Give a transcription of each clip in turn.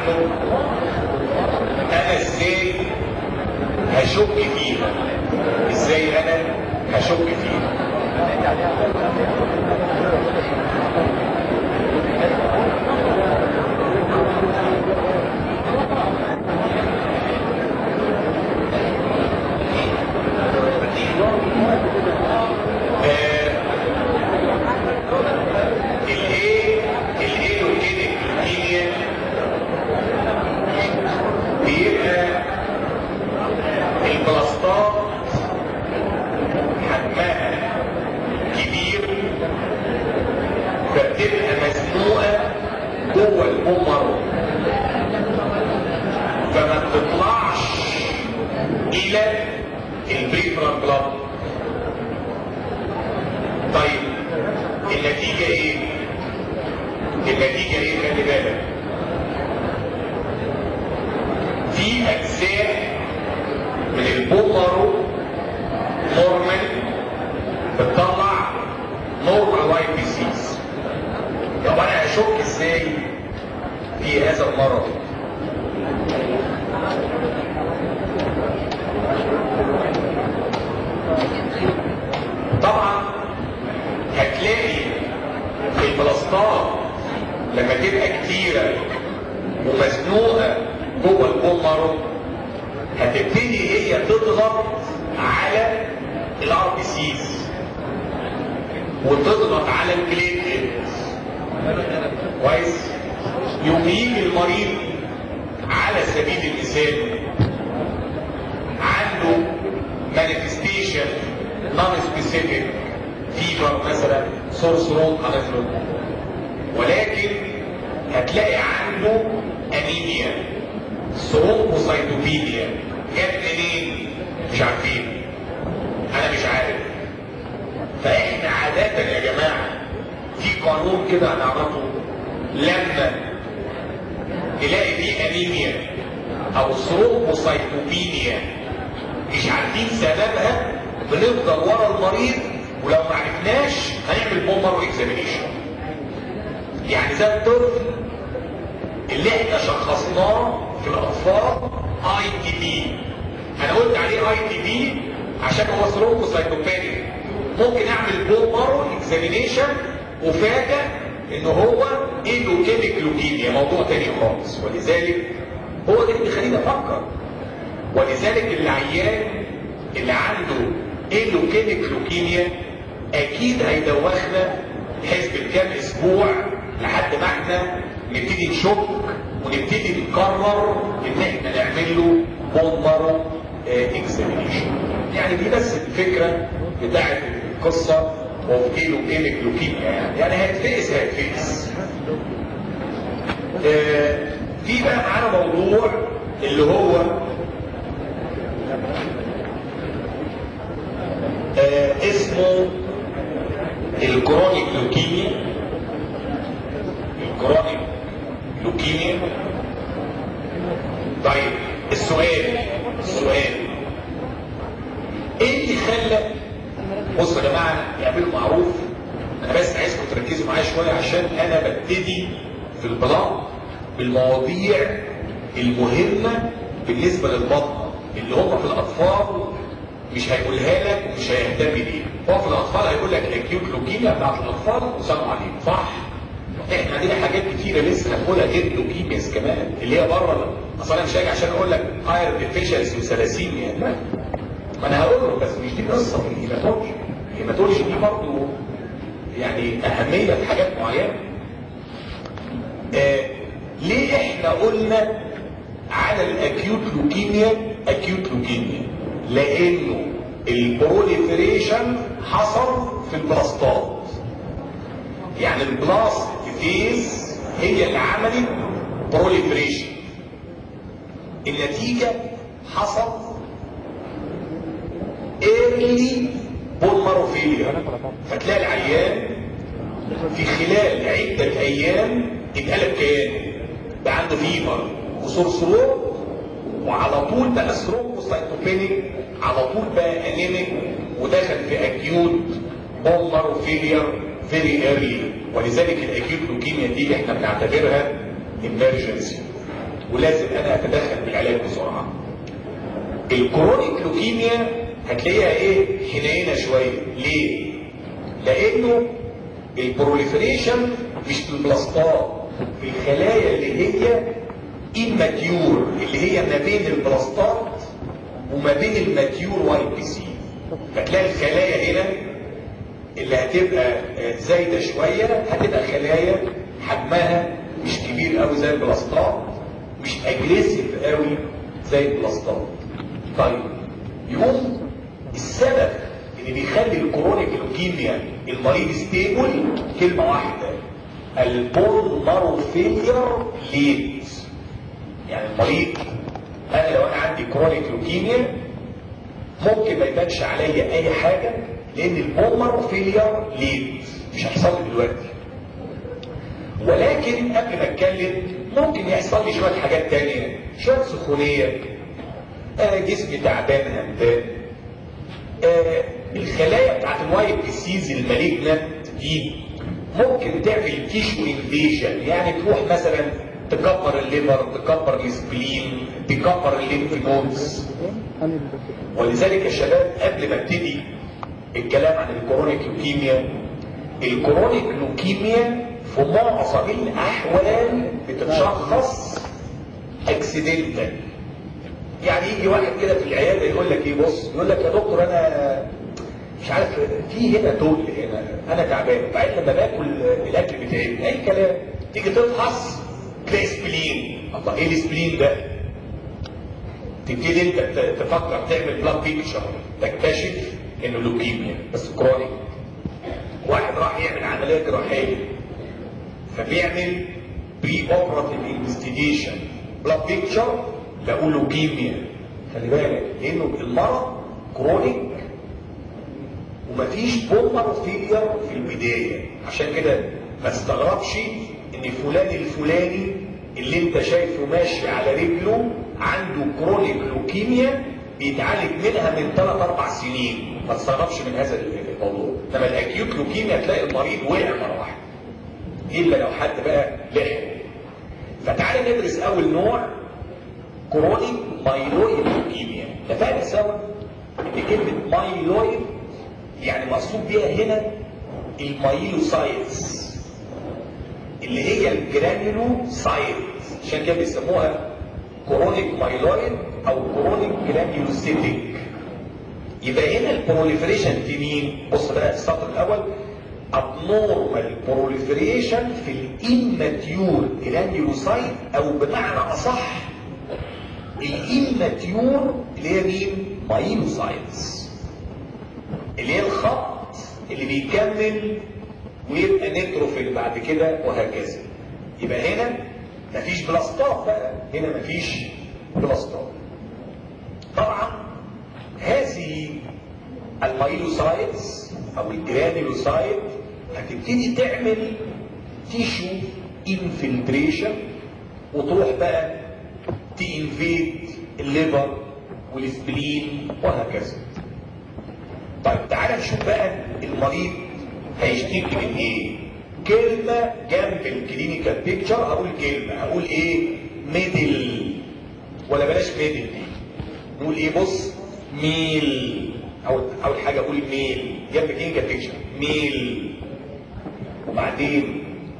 عنه انا ازاي هشك فيها ازاي انا هشك فيها الايه الايه وكده الكيمياء بيبقى البلاستات حجمها كبير فبتبقى مزنوقه جوه الامر فما بتطلعش الى البريفرال بلاد طيب النتيجة ايه النتيجة ايه خلي بالك في اجزاء من البومرو نورمال بتطلع نورمال وايت ديزيز طب انا اشك ازاي في هذا المرض طبعا هتلاقي في البلاستات لما تبقى كتيرة ومزنوقة جوه البومر هتبتدي هي تضغط على الار بي سيز وتضغط على البليتلتس كويس يقوم يجي المريض على سبيل المثال عنده مانيفستيشن نون سبيسيفيك فيبر مثلا سورس روت مثلا ولكن هتلاقي عنده انيميا ثرومبوسايتوبينيا جت منين مش عارفين انا مش عارف فاحنا عادة يا جماعة في قانون كده هنعرفه لما نلاقي فيه انيميا او ثرومبوسايتوبينيا مش عارفين سببها بنفضل ورا المريض ولو ما عرفناش هنعمل بومر اكزامينيشن يعني ده الطفل اللي احنا شخصناه في الاطفال اي تي بي انا قلت عليه اي تي بي عشان هو ثرومبوسايتوبينيا ممكن اعمل بومر اكزامينيشن وفاجئ ان هو ايدوكيميك لوكيميا موضوع تاني خالص ولذلك هو ده اللي بيخليني افكر ولذلك العيان اللي عنده ايدوكيميك لوكيميا اكيد هيدوخنا حسب كام اسبوع لحد ما احنا نبتدي نشك ونبتدي نقرر ان احنا نعمل له بومبر اكزامينيشن يعني دي بس الفكره بتاعت القصه اوف ايدوكيميك لوكيميا يعني يعني هيتفقس هيتفقس آه في بقى معانا موضوع اللي هو آه اسمه الكرونيك لوكيميا الكرونيك لوكيميا طيب السؤال السؤال ايه اللي خلى بصوا يا جماعه يعملوا معروف انا بس عايزكم تركزوا معايا شويه عشان انا ببتدي في البلان بالمواضيع المهمه بالنسبه للبطنه اللي هم في الاطفال مش هيقولها لك ومش هيهتم بيها هو في الاطفال هيقول لك الاكيوت لوكيميا بتاعت الاطفال وسلام عليكم صح احنا عندنا حاجات كتيره لسه هنقولها غير اللوكيمياز كمان اللي هي بره اصل انا مش هاجي عشان اقول لك اير ديفيشنسي وثلاسيميا لا ما انا هقول له بس مش دي قصه في الهيماتولوجي الهيماتولوجي دي برضه يعني اهميه في حاجات معينه آه ليه احنا قلنا على الاكيوت لوكيميا اكيوت لوكيميا لانه البروليفريشن حصل في البلاستات يعني البلاست فيز هي اللي عملت بروليفريشن النتيجة حصل ايرلي بولماروفيليا فتلاقي العيان في خلال عدة ايام اتقلب كيان بقى عنده فيبر وصرصرور وعلى طول بقى ثرومبوسايتوبينيك على طول بقى انيميك ودخل في اكيوت بولماروفيليا فيري ايرلي ولذلك الاكيوت لوكيميا دي احنا بنعتبرها امرجنسي ولازم انا اتدخل بالعلاج بسرعه الكرونيك لوكيميا هتلاقيها ايه حنينه شويه ليه لانه البروليفريشن مش في البلاستات في الخلايا اللي هي immature اللي هي ما بين البلاستات وما بين الماتيور واي بي سي فتلاقي الخلايا هنا اللي هتبقى زايده شويه هتبقى خلايا حجمها مش كبير قوي زي البلاستات مش اجريسيف قوي زي البلاستات طيب يقوم السبب اللي بيخلي الكرونيك لوكيميا المريض ستيبل كلمه واحده البون مارو فيلير ليت يعني المريض انا لو انا عندي كرونيك لوكيميا ممكن ما يبانش عليا اي حاجه لان البون مارو فيلير ليت مش هيحصل لي دلوقتي ولكن قبل ما اتكلم ممكن يحصل لي شويه حاجات تانية شويه سخونيه آه جسمي تعبان همدان آه الخلايا بتاعت الوايت بيسيز المالجنت دي ممكن تعمل تيشو انفيجن يعني تروح مثلا تكبر الليفر تكبر السبلين تكبر الليمف نودز ولذلك يا شباب قبل ما ابتدي الكلام عن الكرونيك لوكيميا الكرونيك لوكيميا في معظم الاحوال بتتشخص اكسيدنتال يعني يجي واحد كده في العياده يقول لك ايه بص يقول لك يا دكتور انا مش عارف في هنا تقل هنا انا تعبان وبعدين لما باكل الاكل بتاعي اي كلام تيجي تفحص تلاقي سبلين الله ايه السبلين ده تبتدي انت تفكر تعمل بلاد بيكتشر تكتشف انه لوكيميا بس كرونيك واحد راح يعمل عمليه جراحيه فبيعمل بري اوبراتيف انفستيجيشن بلاد بيكتشر لقوا لوكيميا خلي بالك لانه المرض كرونيك ومفيش بومر فيلير في البدايه عشان كده ما تستغربش ان فلان الفلاني اللي انت شايفه ماشي على رجله عنده كرونيك لوكيميا بيتعالج منها من 3 4 سنين ما تستغربش من هذا الموضوع انما الاكيوت لوكيميا تلاقي المريض وقع مره واحده الا لو حد بقى لحق فتعالى ندرس اول نوع كرونيك مايلويد لوكيميا اتفقنا سوا ان كلمه مايلويد يعني مقصود بيها هنا المايلوسايتس اللي هي الجرانيولوسايت عشان كده بيسموها كرونيك مايلويد او كرونيك جرانيولوسيتيك يبقى هنا البروليفريشن في مين؟ بص بقى السطر الاول abnormal proliferation في الاماتيور جرانيولوسايت او بمعنى اصح الاماتيور اللي هي مين؟ مايلوسايتس اللي هي الخط اللي بيكمل ويبقى نيتروفيل بعد كده وهكذا يبقى هنا مفيش بلاستات بقى هنا مفيش بلاستات طبعا هذه المايلوسايتس او الجرانيولوسايت هتبتدي تعمل تيشو انفلتريشن وتروح بقى تنفيد الليفر والسبلين وهكذا طيب تعالى نشوف بقى المريض هيشتكي من ايه كلمة جنب الكلينيكال بيكتشر هقول كلمة هقول ايه ميدل ولا بلاش ميدل دي نقول ايه بص ميل اول اول حاجة اقول ميل جنب الكلينيكال بيكتشر ميل وبعدين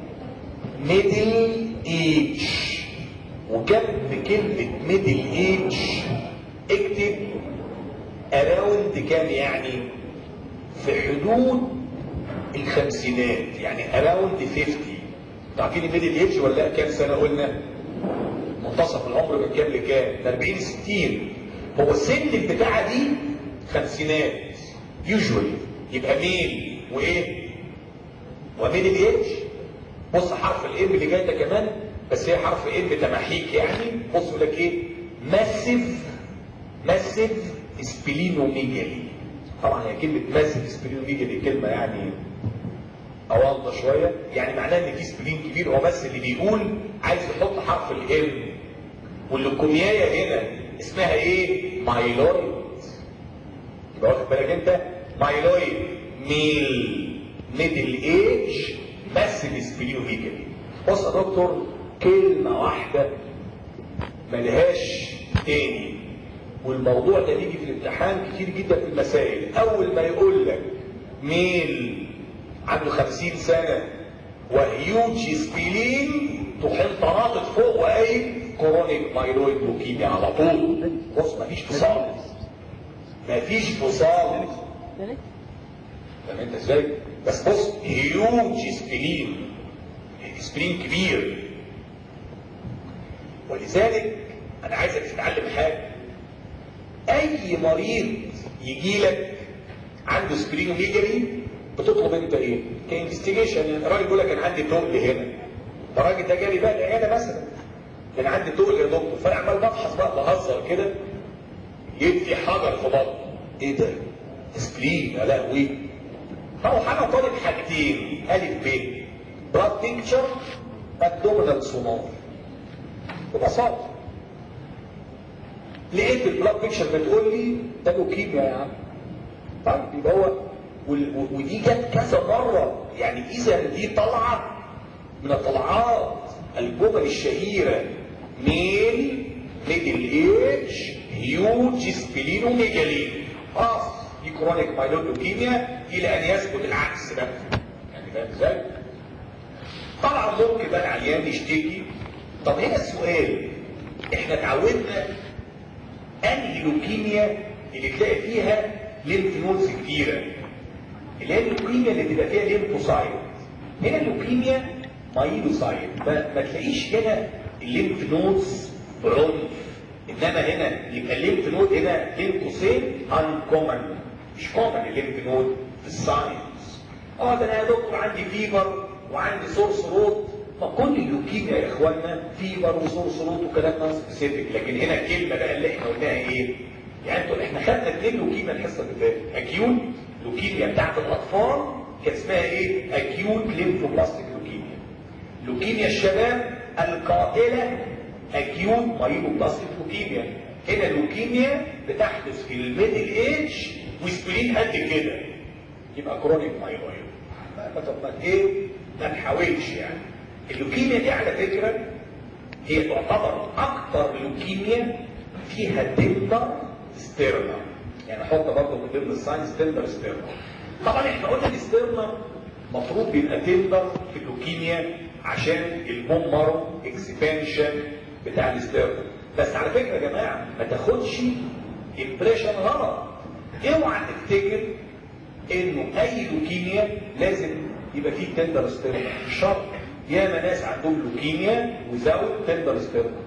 ميدل ايج وجنب كلمة ميدل ايج اكتب اراوند كام يعني في حدود الخمسينات يعني اراوند 50 عارفين الميدل ايج ولا لا كام سنه قلنا منتصف العمر من كام لكام من 40 60 هو السن البتاعه دي خمسينات يوجوالي يبقى ميل وايه وميدل ايج بص حرف الام اللي جاي ده كمان بس هي حرف ام تمحيك يعني بص يقول لك ايه ماسيف ماسيف سبلينوميجالي طبعا هي كلمه ماسيف سبلينوميجالي كلمه يعني اوضه شويه يعني معناه ان في سبلين كبير هو بس اللي بيقول عايز يحط حرف الام واللوكوميايا هنا اسمها ايه مايلويد يبقى واخد بالك انت مايلويد ميل ميدل ايج ماسيف سبلينوميجالي بص يا دكتور كلمه واحده ملهاش تاني والموضوع ده بيجي في الامتحان كتير جدا في المسائل اول ما يقول لك ميل عنده خمسين سنة وهيوج سبيلين تحل طناطط فوق وقايل كورونيك مايلويد لوكيميا على طول بص مفيش فصال مفيش فصال فاهم انت ازاي بس بص هيوج سبلين سبلين كبير ولذلك انا عايزك تتعلم حاجه اي مريض يجي لك عنده سبلين وميجري بتطلب انت ايه كانفستيجيشن يعني الراجل يقول لك انا عندي تقل هنا الراجل ده جالي بقى العياده مثلا كان عندي تقل يا دكتور فانا عمال بفحص بقى بهزر كده يدي حجر في بطنه ايه ده سبلين يا لهوي فهو انا طالب حاجتين الف ب بلاد بيكتشر ابدومينال سونار ببساطه لقيت البلاد بيكتشر بتقول لي ده لوكيميا يا عم طيب يبقى هو وال- ودي جت كذا مره يعني اذا دي طالعه من الطلعات الجمل الشهيره ميل ميدل ايج هيوج سبلينوميجالين خلاص دي كرونيك مايلود لوكيميا الى ان يثبت العكس بقى يعني فاهم ازاي؟ طبعا ممكن بقى العيان يشتكي طب هنا السؤال احنا اتعودنا انهي لوكيميا اللي تلاقي فيها ليمف نودز كتيره اللي هي اللوكيميا اللي بيبقى فيها ليمفوسايت هنا اللوكيميا مايلوسايت ما, ما تلاقيش هنا الليمف نودز بعنف انما هنا يبقى الليمف نود هنا بين قوسين انكومن مش كومن الليمف نود في الساينس اه ده انا يا دكتور عندي فيبر وعندي سورس روت ما كل اللوكيميا يا اخوانا فيبر وسورس روت وكلام نون سبيسيفيك لكن هنا الكلمه بقى اللي احنا قلناها ايه؟ يعني انتوا احنا خدنا اثنين لوكيميا الحصه اللي فاتت اكيوت لوكيميا بتاعت الاطفال كان اسمها ايه؟ اكيوت ليمفوبلاستيك لوكيميا لوكيميا الشباب القاتله اكيوت مايلوبلاستيك لوكيميا هنا اللوكيميا بتحدث في الميدل ايج وسبرين قد كده يبقى كرونيك مايلويد ما طب ما ايه ما نحاولش يعني اللوكيميا دي على فكره هي تعتبر اكتر لوكيميا فيها تندر ستيرنا يعني حط برضه من ضمن الساينس تندر ستيرنا طبعا احنا قلنا الستيرنا المفروض بيبقى تندر في اللوكيميا عشان البوم مارو اكسبانشن بتاع الستيرنا بس على فكره يا جماعه ما تاخدش امبريشن غلط اوعى تفتكر انه اي لوكيميا لازم يبقى فيه تندر ستيرنا مش شرط ياما ناس عندهم لوكيميا وزود تندر ستيرنا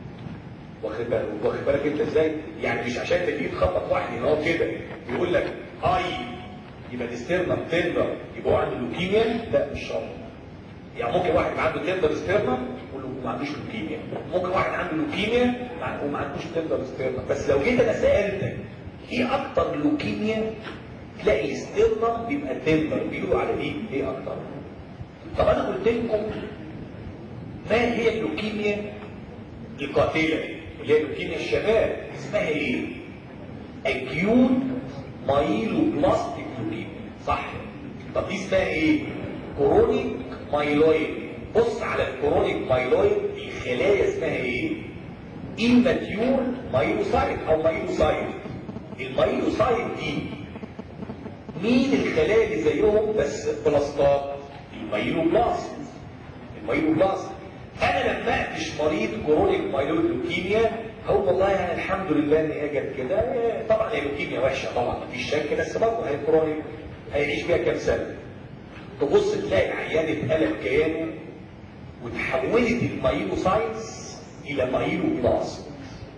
واخد بالك واخد بالك انت ازاي يعني مش عشان تجيب تخبط واحد ان هو كده يقول لك اي يبقى الستيرنا تندر يبقى هو عنده لوكيميا لا مش شرط يعني ممكن واحد يبقى عنده تندر ستيرنا يقول له ما عندوش لوكيميا ممكن واحد عنده لوكيميا مع- وما عندوش تندر ستيرنا بس لو جيت انا سالتك ايه اكتر لوكيميا تلاقي ستيرنا بيبقى تندر بيقولوا على دي ايه اكتر طب انا قلت لكم ما هي اللوكيميا القاتله اللي هي لوكيميا الشباب اسمها ايه اكيوت مايلوبلاستيك لوكيميا صح طب دي اسمها ايه كرونيك مايلويد بص على الكرونيك مايلويد الخلايا اسمها ايه immature مايلوسايت او مايلوسايت المايلوسايت دي مين الخلايا اللي زيهم بس بلاستات المايلوبلاست المايلوبلاست انا لما اقفش مريض كرونيك مايلود لوكيميا هو والله يعني الحمد لله ان هي جت كده إيه، طبعا هي لوكيميا وحشه طبعا مفيش شك بس برضه هي كرونيك هيعيش بيها كام سنه تبص تلاقي العيان اتقلب كيانه وتحولت المايلوسايتس الى مايلوبلاست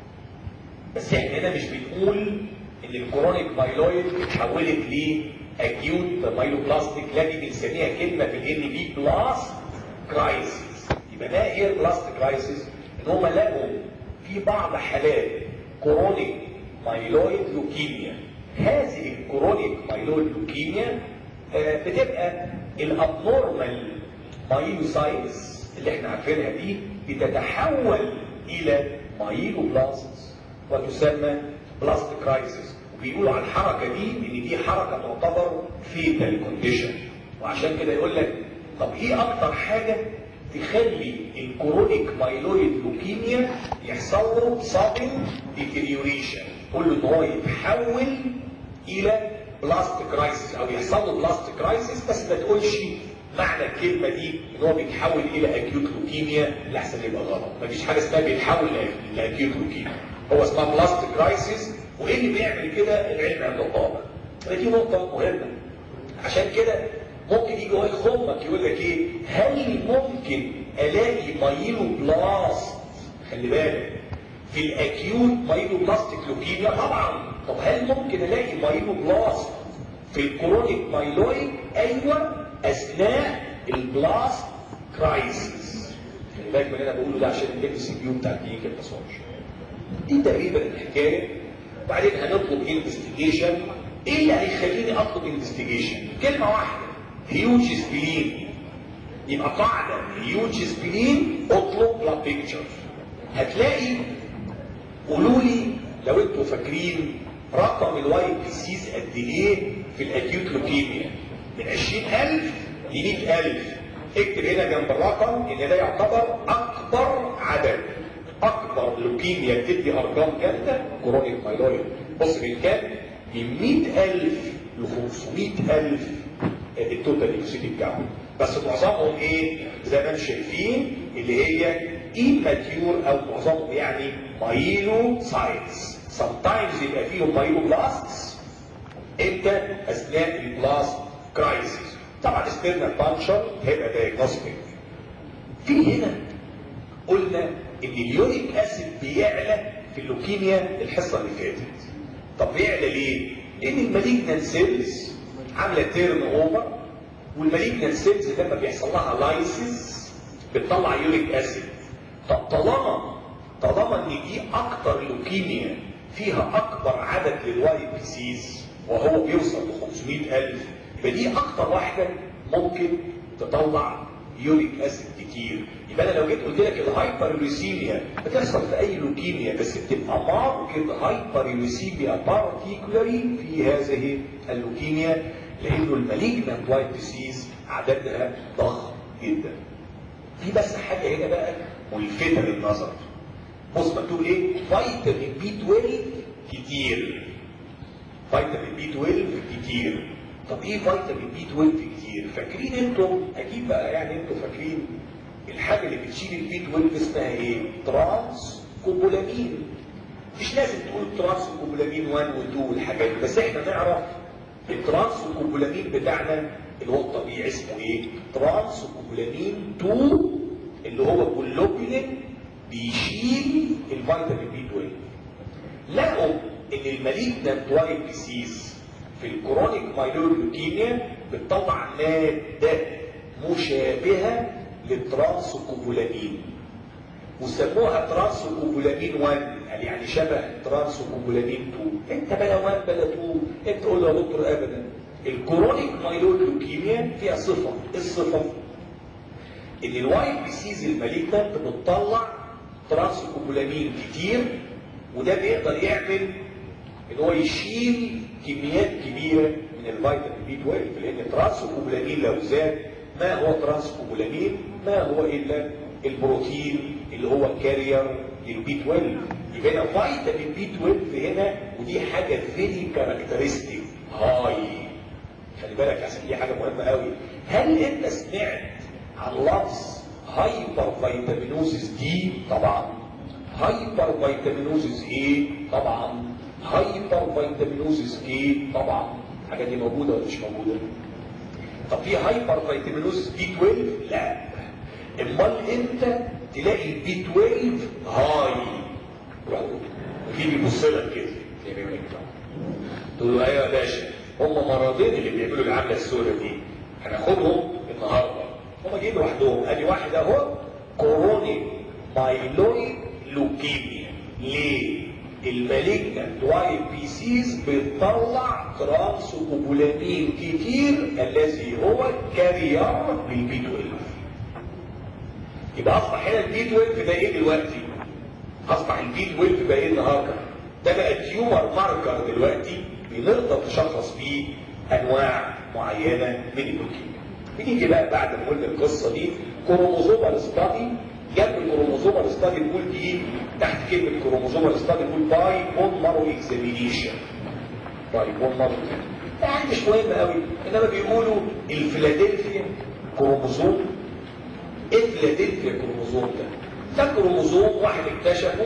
بس احنا هنا مش بنقول ان الكرونيك مايلويد اتحولت لاكيوت مايلوبلاستيك لا دي بنسميها كلمه في الان بي بلاست كرايسيس يبقى ده ايه البلاست كرايسيس ان هم لقوا في بعض حالات كرونيك مايلويد لوكيميا هذه الكرونيك مايلويد لوكيميا آه، بتبقى الابنورمال مايلوسايتس اللي احنا عارفينها دي بتتحول الى مايلوبلاست وتسمى بلاست كرايسيس وبيقولوا على الحركه دي ان دي حركه تعتبر فيتال كونديشن وعشان كده يقول لك طب ايه اكتر حاجه تخلي الكرونيك مايلويد لوكيميا يحصل يحصل له sudden deterioration قول له ان هو يتحول الى بلاست كرايسيس او يحصل له بلاست كرايسيس بس ما تقولش معنى الكلمة دي ان هو بيتحول الى اكيوت لوكيميا لحسن يبقى غلط مفيش حاجة اسمها بيتحول لاكيوت لوكيميا هو اسمها بلاست كرايسيس وايه اللي بيعمل كده العلم عند الطابع فدي نقطة مهمة عشان كده ممكن يجي هو يخمك يقول لك ايه هل ممكن الاقي مايلو بلاست خلي بالك في الاكيوت مايلو بلاستيك لوكيميا طبعا طب هل ممكن الاقي مايلو بلاست في الكرونيك مايلويد ايوه اثناء البلاست كرايسيس خلي بالك من اللي انا بقوله ده عشان الام سي كيو بتاع الكلينيكال باثولوجي دي تقريبا الحكايه وبعدين هنطلب انفستيجيشن ايه اللي هيخليني اطلب انفستيجيشن كلمه واحده هيوج سبلين يبقى قاعده هيوج سبلين اطلب بلاد بيكتشر هتلاقي قولوا لي لو انتوا فاكرين رقم الواي بي سيز قد ايه في الاكيوت لوكيميا من 20000 ل 100000 اكتب هنا جنب الرقم ان ده يعتبر اكبر عدد اكبر لوكيميا بتدي ارقام جامده كرونيك مايلويد بص من كام من 100000 ل 500000 التوتال ليكوسيتي بتاعهم بس معظمهم ايه زي ما انتم شايفين اللي هي immature او معظمهم يعني مايلو سايتس sometimes يبقى فيهم مايلو بلاستس امتى اثناء البلاست كرايسيس طبعا سبيرنا بانشر هيبقى دايجنوستيك في هنا قلنا ان اليوريك اسيد بيعلى في اللوكيميا الحصه اللي فاتت طب بيعلى ليه لان المالجنان سيلز عامله تيرن اوفر والمالجنان سيلز لما بيحصل لها لايسيس بتطلع يوريك اسيد طب طالما طالما ان دي اكتر لوكيميا فيها اكبر عدد للواي بي سيز وهو بيوصل ل 500000 يبقى دي اكتر واحده ممكن تطلع يوريك اسيد كتير يبقى انا لو جيت قلت لك الهايبرليسيميا بتحصل في اي لوكيميا بس بتبقى ماركت هايبرليسيميا بارتيكولاري في هذه اللوكيميا لانه المالجنانت وايت ديسيز عددها ضخم جدا في بس حاجه هنا بقى ملفتة للنظر بص مكتوب ايه فيتامين بي 12 كتير فيتامين بي 12 كتير طب ايه فيتامين بي 12 كتير فاكرين انتم اكيد بقى يعني انتم فاكرين الحاجه اللي بتشيل البي 12 اسمها ايه ترانس كوبولامين مش لازم تقول ترانس كوبولامين 1 و2 والحاجات دي بس احنا نعرف الترانس كوبولامين بتاعنا اللي هو الطبيعي اسمه ايه ترانس كوبولامين 2 اللي هو كلوبولين بيشيل الفيتامين بي 12 لقوا ان المالجنانت وايت ديسيز في الكرونيك مايلور لوكيميا بتطلع ماده مشابهه للترانسكوبولامين وسموها ترانسكوبولامين 1 قال يعني شبه ترانسكوبولامين 2 انت بلا 1 بلا 2 انت قول له يا دكتور ابدا الكرونيك مايلور لوكيميا فيها صفه ايه الصفه ان الواي بي سيز المالجنانت بتطلع ترانسكوبولامين كتير وده بيقدر يعمل ان هو يشيل كميات كبيره من الفيتامين بي 12 لان الترانسكوبولامين لو زاد ما هو ترانسكوبولامين ما هو الا البروتين اللي هو كارير للبي 12 يبقى هنا فيتامين بي 12 هنا ودي حاجه فيري كاركترستيك هاي خلي بالك عشان دي حاجه مهمه قوي هل انت سمعت عن لفظ هايبر فيتامينوزيس دي طبعا هايبر فيتامينوزيس ايه طبعا هايبر فيتامينوزيس ايه طبعا الحاجه دي موجوده ولا مش موجوده طب في هايبر فيتامينوزيس بي 12 لا امال انت تلاقي البي 12 هاي وفي بيبص لك كده تقول له ايوه يا باشا هم مرضين اللي بيعملوا العمله السوداء دي هناخدهم النهارده هم جايين لوحدهم ادي واحد اهو كورونيك مايلويد لوكيميا ليه؟ المالجنانت واي بي سيز بتطلع ترانسكوبولامين كتير الذي هو كارير للبي 12 يبقى اصبح هنا البي 12 ده ايه دلوقتي؟ اصبح البي 12 بقى ايه النهارده؟ ده بقى تيومر ماركر دلوقتي بنقدر نشخص بيه انواع معينه من اللوكيميا. بنيجي بقى بعد ما قلنا القصه دي كروموزومال ستادي جنب الكروموزومال ستادي تقول دي تحت كلمه كروموزومال ستادي تقول باي بون مارو اكزامينيشن باي بون مارو يعني مش مهم قوي انما بيقولوا الفيلادلفيا كروموزوم ايه فيلادلفيا كروموزوم ده ده كروموزوم واحد اكتشفه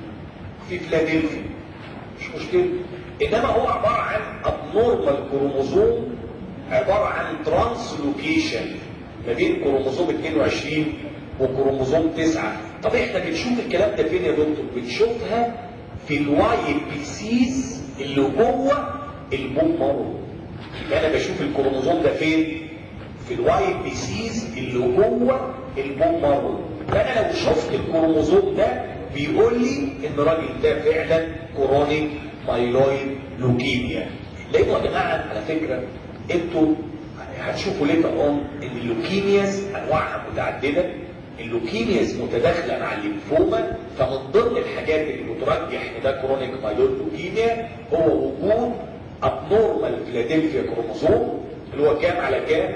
في فيلادلفيا مش مشكله انما هو عباره عن ابنورمال كروموزوم عباره عن ترانسلوكيشن ما بين كروموزوم 22 وكروموزوم 9 طب احنا بنشوف الكلام ده فين يا دكتور بنشوفها في الواي بي سيز اللي جوه البون مارو يبقى انا بشوف الكروموزوم ده فين في الواي بي سيز اللي جوه البون مارو فانا لو شفت الكروموزوم ده بيقول لي ان الراجل ده فعلا كرونيك مايلويد لوكيميا لانه يا جماعه على فكره انتوا هتشوفوا ليتر اون ان اللوكيمياز انواعها متعدده اللوكيمياز متداخله مع الليمفوما فمن ضمن الحاجات اللي بترجح ان ده كرونيك مايلويد لوكيميا هو وجود ابنورمال فيلادلفيا كروموزوم اللي هو كام على كام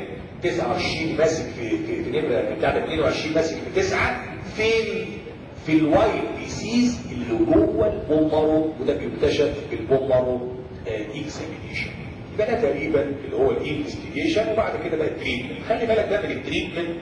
29 ماسك في في, في نمره بتاع 22 ماسك في 9 فين في الوايت ديسيز اللي جوه البومارو وده بيكتشف بالبومارو اكزامينيشن يبقى ده تقريبا اللي هو الانفستيجيشن وبعد كده بقى التريتمنت خلي بالك ده من التريتمنت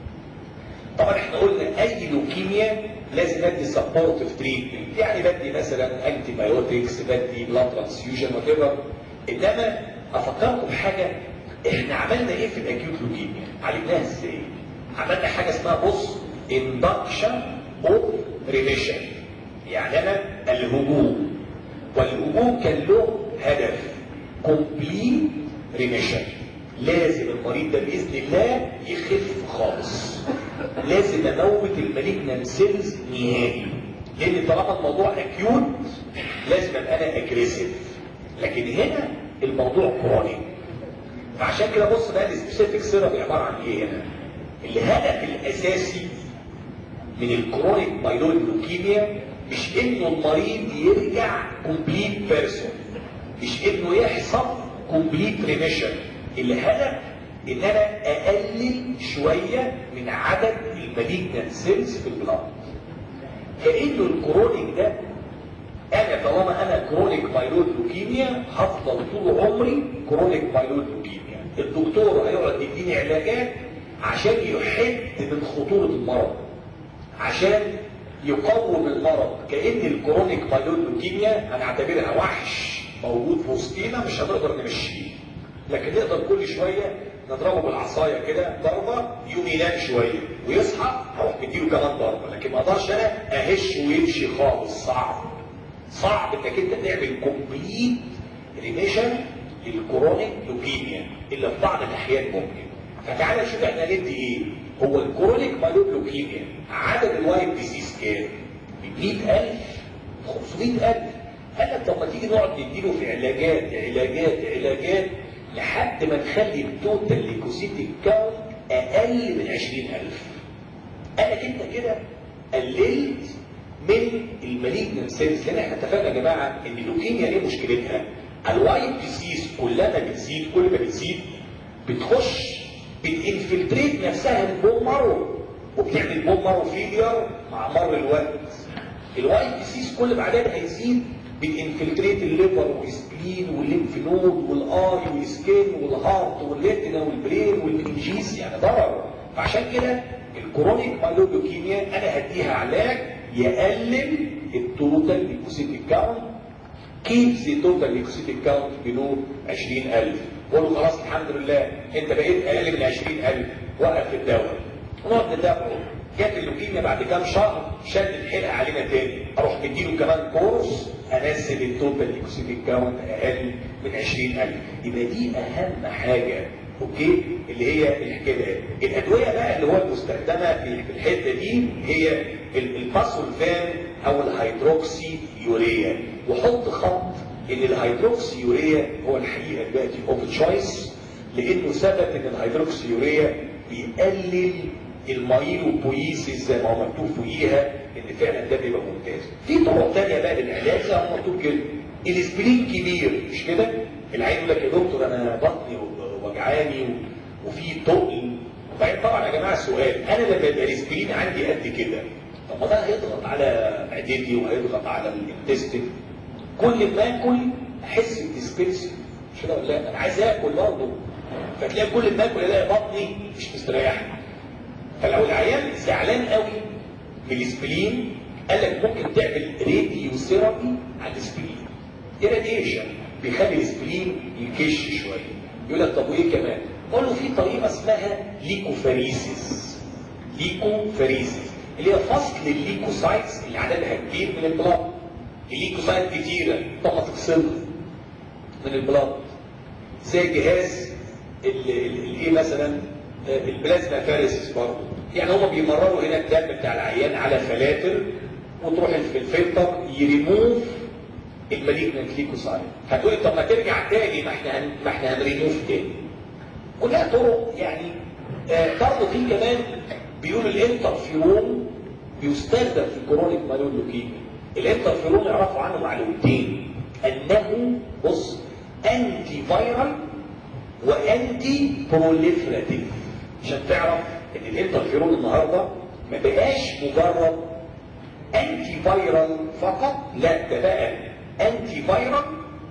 طبعا احنا قلنا اي لوكيميا لازم ادي سبورتيف تريتمنت يعني بدي مثلا انتي بايوتكس بدي بلاد ترانسفيوجن وكده انما افكركم بحاجه احنا عملنا ايه في الاكيوت لوكيميا عالجناها ازاي عملنا حاجه اسمها بص اندكشن اوف ريميشن يعني انا الهجوم والهجوم كان له هدف كومبليت ريميشن لازم المريض ده باذن الله يخف خالص لازم اموت المالجنان سيلز نهائي لان طالما الموضوع اكيوت لازم ابقى انا اجريسيف لكن هنا الموضوع كرونيك فعشان كده بص بقى السبيسيفيك سيرابي عباره عن ايه هنا الهدف الاساسي من الكرونيك مايلويد لوكيميا مش انه المريض يرجع كومبليت بيرسون مش انه يحصل كومبليت ريميشن الهدف ان انا اقلل شويه من عدد المالجنان سيلز في البلاد كانه الكرونيك ده انا طالما انا كرونيك مايلود لوكيميا هفضل طول عمري كرونيك مايلود لوكيميا الدكتور هيقعد يديني علاجات عشان يحد من خطوره المرض عشان يقوم المرض كان الكرونيك مايلود لوكيميا هنعتبرها وحش موجود في وسطينا مش هنقدر نمشيه لكن نقدر كل شويه نضربه بالعصايه كده ضربه يقوم ينام شويه ويصحى اروح مديله كمان ضربه لكن ما اقدرش انا اهش ويمشي خالص صعب صعب انك انت تعمل كومبليت ريميشن للكرونيك لوكيميا الا في بعض الاحيان ممكن فتعالى نشوف احنا ندي ايه هو الكرونيك مالوب لوكيميا عدد الوايت ديزيز كام؟ ب 100000 500000 قال لك طب ما تيجي نقعد نديله في علاجات علاجات علاجات لحد ما نخلي التوتال ليكوسيتيك كاونت اقل من 20000 قالك انت كده قللت من المالجنان سيلز لان احنا اتفقنا يا جماعه ان اللوكيميا ايه مشكلتها؟ الوايت ديزيز كلما بتزيد كل ما بتزيد بتخش بتنفلتريت نفسها البون مارو وبتعمل بون مارو فيلير مع مر الوقت الوايت ديزيز كل ما عددها هيزيد بتنفلتريت الليفر والسبلين والليمف نود والاي والسكين والهارت والريتنا والبرين والمنجيس يعني ضرر فعشان كده الكرونيك مايلوبيوكيميا انا هديها علاج يقلل التوتال ليكوسيتيك كاونت كيب ذا توتال ليكوسيتيك كاونت بلو 20000 قول له خلاص الحمد لله انت بقيت اقل من 20000 وقف الدواء ونقعد نتابعه جت اللوكيميا بعد كام شهر شد الحلقه علينا تاني اروح مديله كمان كورس انزل التوتال ليكوسيتيك كاونت اقل من 20000 يبقى دي اهم حاجه اوكي اللي هي الحكايه الادويه بقى اللي هو المستخدمه في الحته دي هي الباسولفان او الهيدروكسي يوريا وحط خط ان الهيدروكسي يوريا هو الحقيقه دلوقتي اوف تشويس لانه ثبت ان الهيدروكسي يوريا بيقلل المايلوبويسيس زي ما هو مكتوب فوقيها ان فعلا ده بيبقى ممتاز. في طرق ثانيه بقى للعلاج زي ما مكتوب كده الاسبرين كبير مش كده؟ العين يقول لك يا دكتور انا بطني وجعاني وفي تقل وبعدين طبعا يا جماعه السؤال انا لما يبقى الاسبرين عندي قد كده طب ما ده هيضغط على معدتي وهيضغط على الانتستين كل ما اكل احس بديسبيرسي مش كده ولا لا انا عايز اكل برضه فتلاقي كل ما اكل الاقي بطني مش مستريحه فلو العيان زعلان قوي من الاسبرين قال لك ممكن تعمل راديو ثيرابي على الاسبرين irradiation بيخلي الاسبرين يكش شويه يقول لك طب وايه كمان؟ قول له في طريقه اسمها ليكوفاريسيس ليكوفاريسيس اللي هي فصل الليكوسايتس اللي عددها كتير من البلاد الليكوسايت كتيره طب تفصلها من البلاد زي جهاز الايه مثلا البلازما فارسيس برضه يعني هم بيمرروا هنا الدم بتاع العيان على فلاتر وتروح في الفلتر يريموف المالجنت ليكوسايت هتقولي طب ما ترجع تاني ما احنا هن... ما احنا هنريموف تاني كلها طرق يعني آه برضه في كمان بيقولوا الانترفيرون بيستخدم في كرونيك مالون لوكيميا الانترفيرون يعرفوا عنه معلومتين انه بص انتي فايرال وانتي بروليفراتيف عشان تعرف ان الانترفيرون النهارده ما بقاش مجرد انتي فايرال فقط لا ده بقى انتي فايرال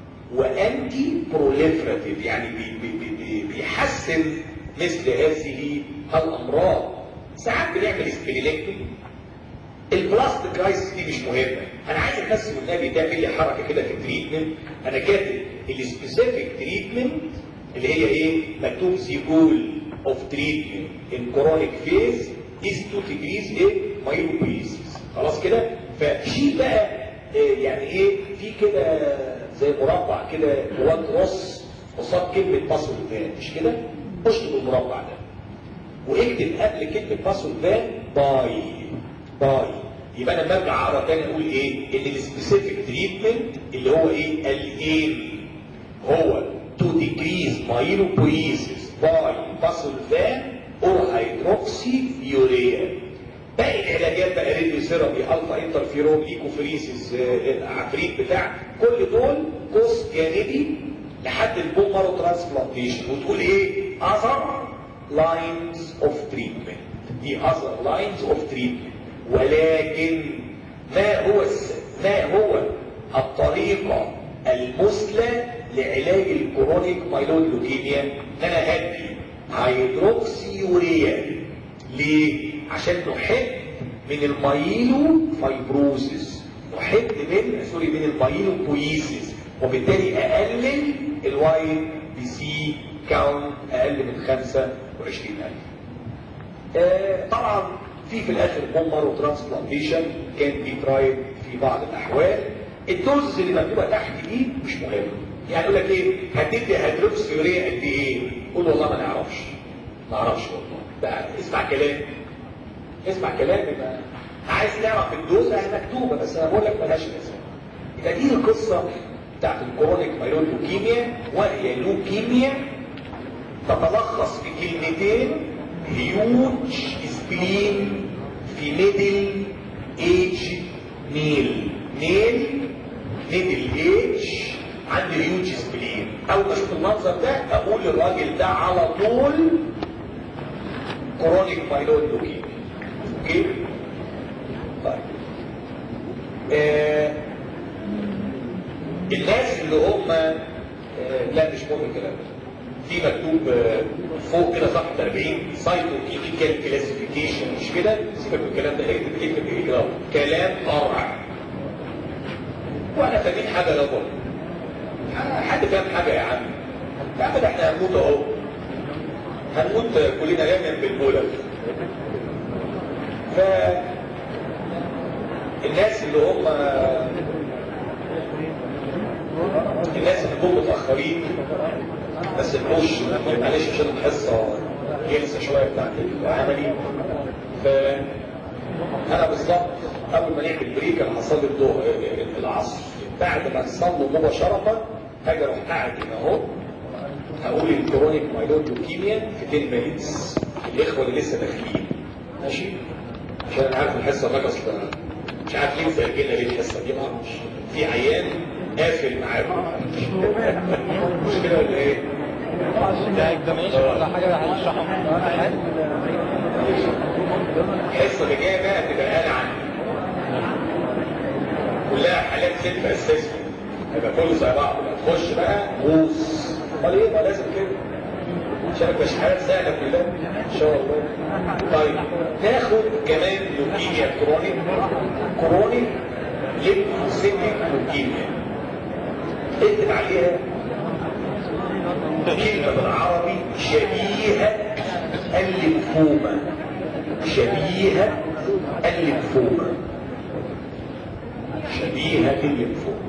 وانتي بروليفراتيف يعني بي بي بي بيحسن مثل هذه الامراض ساعات بنعمل سبيليكتومي البلاست كرايسيس دي مش مهمه انا عايز بس والنبي تعمل لي حركه كده في التريتمنت انا كاتب السبيسيفيك تريتمنت اللي هي ايه مكتوب ذا جول اوف تريتمنت ان كورونيك فيز از تو ديجريز ايه مايوبيسيس خلاص كده فشيل بقى إيه يعني ايه في كده زي مربع كده جواه كروس قصاد كلمه باسورد فان مش كده اشطب المربع ده واكتب قبل كلمه باسورد فان باي باي يبقى انا برجع اقرا تاني اقول ايه ان السبيسيفيك تريتمنت اللي هو ايه الايم هو to decrease myelopoiesis by basulfan or hydroxyurea باقي العلاجات بقى راديو ثيرابي الفا انترفيرون ليكوفريسيس العفريت بتاع كل دول قوس جانبي لحد البون مارو ترانسبلانتيشن وتقول ايه other lines of treatment دي other lines of treatment ولكن ما هو الس... ما هو الطريقة المثلى لعلاج الكرونيك مايلود لوكيميا ان انا هدي هيدروكسيوريا ليه؟ عشان نحد من المايلو فايبروزيس نحد من سوري من المايلو بويسيس وبالتالي اقلل الواي بي سي كاونت اقل من 25000 آه طبعا في في الاخر بومر وترانسبلانتيشن كان بي ترايد في بعض الاحوال الدوز اللي مكتوبه تحت دي مش مهمه يعني يقول لك ايه هتدي هيدروكسيوريا قد ايه قول والله ما نعرفش ما اعرفش والله بقى اسمع كلامي اسمع كلامي بقى عايز تعرف الدوز هي مكتوبه بس انا بقول لك ملهاش لازمه يبقى دي القصه بتاعت الكرونيك مايلون لوكيميا وهي لوكيميا تتلخص في كلمتين هيوج سبلين في ميدل ايج ميل ميل ميدل ايج عنده هيوج سبلين اول ما اشوف المنظر ده اقول للراجل ده على طول كرونيك مايلون لوكيميا اوكي طيب آه الناس اللي هم آه لا مش مهم الكلام ده في مكتوب آه فوق كده صفحه 40 سايتو كيميكال كلاسيفيكيشن مش كده سيبك من الكلام ده اكتب اكتب ايه كده كلام قرع واحنا فاهمين حاجه لا بقول حد فاهم حاجه يا عم يا عم ده احنا هنموت اهو هنموت كلنا جايين بالبولة ف الناس اللي هم الناس اللي هم متاخرين بس البوش معلش عشان الحصه جلسه شويه بتاعت العملي ف انا بالظبط اول ما نعمل بريك انا هصلي الظهر العصر بعد ما تصلوا مباشره هاجي اروح قاعد هنا اهو هقول الكرونيك مايلود لوكيميا في 10 مينتس الاخوه اللي لسه داخلين ماشي عشان انا عارف الحصه الرقص مش عارف ليه مسجلنا ليه الحصه دي ما اعرفش في عيان قافل معاكم مش كده ولا ايه؟ ده اكزامينشن ولا حاجه هنشرحها الحصه اللي جايه بقى تبقى قال عني كلها حالات سيلف اسسمنت هيبقى كله زي بعض تخش بقى غوص امال ايه بقى لازم كده عشان مش حالات سهله كلها ان شاء الله طيب ناخد كمان لوكيميا كرونيك كرونيك ليمفوسيتيك لوكيميا اكتب عليها كلمة بالعربي شبيهة الليمفوما شبيهة الليمفوما شبيهة الليمفوما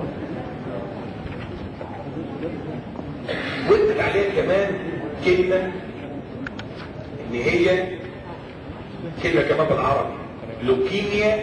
واكتب عليها كمان كلمة ان هي كلمة كمان بالعربي لوكيميا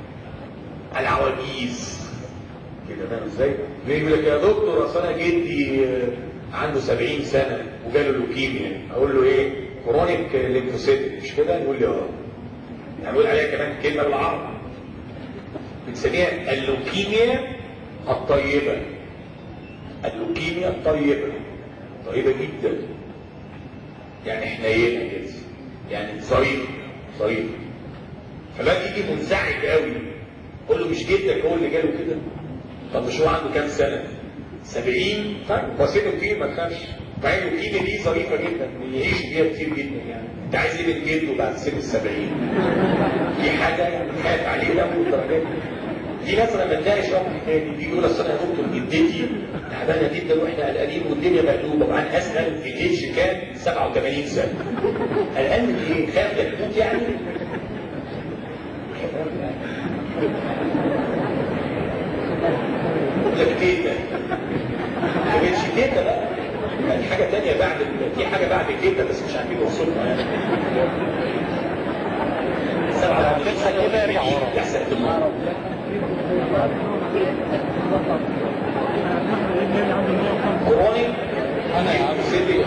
العواجيز كده فاهم ازاي؟ يقول لك يا دكتور اصل انا جدي عنده 70 سنة وجاله لوكيميا اقول له ايه؟ كرونيك ليمفوسيتك مش كده؟ يقول لي اه هنقول عليها كمان كلمة بالعربي بنسميها اللوكيميا الطيبة اللوكيميا الطيبة طيبة جدا يعني حنينة كده يعني ظريفة ظريفة فبقى يجي منزعج قوي قول له مش جدك هو اللي جاله كده طب مش هو عنده كام سنة 70 طيب بسيطه كتير ما تخافش مع ان اللوكيميا دي ظريفة جدا يعيش بيها كتير جدا يعني انت عايز ايه من جده بعد سن ال 70 في حاجة يعني خايف عليه ده من الدرجات دي ناس لما تلاقي شرح تاني بيجي يقول اصل انا يا دكتور جدتي تعبانه جدا واحنا قلقانين والدنيا مقلوبه وبعدين اسال في الاتش كام 87 سنه قلقان من ايه؟ خايف لا تموت يعني؟ يقول لك تيتا ما كانتش تيتا بقى كان حاجه ثانيه بعد في حاجه بعد التيتا بس مش عارفين نوصلها يعني 87 سنه كده ارجع ورا. يحسن في المرض كرونيك انا يا عم سيدي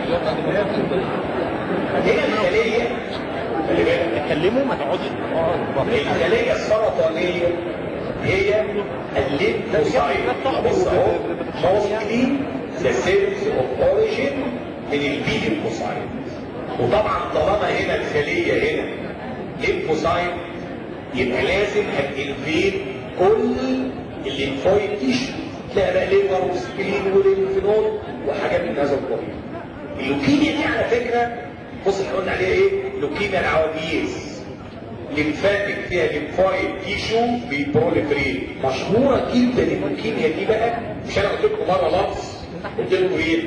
هنا الخلية خلي بالك اتكلموا ما تقعدش الخلية السرطانية هي الليمفوسايت بص اهو mostly the cells of origin من البي ليمفوسايت وطبعا طالما هنا الخلية هنا ليمفوسايت يبقى لازم هتنفيد كل الليمفويد تيشو تلاقي بقى ليفر وسبلين وليمف نود وحاجات من هذا القبيل اللوكيميا دي على فكرة بص احنا قلنا عليها ايه لوكيميا العواجيز ليمفاتيك فيها ليمفويد تيشو بيبروليفريت مشهورة جدا اللوكيميا دي بقى مش انا قلت لكم مرة لفظ قلت لكم ايه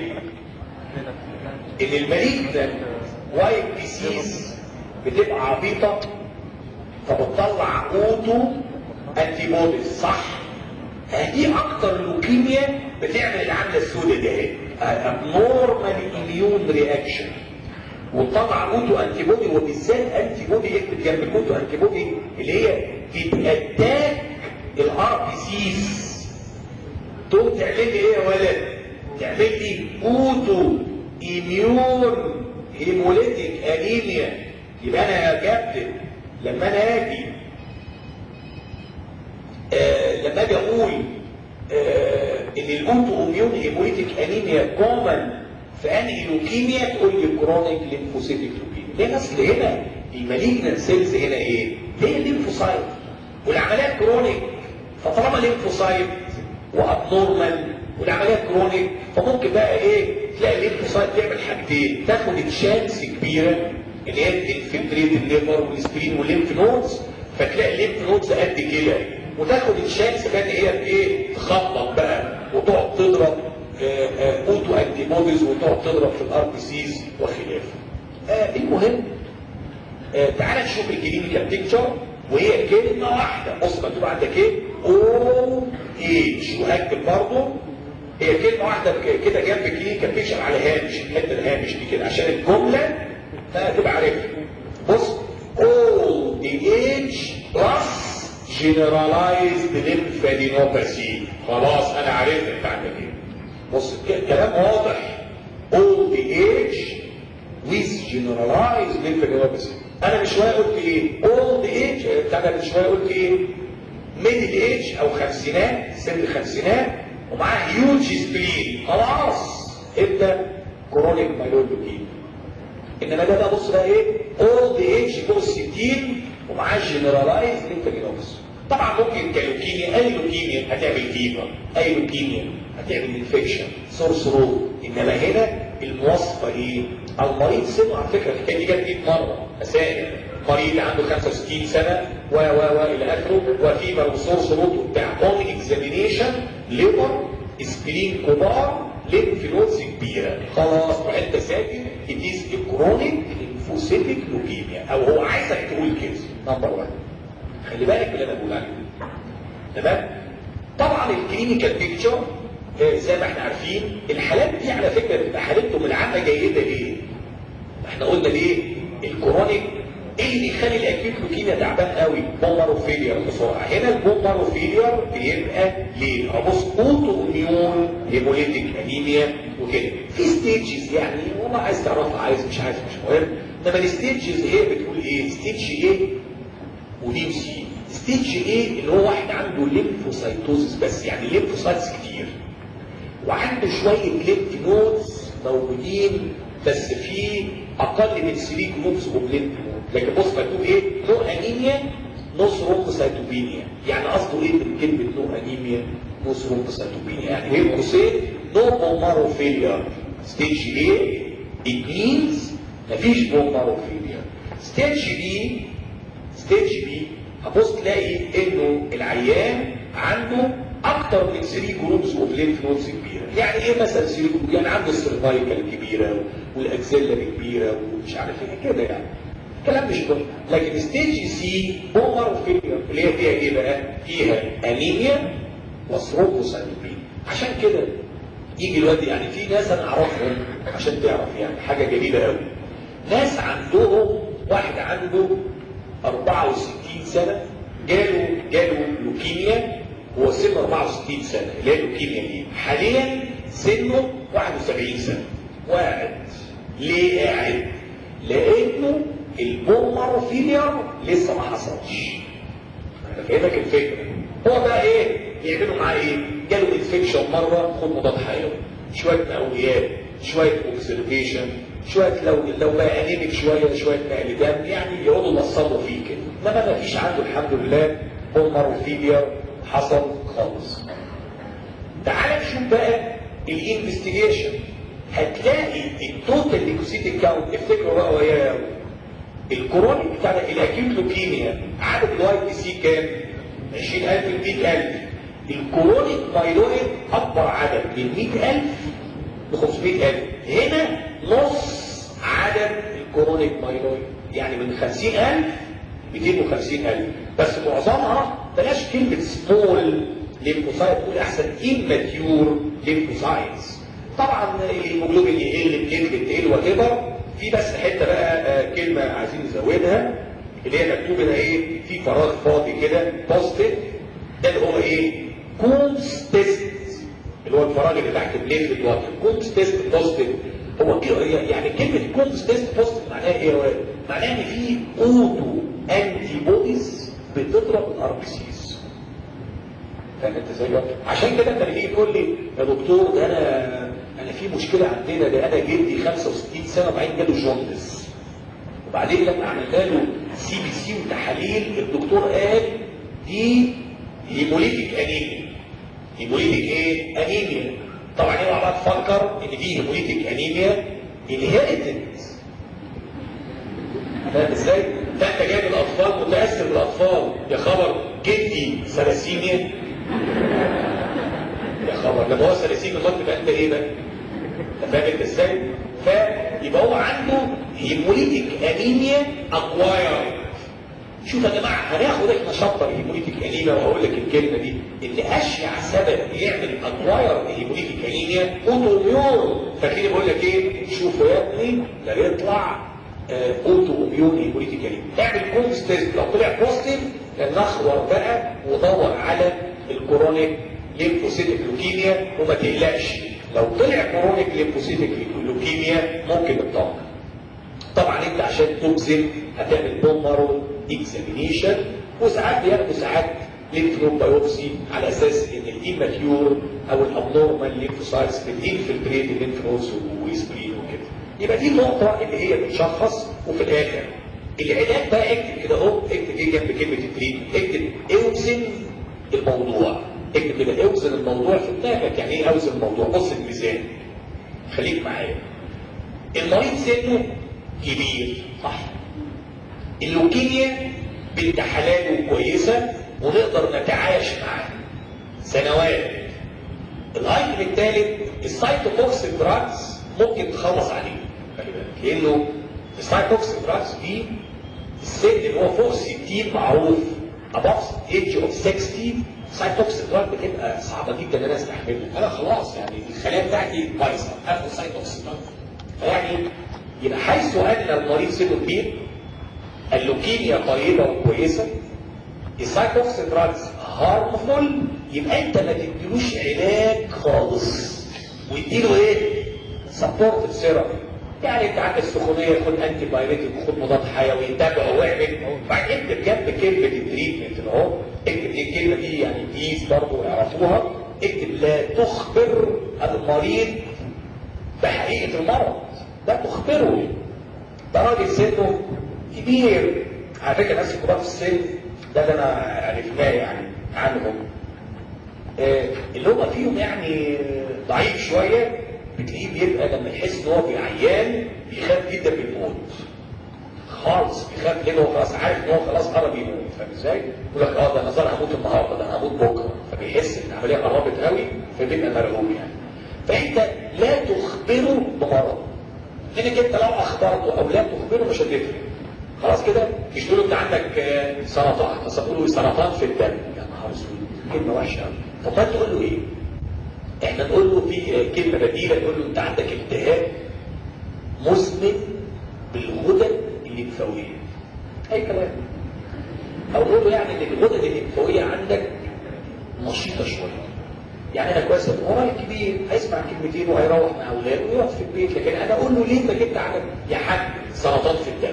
ان المالجنان وايت ديسيز بتبقى عبيطة فبتطلع اوتو انتي بوديز صح دي اكتر لوكيميا بتعمل العملة السوداء دي ابنورمال اميون رياكشن وتطلع اوتو انتي بودي وبالذات انتي بودي اكتب جنب الاوتو انتي بودي اللي هي بتاتاك الار بي سيز تقوم تعمل لي ايه يا ولد تعمل لي اوتو اميون هيموليتيك انيميا يبقى انا يا كابتن لما انا اجي آه لما اجي اقول آه ان الاوتو اميون هيموليتيك انيميا كومن في انهي لوكيميا تقول لي كرونيك ليمفوسيتيك لوكيميا ليه اصل هنا المالجنان سيلز هنا ايه هي الليمفوسايت والعمليات كرونيك فطالما ليمفوسايت وابنورمال والعمليات كرونيك فممكن بقى ايه تلاقي الليمفوسايت تعمل حاجتين تاخد تشانس كبيره ان هي تنفلتريت الليفر والسبرين والليمف نودز فتلاقي الليمف نودز قد كده وتاخد الشانس كان هي ايه تخبط بقى وتقعد تضرب اوتو انتي بوديز وتقعد تضرب في الار بي سيز وخلافه. آه المهم آه تعال نشوف الكلينيكال بيكتشر وهي كلمه واحده بص مكتوب عندك ايه؟ او اتش وهكتب برضه هي كلمه واحده كده جنب الكلينيكال بيكتشر على هامش الحته الهامش دي كده عشان الجمله تبقى عارفها. بص او اتش بلس generalized lymphadenopathy خلاص انا عرفت بتاعت ايه بص كلام واضح old age with generalized lymphadenopathy انا من شويه قلت ايه old age بتاع ده من شويه قلت ايه middle age او خمسينات سن الخمسينات ومعاه huge spleen خلاص امتى كرونيك مايلويد لوكيميا انما ده بقى بص بقى ايه اولد ايج فوق ال 60 ومعاه جنرالايز ليمفادينوباثي طبعا ممكن كلوكيميا اي لوكيميا هتعمل فيفر اي لوكيميا هتعمل انفكشن سورس رود انما هنا المواصفه ايه المريض سنه على فكره الحكايه دي جت 100 مره مسائل مريض عنده 65 سنه و و و الى اخره وفيفر وسورس رود وبتاع اون اكزامينيشن ليبر سبرين كبار ليمف نودز كبيره خلاص وانت ساكن اتيز كرونيك ليمفوسيتيك لوكيميا او هو عايزك تقول كده نمبر 1 خلي بالك من اللي انا بقول عليه تمام طبعا الكلينيكال بيكتشر زي ما احنا عارفين الحالات دي على فكره بتبقى حالتهم العامه جيده ليه؟ احنا قلنا ليه؟ الكرونيك ايه اللي يخلي الاكيوت لوكيميا تعبان قوي؟ بومبارو فيلير بسرعه هنا البومبارو فيلير بيبقى ليه؟ ابص اوتو اميون هيموليتيك انيميا وكده في ستيجز يعني والله عايز تعرفها عايز مش عايز مش مهم انما الستيجز هي بتقول ايه؟ ستيج ايه ودي وسي ستيج ايه اللي هو واحد عنده ليمفوسايتوزس بس يعني ليمفوسايتس كتير وعنده شويه ليمف نودز موجودين بس في اقل من 3 جروبس اوف ليمف نود لكن بص مكتوب ايه نو انيميا نو ثرومبوسايتوبينيا يعني قصده ايه من كلمه نو انيميا نو ثرومبوسايتوبينيا يعني بين قوسين نو بومارو فيلير ستيج ايه it means مفيش بومارو فيلير ستيج بي ستيج بي هبص تلاقي انه العيان عنده اكتر من 3 جروبس اوف ليمف نودز كبيره يعني ايه مثلا 3 جروب يعني عنده السيرفايكال كبيره والاكسيلر كبيره ومش عارف ايه كده يعني كلام مش كله لكن ستيج سي بومر فيلير اللي هي فيها ايه بقى فيها انيميا وثرومبوسايتوبين عشان كده يجي الواد يعني في ناس انا اعرفهم عشان تعرف يعني حاجه جميله قوي ناس عندهم واحد عنده 64 سنه جاله جاله لوكيميا هو سنه 64 سنه اللي هي اللوكيميا دي حاليا سنه 71 سنه وقاعد ليه قاعد؟ لانه البومر فيلير لسه ما حصلش انا فاهمك الفكره هو بقى ايه يعملوا معاه ايه جاله انفكشن مره خد مضاد حيوي شويه مقويات شويه اوبزرفيشن شويه لو لو بقى انيميك شويه شويه نقل دم يعني يقعدوا ينصبوا فيه كده انما ما فيش عنده الحمد لله بومر فيلير حصل خالص تعال نشوف بقى الانفستيجيشن هتلاقي التوتال ليكوسيتيك كاونت افتكروا بقى ويا الكوروني بتاع الاكيوت لوكيميا عدد الواي بي سي كام 20000 ل 100000 الكورونيك مايلويد اكبر عدد من 100000 ل 500000 هنا نص عدد الكورونيك مايلويد يعني من 50000 250000 بس معظمها بلاش كلمه سمول ليمفوسايت تقول احسن اماتيور ليمفوسايتس طبعا الهيموجلوبين يقل البليتلت تقل وات في بس حته بقى آه كلمه عايزين نزودها اللي هي مكتوب هنا ايه في فراغ فاضي كده بوزيتيف ده اللي هو ايه كومز تيست اللي هو الفراغ اللي تحت البليتلت وات كومز تيست بوزيتيف هو كده يعني كلمه كومز تيست بوزيتيف معناها ايه يا واد؟ معناها ان في اوتو انتي بوديز بتضرب الار بي سيز فاهم انت ازاي عشان كده انت بتيجي تقول لي يا دكتور ده انا انا في مشكله عندنا ده انا جدي 65 سنه وبعدين جاله جوندس وبعدين لما عملنا له سي بي سي وتحاليل الدكتور قال دي هيموليتيك انيميا هيموليتيك ايه؟ انيميا طبعا هي بقى تفكر ان دي هيموليتيك انيميا انهيرتد فاهم ازاي؟ فانت جايب الاطفال متاثر بالاطفال يا خبر جدي ثلاسيميا يا خبر لما هو ثلاسيميا امال تبقى انت ايه بقى؟ انت فاهم انت ازاي؟ فيبقى هو عنده هيموليتيك انيميا اكواير شوف يا جماعه هناخد احنا شابتر هيموليتيك انيميا وهقول لك الكلمه دي ان اشيع سبب يعمل اكواير هيموليتيك انيميا اوتو اميون فاكرين بقول لك ايه؟ شوفوا يا ابني لا يطلع اوتو اميون هيموليتيك انيميا اعمل كومز تيست لو طلع بوزيتيف نخور بقى ودور على الكورونيك ليمفوسيتيك لوكيميا وما تقلقش لو طلع كورونيك ليمفوسيتيك لوكيميا ممكن نطمن طبعا انت عشان تجزم هتعمل بومارو اكزامينيشن وساعات بياخدوا ساعات ليمف نود بايوبسي على اساس ان الاماتيور او الابنورمال ليمفوسايتس بتنفلتريت الليمف نودز وسبرين وكده يبقى دي النقطه اللي هي بتشخص وفي الاخر العلاج بقى اكتب كده اهو اكتب ايه جنب كلمه التريتمنت اكتب اوزن الموضوع اكتب كده اوزن الموضوع في دماغك يعني ايه اوزن الموضوع بص الميزان خليك معايا المريض سنه كبير صح اللوكيميا بنت حلال وكويسه ونقدر نتعايش معاها سنوات الايتم الثالث السايتوتوكسيك دراجز ممكن تخلص عليه خلي بالك لانه السايتوتوكسيك دراجز دي السن اللي هو فوق 60 معروف above age of 60 سايتوكسيك دراج بتبقى صعبه جدا ان انا استحملها انا خلاص يعني الخلايا بتاعتي بايظه اخد سايتوكسيك دراج فيعني يبقى حيث ان المريض سنه كبير اللوكيميا طيبه وكويسه السايتوكسيك دراجز هارمفول يبقى انت ما تديلوش علاج خالص واديله ايه؟ سبورت ثيرابي يعني انت عندك سخونيه خد انتي بايريتك وخد مضاد حيوي تابعه واعمل بعدين اكتب جنب كلمه التريتمنت اهو اكتب ايه الكلمه دي يعني بليز برضه يعرفوها اكتب لا تخبر المريض بحقيقه المرض لا تخبره ده راجل سنه كبير على فكره الناس الكبار في السن ده اللي انا عرفناه يعني عنهم آه اللي هم فيهم يعني ضعيف شويه بتلاقيه بيبقى لما يحس ان هو في عيان بيخاف جدا من الموت خالص بيخاف لانه هو خلاص عارف ان هو خلاص قرب يموت فاهم ازاي؟ يقول لك اه ده انا ظهر هموت النهارده ده انا هموت بكره فبيحس ان العمليه قربت قوي فبيبقى مرعوب يعني فانت لا تخبره بمرض لانك انت لو اخبرته او لا تخبره مش هتفرق خلاص كده مش تقول له انت عندك آه، سرطان بس تقول له سرطان في الدم يا نهار اسود كلمه وحشه قوي طب ما تقول له ايه؟ احنا نقول له في آه، كلمه بديله نقول له انت عندك التهاب مزمن بالغدد الليمفاويه اي كلام او نقول له يعني ان الغدد الليمفاويه عندك نشيطه شويه يعني انا كويس هو راجل كبير هيسمع كلمتين وهيروح مع اولاده ويقعد في البيت لكن انا اقول له ليه انت جبت عندك يا حاج سرطان في الدم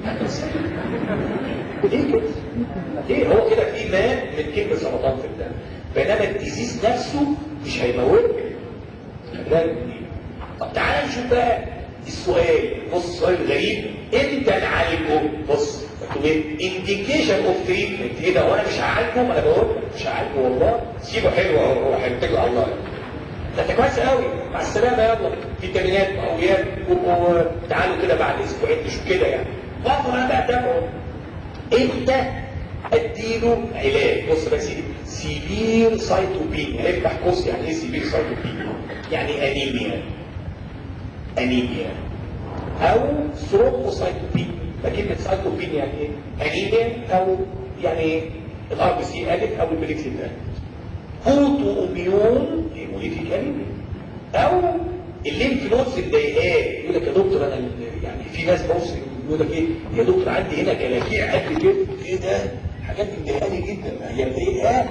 ليه كده؟ ليه هو كده في مات من كلمه سرطان في الدم بينما الديزيز نفسه مش هيموتك خلي بالك من دي. طب تعالى نشوف بقى السؤال بص السؤال غريب امتى نعالجه بص مكتوب ايه انديكيشن اوف تريتمنت ايه ده وانا مش هعالجه ما انا بقول مش هعالجه والله سيبه حلو اهو هو هيتكل على الله ده انت كويس قوي مع السلامه يلا فيتامينات مقويات وتعالوا كده بعد اسبوعين نشوف كده يعني وافضل انا بقى اتابعه امتى اديله علاج بص بقى يا سيدي سيفير سايتوبينيا افتح قوس يعني ايه سيفير سايتوبينيا يعني انيميا انيميا او ثرومبوسايتوبينيا فكلمه سايتوبينيا يعني ايه انيميا او يعني الار بي سي قلت او البليكسيد قلت اوتو اميون هيموليتيك انيميا او الليمف نودز مضايقاه يقول لك يا دكتور انا يعني في ناس بص يقول لك ايه يا دكتور عندي هنا كلاكيع قد كده ايه ده حاجات مضايقاني جدا هي مضايقاه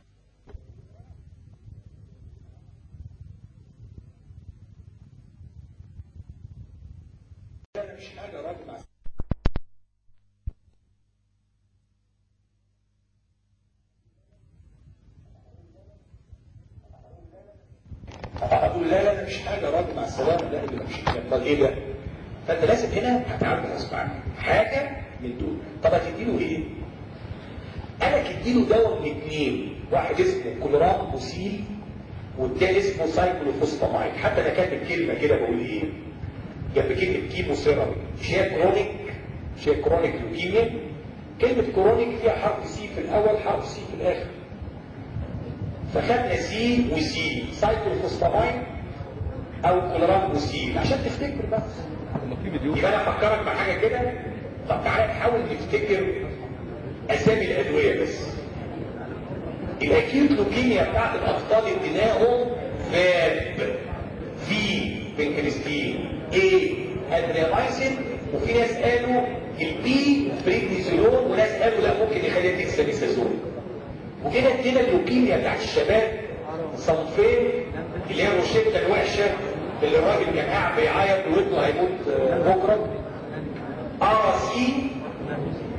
انا مش حاجه راجل مع اقول لا لا ده مش حاجه راجل مع السلامه لا اللي مش امال ايه ده فانت لازم هنا هتعمل غصب عنك حاجه من دول طب هتديله ايه انا تديله دواء من اثنين واحد اسمه كولورام موسيل والتاني اسمه سايكلوفوسفامايد حتى انا كاتب كلمه كده بقول ايه جنب كلمه كيمو ثيرابي مش هي كرونيك مش هي كرونيك لوكيميا كلمه كرونيك فيها حرف سي في الاول حرف سي في الاخر فخدنا سي وسي سايكلوفوسفامايد او كولورام موسيل عشان تفتكر بس لما في فيديو يبقى انا افكرك بحاجه كده طب تعالى نحاول نفتكر اسامي الادويه بس الاكيوت لوكيميا بتاعت الاطفال اديناهم فاب في بنكريستين اي ادرينايسين وفي ناس قالوا البي بريدنيزولون وناس قالوا لا ممكن يخليها ديكساميثازون وكده ادينا اللوكيميا بتاعت الشباب صنفين اللي هي الروشته الوحشه اللي الراجل كان قاعد بيعيط وودنه هيموت آه، بكره ار سي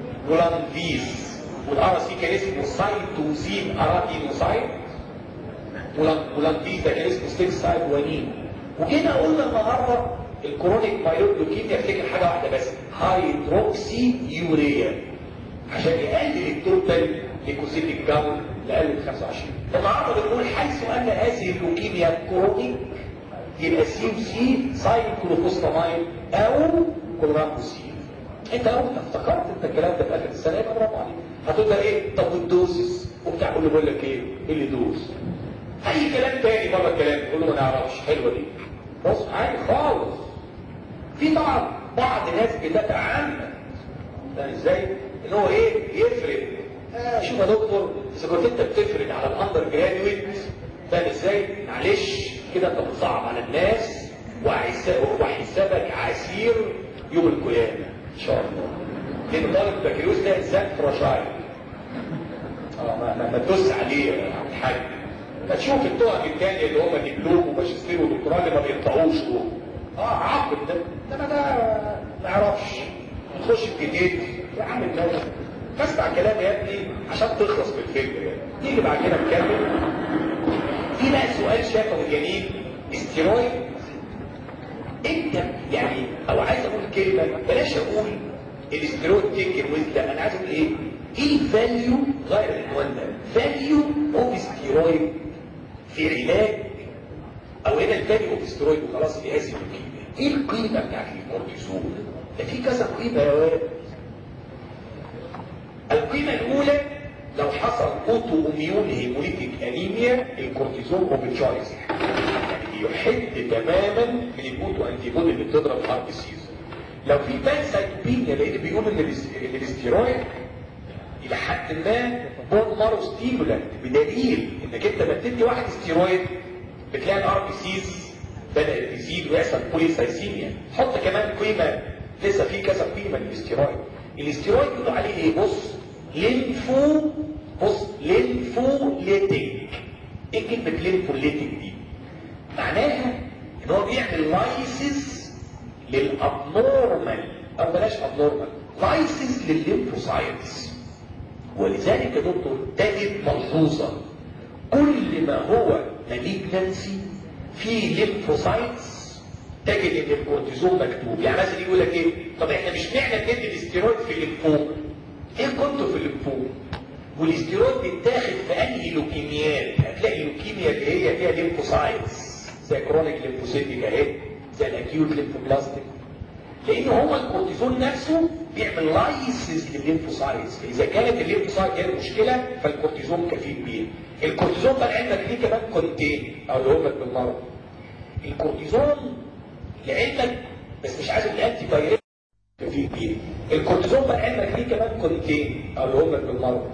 ولانفيز والار سي كان اسمه سايتوزين اراتينوسايد ولانتيز ده كان اسمه ستيك سايد وانين وجينا قلنا النهارده الكرونيك مايلود لوكيميا افتكر حاجه واحده بس هيدروكسي يوريا عشان يقلل التوتال ليكوسيتيك كاون لاقل من 25 النهارده بنقول حيث ان هذه اللوكيميا كرونيك يبقى سي و سي سايكلوفوسفامايد او كلورامبوسين انت لو افتكرت انت الكلام ده في اخر السنه يبقى برافو عليك هتقول ده ايه طب والدوزز وبتاع كله بيقول لك ايه ايه اللي دوز اي كلام تاني بره الكلام تقول له ما نعرفش حلوه دي بص عادي خالص في طبعا بعض الناس بتتعمد فاهم ازاي ان هو ايه يفرد آه شوف يا دكتور اذا كنت انت بتفرد على الاندر جراديويت فاهم ازاي معلش كده انت بتصعب على الناس وحسابك عسير يوم القيامه ان شاء الله لان طالب البكالوريوس ده انسان فراجايل اه ما, ما, ما تدوس عليه يا عم الحاج ما تشوف التهم التانية اللي هم دبلوم وماجستير ودكتوراه اللي ما بينطقوش دول اه عقد ده انما ده ما يعرفش تخش في جديد يا عم النوم فاسمع كلامي يا ابني عشان تخلص من الفكر يعني نيجي بعد كده نكمل في بقى سؤال شافوي جميل استيرويد انت يعني او عايز اقول كلمه بلاش اقول الاستيرويد تيكن ويز لا انا عايز اقول ايه ايه الفاليو غير العنوان ده فاليو اوف ستيرويد في علاج او هنا الفاليو اوف ستيرويد وخلاص في هذه القيمه ايه القيمه بتاعت الكورتيزون ده في كذا قيمه يا واد القيمه الاولى لو حصل اوتو اميون هيموليتيك انيميا الكورتيزون اوبتشايز يعني يحد تماما من الاوتو انتي بودي اللي بتضرب الار بي سيز لو في بانسايتوبينيا لان بيقول ان الاستيرويد الى حد ما بون مارو ستيمولانت بدليل انك انت لما بتدي واحد استيرويد بتلاقي الار بي سيز بدات تزيد ويحصل بوليسايسيميا حط كمان قيمه لسه في كذا قيمه للاستيرويد الاستيرويد بيقولوا عليه ايه بص لينفو بص لينفوليتيك ايه كلمه لينفوليتيك دي معناها ان هو بيعمل لايسيس للابنورمال او بلاش ابنورمال لايسيس للليمفوسايتس ولذلك يا دكتور تجد ملحوظه كل ما هو مالجنسي في ليمفوسايتس تجد ان الكورتيزون مكتوب يعني مثلا يقول لك ايه طب احنا مش معنى ندي الاستيرويد في الليمفوم ايه كنتوا في الليمفوم والاستيرويد بيتاخد في انهي لوكيميات هتلاقي لوكيميا اللي هي فيها ليمفوسايتس زي كرونيك ليمفوسيتيك اهي زي الاكيوت ليمفوبلاستيك لان هو الكورتيزون نفسه بيعمل لايسيس للليمفوسايتس اذا كانت الليمفوسايت هي المشكله فالكورتيزون كفيل بيها الكورتيزون بقى عندك ليه كمان كونتين اقول لك بالمره الكورتيزون لعلمك بس مش عايز الانتي بايريتك كفيل بيها الكورتيزون بقى عندك ليه كمان كونتين اقول لك بالمره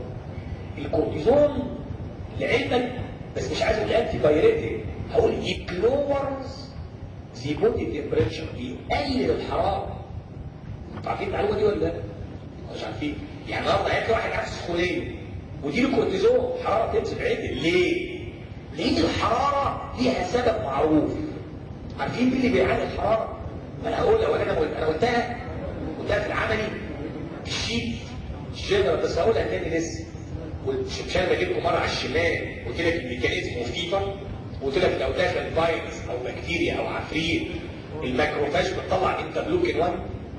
الكورتيزون لعلمك بس مش عايز الانتي بايريتك هقول يكلورز زي بودي تمبريتشر بيقلل الحراره انتوا عارفين المعلومه دي ولا لا؟ مش عارفين يعني النهارده هيك واحد عنده سخونيه وديله كورتيزون حراره تنزل عدل ليه؟ لان الحراره ليها سبب معروف عارفين مين اللي بيعاني الحراره؟ ما انا هقول لو انا انا قلتها قلتها في العملي الشيت الجنرال بس هقولها تاني لسه مش انا بجيب لكم مره على الشمال قلت لك الميكانيزم وفيفر وقلت لك لو دخل فيروس او بكتيريا او عفريت الماكروفاج بتطلع انترلوكين 1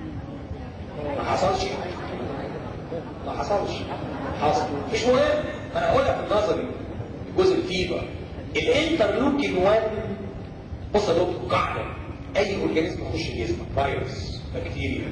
ما حصلش ما حصلش حصل مش مهم انا هقولها في النظري جزء الفيفر الانترلوكين 1 بص يا دكتور قاعده اي اورجانيزم يخش جسمك فيروس بكتيريا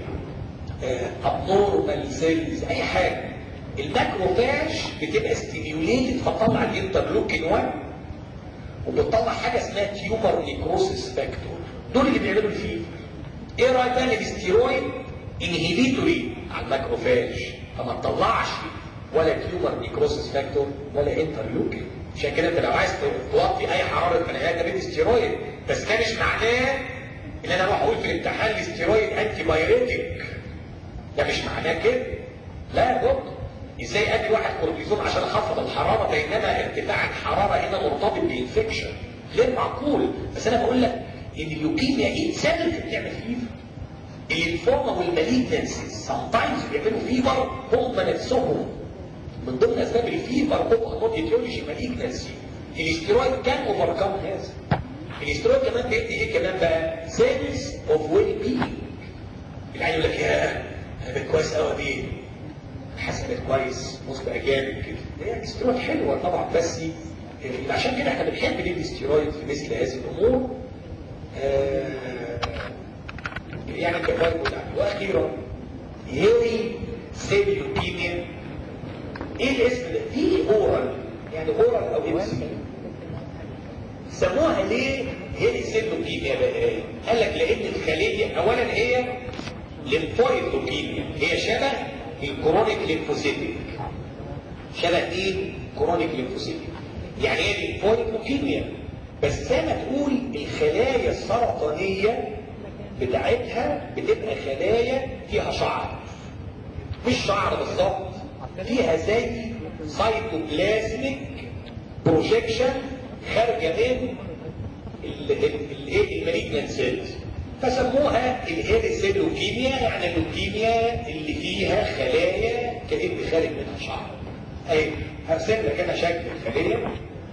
ابنورمال سيلز اي حاجه الماكروفاج بتبقى ستيميوليتد فتطلع الانترلوكين 1 وبتطلع حاجه اسمها تيومر نيكروسيس فاكتور دول اللي بيعملوا الفيفر ايه رايك بقى ان الاستيرويد انهبيتوري على الماكروفاج فما تطلعش ولا تيومر نيكروسيس فاكتور ولا انترلوكين عشان كده انت لو عايز توطي اي حراره بني ادم ادي استيرويد بس ده مش معناه ان انا اروح اقول في الامتحان الاستيرويد انتي بايريتك ده مش معناه كده لا يا دكتور ازاي ادي واحد كورتيزون عشان اخفض الحراره بينما ارتفاع الحراره هنا مرتبط بانفكشن غير معقول بس انا بقول لك ان اللوكيميا انسان اللي بتعمل فيفر الليمفوما والماليجنسيز سام تايمز بيعملوا فيفر هم نفسهم من ضمن اسباب الفيفر هو نوت ايتيولوجي ماليجنسي الاسترويد كان اوفركم هذا الاسترويد كمان بيدي ايه كمان بقى سيلز اوف ويل بينج العيال يقول لك يا انا بقيت كويس قوي بيه حاسس بقيت كويس بص بقى جامد كده هي الاسترويد حلوه طبعا بس آه، عشان كده احنا بنحب ندي استرويد في مثل هذه الامور آه، يعني كفايه بتاعته واخيرا هيري سيليوكيميا ايه الاسم ده؟ دي اورال يعني اورال او امسي سموها ليه هيري سيليوكيميا بقى ايه؟ قال لك لان الخليه اولا هي ليمفويد لوكيميا هي شبه الكرونيك ليمفوسيتيك شبه ايه؟ كرونيك ليمفوسيتيك يعني هي ليمفويد لوكيميا بس زي ما تقول الخلايا السرطانيه بتاعتها بتبقى خلايا فيها شعر مش شعر بالظبط فيها زي سايتوبلازميك بروجيكشن خارجه من الايه المالجنان سيلز فسموها الهيريسيلوكيميا يعني اللوكيميا اللي فيها خلايا كأن خارج منها شعر اهي هرسم لك انا شكل الخليه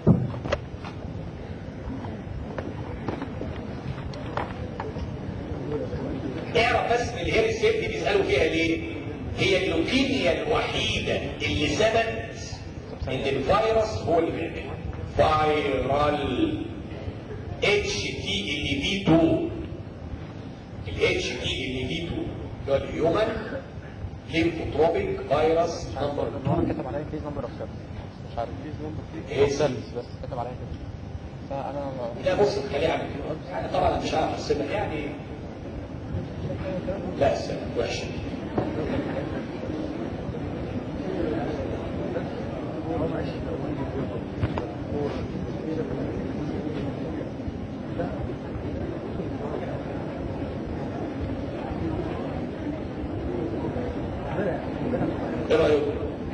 اعرف بس ان الهير سيل دي بيسالوا فيها ليه؟ هي اللوكيميا الوحيده اللي ثبت ان الفيروس هو اللي بيعملها. فايرال اتش تي ال في 2 الاتش تي ال في 2 اللي هو الهيومن ليمفوتروبيك فيروس نمبر هو كتب عليا كيس نمبر اوف سيلز مش عارف كيس نمبر إيه؟ اوف سيلز بس كتب عليا كده فانا ما- لا بص خليها عامل كده يعني طبعا مش عارف احسبها يعني لا السنة وحشه ايه رايكم؟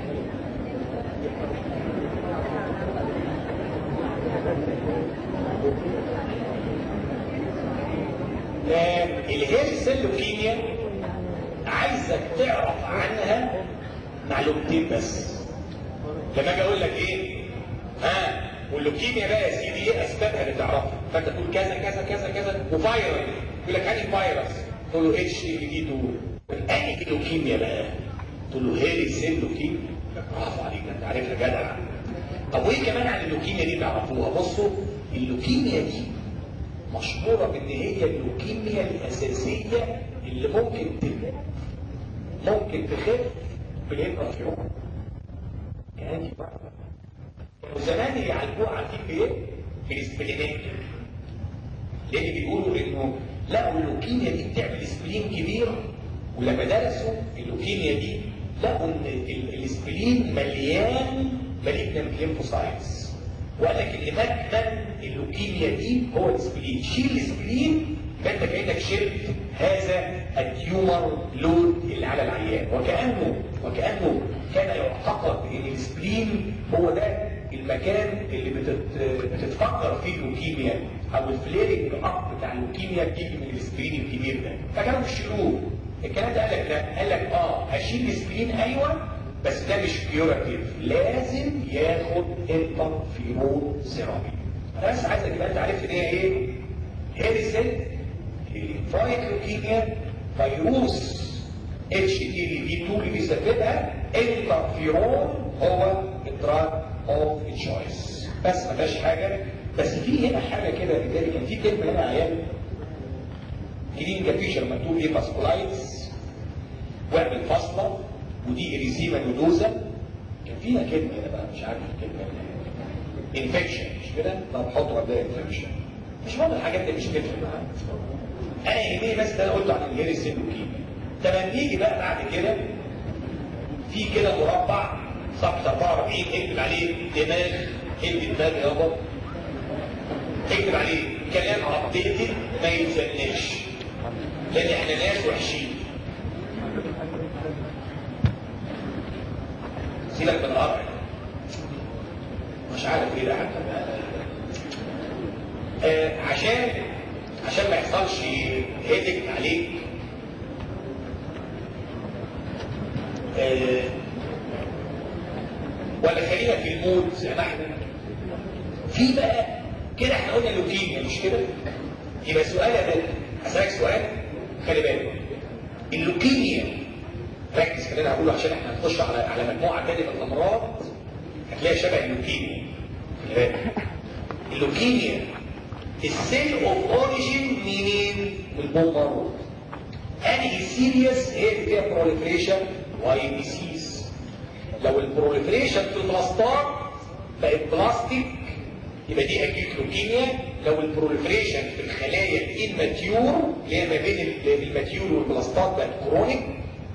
الهيل سيل لوكيميا عايزك تعرف عنها معلومتين بس لما اجي اقول لك ايه ها واللوكيميا بقى يا سيدي ايه اسبابها اللي تعرفها فانت تقول كذا كذا كذا كذا وفايروس يقول لك انهي فيروس تقول له اتش اي في 2 انهي لوكيميا بقى تقول له هيري سيل لوكيميا برافو عليك ده انت عارفها جدع طب وايه كمان عن اللوكيميا دي تعرفوها بصوا اللوكيميا دي مشهورة بان هي اللوكيميا الاساسية اللي ممكن تبقى ممكن تخف بالانترفيرون يعني كانوا زمان يعالجوها عارفين بايه؟ بالاسبلينيك لان بيقولوا انه لقوا اللوكيميا دي بتعمل سبلين كبير ولما درسوا اللوكيميا دي لقوا ان ال- الاسبلين مليان مالجنان ليمفوسايتس وقال لك اللي مكمن اللوكيميا دي هو الاسبلين شيل الاسبلين فانت كانك شلت هذا التيومر لود اللي على العيان وكانه وكانه كان يعتقد ان الاسبلين هو ده المكان اللي بتت... بتتفكر فيه اللوكيميا او الفليرنج اب بتاع اللوكيميا بتيجي من الاسبرين الكبير ده فكانوا بيشيلوه الكلام ده قال لك لا قال لك اه هشيل الاسبرين ايوه بس ده مش كيوراتيف لازم ياخد انترفيرون ثيرابي انا بس عايزك تبقى انت عارف ان هي ايه هيرسل الفايت لوكيميا فيروس اتش تي في 2 اللي بيسببها انترفيرون هو الدراج اوف تشويس بس ما فيهاش حاجه بس في هنا حاجه كده لذلك كان في كلمه هنا عيال كلينجا فيشر مكتوب ايه باسكولايتس واعمل فاصله ودي اريسيما نودوزا كان فيها كلمه هنا بقى مش عارف الكلمه انفكشن مش كده؟ طب حط ورديه انفكشن مش مهم الحاجات دي مش تفرق معاك انا يهمني بس ده انا قلته عن الهيرس اللوكيميا طب نيجي بقى بعد كده في كده مربع صفحه 44 اكتب عليه دماغ اكتب دماغ يابا اكتب عليه كلام ابديتد ما يتزناش لان احنا ناس وحشين سيبك من القطع مش عارف ايه ده حتى آه عشان عشان ما يحصلش هيدك عليك آه ولا خلينا في المود زي ما احنا في بقى كده احنا قلنا لوكيميا مش كده يبقى سؤال يا دكتور اسالك سؤال خلي بالك اللوكيميا ركز خلينا هقوله عشان احنا هنخش على على مجموعه تانية من الامراض هتلاقي شبه اللوكيميا خلي بالك اللوكيميا السيل اوف اوريجين منين؟ من البومبارو انهي سيريس هي اللي فيها بروليفريشن واي بي سيز لو البروليفريشن في البلاستات بقت بلاستيك يبقى دي اكيد لوكيميا لو البروليفريشن في الخلايا الاماتيور اللي هي ما بين الماتيور والبلاستات بقت كرونيك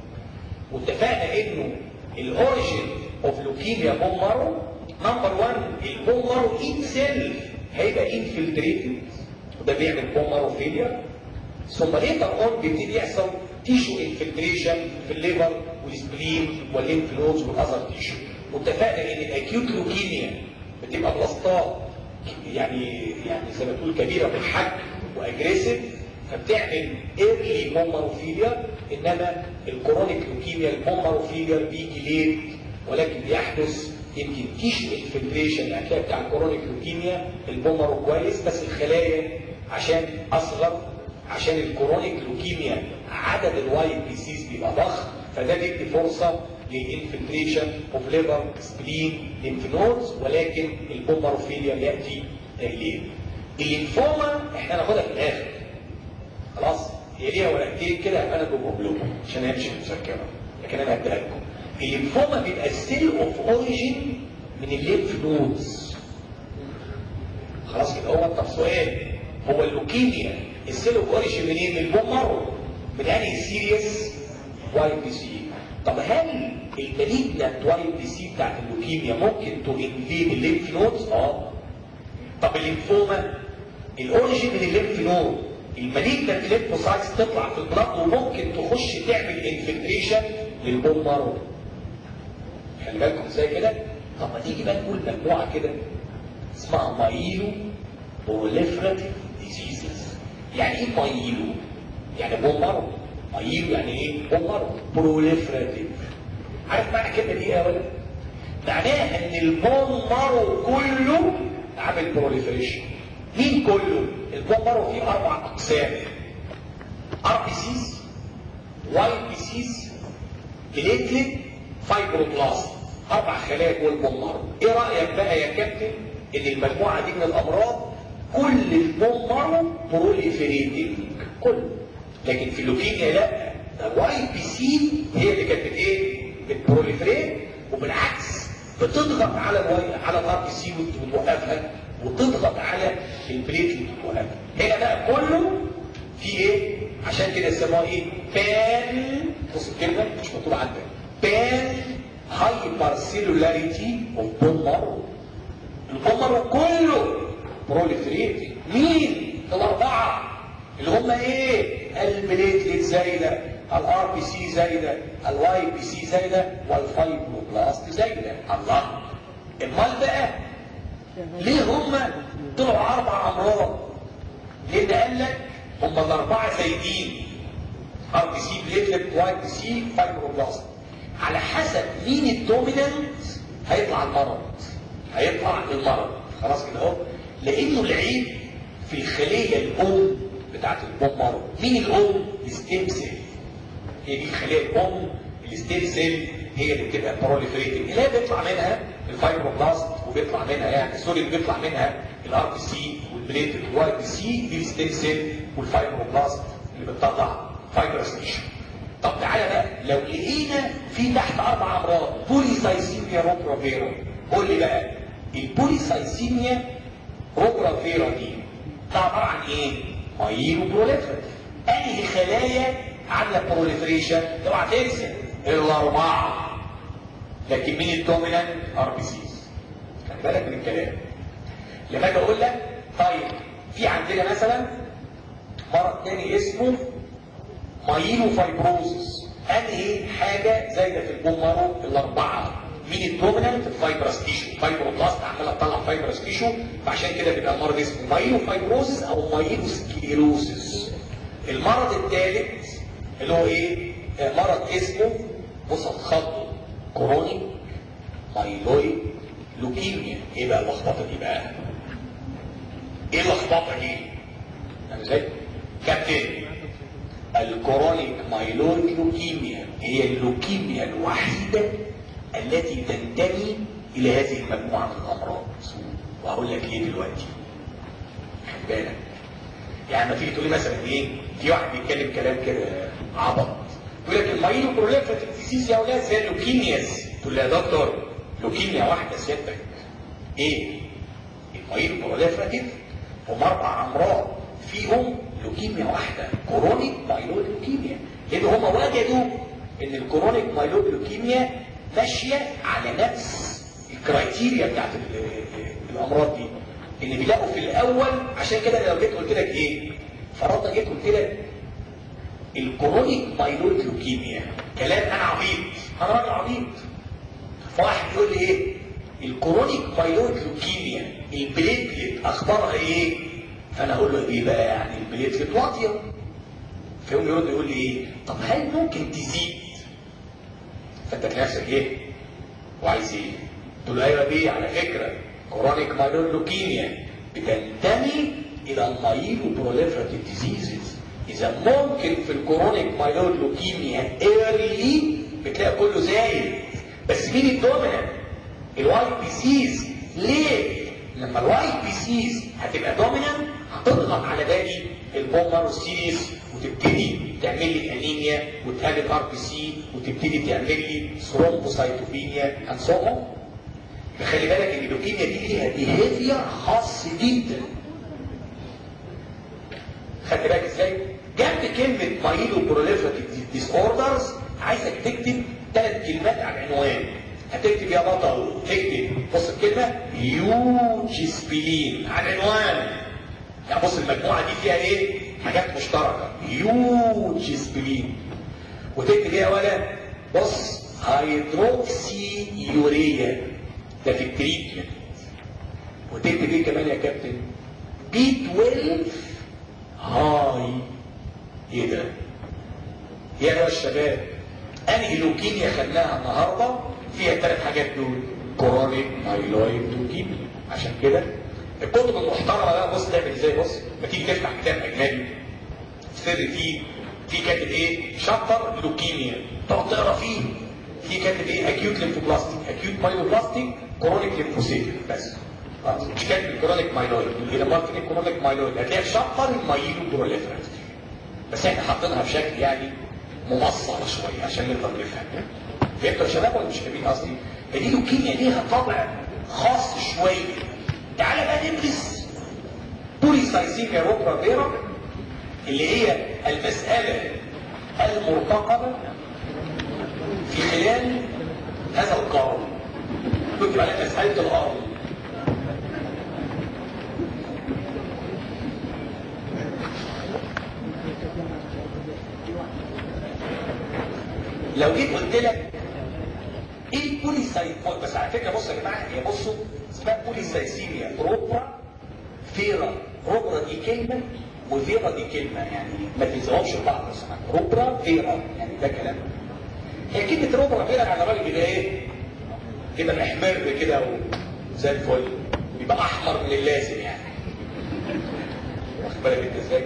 واتفقنا انه الاوريجين اوف لوكيميا بون مارو نمبر 1 البون مارو ان سيلف هيبقى انفلتريتد وده بيعمل بون مارو فيلير ثم ليتر اون بيبتدي يحصل تيشو انفلتريشن في الليفر والسبلين والليمف نودز والاذر تيشو واتفقنا ان الاكيوت لوكيميا بتبقى بلاستات يعني يعني زي ما تقول كبيره بالحجم واجريسيف فبتعمل ايرلي بومباروفيليا انما الكرونيك لوكيميا البومباروفيليا بيجي ليت ولكن بيحدث يمكن تيشو انفلتريشن هتلاقي بتاع الكرونيك لوكيميا البومبارو كويس بس الخلايا عشان اصغر عشان الكرونيك لوكيميا عدد الواي بي سيز بيبقى ضخم فده بيدي فرصه للانفلتريشن اوف ليفر سبلين ليمف نودز ولكن البومباروفيليا ياتي ليه الليمفوما احنا هناخدها في الاخر خلاص هي ليها ورقتين كده انا بقول لكم عشان هي مش مذكره لكن انا هديها لكم الليمفوما بيبقى السيل اوف اوريجين من الليمف نودز خلاص كده هو طب سؤال هو اللوكيميا السيل اوف اوريجين منين؟ من البومر من انهي سيريس واي بي سي طب هل المالجنت واي بي سي بتاعت اللوكيميا ممكن تو انفيد الليمف نودز؟ اه طب الليمفوما الاوريجين من الليمف نود المالجنت ليمفوسايتس تطلع في البلاد وممكن تخش تعمل انفلتريشن للبومر خلي بالكم ازاي كده طب ما تيجي بقى نقول مجموعه كده اسمها مايلو بروليفراتيف ديزيزز يعني ايه مايلو يعني بومر مايلو يعني ايه بومر بروليفراتيف عارف معنى الكلمه دي ايه يا ولد معناها ان البومر كله عامل بروليفريشن مين كله البومر فيه اربع اقسام ار بي سيز واي بي سيز بليتلت فايبروبلاست اربع خلايا جوه البومر ايه رايك بقى يا كابتن ان المجموعه دي من الامراض كل البومر بروليفريتنج كل لكن في اللوكيميا لا الواي بي سي هي اللي كانت ايه بتبروليفريت وبالعكس بتضغط على الواي على الار بي سي وتوقفها وتضغط على البليت وتوقفها هنا بقى كله في ايه عشان كده يسموها ايه بان بص الكلمه مش مكتوب عندك بان هايبر سيلولاريتي اوف بون مارو البون مارو كله بروليفريت مين الاربعه اللي هم ايه البليتلت زايده الار بي سي زايده الواي بي سي زايده والفايبروبلاست زايده الله امال بقى ليه هم طلعوا اربع امراض لان قال لك هم الاربعه زايدين ار بي سي بليتلت واي بي سي فايبروبلاست على حسب مين الدومينانت هيطلع المرض هيطلع المرض خلاص كده اهو لانه العيب في الخليه الام بتاعت البوم مرض مين الام الستيم سيل هي دي الخليه الام الستيم سيل هي اللي بتبقى بروليفريتنج اللي هي بيطلع منها الفايبروبلاست وبيطلع منها يعني سوري بيطلع منها الار بي سي والبليت الواي بي سي دي الستيم سيل والفايبروبلاست اللي بتطلع فايبرس تيشو طب تعالى بقى لو لقينا في تحت اربع امراض بوليسايسيميا روبرا فيرا قول لي بقى البوليسايسيميا روبرا فيرا دي ده عباره عن ايه؟ مايلو بروليفريتيف انهي خلايا عامله بروليفريشن اوعى تنسى الاربعه لكن مين الدومينانت ار بي سيز خلي بالك من الكلام لما اجي اقول لك طيب في عندنا مثلا مرض تاني اسمه مايلو فايبروزس انهي حاجه زايده في البومارو الاربعه مين الدومينانت الفايبرس تيشو فايبروبلاست عماله تطلع فايبرس تيشو فعشان كده بيبقى المرض اسمه مايلو فايبروزس او مايلو سكليروسس المرض الثالث اللي هو ايه آه، مرض اسمه بص خطه كرونيك مايلويد لوكيميا ايه بقى اللخبطه دي بقى ايه اللخبطه دي فاهم ازاي كابتن الكرونيك مايلويد لوكيميا هي اللوكيميا الوحيده التي تنتمي الى هذه المجموعه من الامراض وهقول لك ليه دلوقتي خد بالك يعني ما تيجي تقول لي مثلا ايه في واحد بيتكلم كلام كده عبط يقول لك المايلو بروليفراتيف ديزيز يا اولاد زي اللوكيمياز تقول لي يا دكتور لوكيميا واحده سيادتك ايه المايلو بروليفراتيف هم اربع امراض فيهم لوكيميا واحده كورونيك مايلود لوكيميا لان هم وجدوا ان الكورونيك مايلود لوكيميا ماشيه على نفس الكرايتيريا بتاعت الامراض دي ان بيلاقوا في الاول عشان كده لو جيت قلت لك ايه فرضنا جيت قلت لك الكرونيك مايلود لوكيميا كلام انا عبيط انا راجل عبيط فواحد يقول لي ايه الكرونيك مايلود لوكيميا البليتلت اخبارها ايه فانا اقول له ايه بقى يعني البليتلت واطيه فيقوم يرد يقول لي ايه طب هل ممكن تزيد فانت في نفسك ايه وعايز ايه تقول له ايوه بيه على فكره كرونيك مايلود لوكيميا بتنتمي الى المايلو بروليفراتيف ديزيزز اذا ممكن في الكرونيك مايلود لوكيميا ايرلي بتلاقي كله زايد بس مين الدومينانت الواي بي سيز ليه لما الواي بي سيز هتبقى دومينانت هتضغط على باقي البومر والسيريس وتبتدي تعمل لي انيميا وتقلل ار بي سي وتبتدي تعمل لي ثرومبوسايتوبينيا اند سو اون فخلي بالك ان اللوكيميا دي ليها بيهيفير خاص جدا خدت بالك ازاي جنب كلمه مايلو بروليفراتيف ديس اوردرز عايزك تكتب ثلاث كلمات على العنوان هتكتب يا بطل تكتب بص الكلمه يوجسبلين على العنوان يعني بص المجموعه دي فيها ايه حاجات مشتركه يوجسبلين وتكتب ايه يا ولد بص هيدروكسي يوريا ده في التريتمنت وتكتب ايه كمان يا كابتن بي 12 هاي ايه ده يا يا الشباب انهي لوكيميا خدناها النهارده فيها الثلاث حاجات دول كورونيك مايلويد لوكيميا عشان كده الكتب المحترمه بقى بص تعمل ازاي بص ما تيجي تفتح كتاب اجنبي سر فيه في كاتب ايه شابتر لوكيميا تقعد تقرا فيه في كاتب ايه اكيوت ليمفوبلاستيك اكيوت مايلوبلاستيك كورونيك ليمفوسيتك بس مش كاتب الكورونيك مايلويد اللي ماركت الكورونيك مايلويد هتلاقي في شابتر المايلو بروليفرنس بس احنا حاطينها بشكل يعني ممصر شويه عشان نقدر نفهم فهمتوا يا شباب ولا مش فاهمين قصدي؟ دي لوكيميا ليها طابع خاص شويه تعالى بقى ندرس بوليسايسيميا روبرا فيرا اللي هي المسألة المرتقبة في خلال هذا القرن نكتب عليها مسألة الأرض لو جيت قلت لك ايه البوليسايفون بس على فكره بصوا يا جماعه هي بصوا اسمها بوليسايسيميا روبرا فيرا روبرا دي كلمه وفيرا دي كلمه يعني ما تلزمهمش بعض بس روبرا فيرا يعني ده كلام هي كلمه روبرا فيرا يعني الراجل بيبقى ايه كده محمر كده وزي الفل بيبقى احمر من اللازم يعني واخد بالك انت ازاي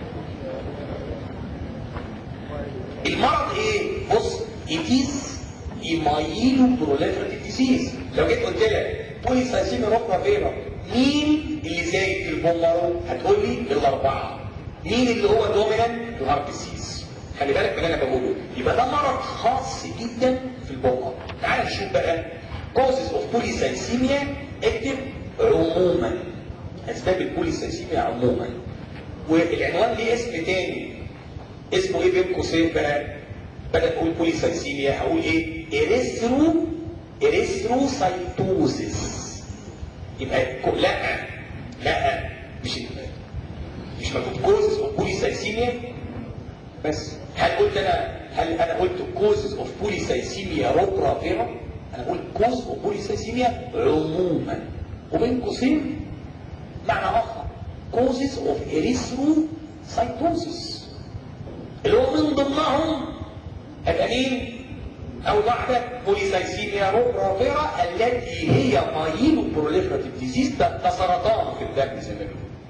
المرض ايه بص اتيز ايمايلو بروليفراتيف ديزيز لو جيت قلت لك بوليسايسيميا روبرا فيرا مين اللي زايد في البومبارو هتقول لي الاربعه مين اللي هو دومينانت الهاربسيس خلي بالك من اللي انا بقوله يبقى ده مرض خاص جدا في البومبارو تعال نشوف بقى causes of polycythemia اكتب عموما اسباب البوليسايسيميا عموما والعنوان ليه اسم تاني اسمه ايه بين قوسين بقى بدل اقول بوليسايسيميا هقول ايه اريثرو اريثروسايتوزيس يبقى لا لا مش مش مكتوب كوزز اوف بوليسايسيميا بس هل قلت انا هل انا قلت كوزز اوف بوليسايسيميا روبرا فيرا انا قلت كوز اوف بوليسايسيميا عموما وبين قوسين معنى اخر كوزز اوف اريثروسايتوزيس اللي هو من ضمنهم هيبقى مين اول واحده بوليسايسيميا روبرا فيرا التي هي مايلو بروليفراتيف ديزيز ده, ده سرطان في الدم زي ما بيقولوا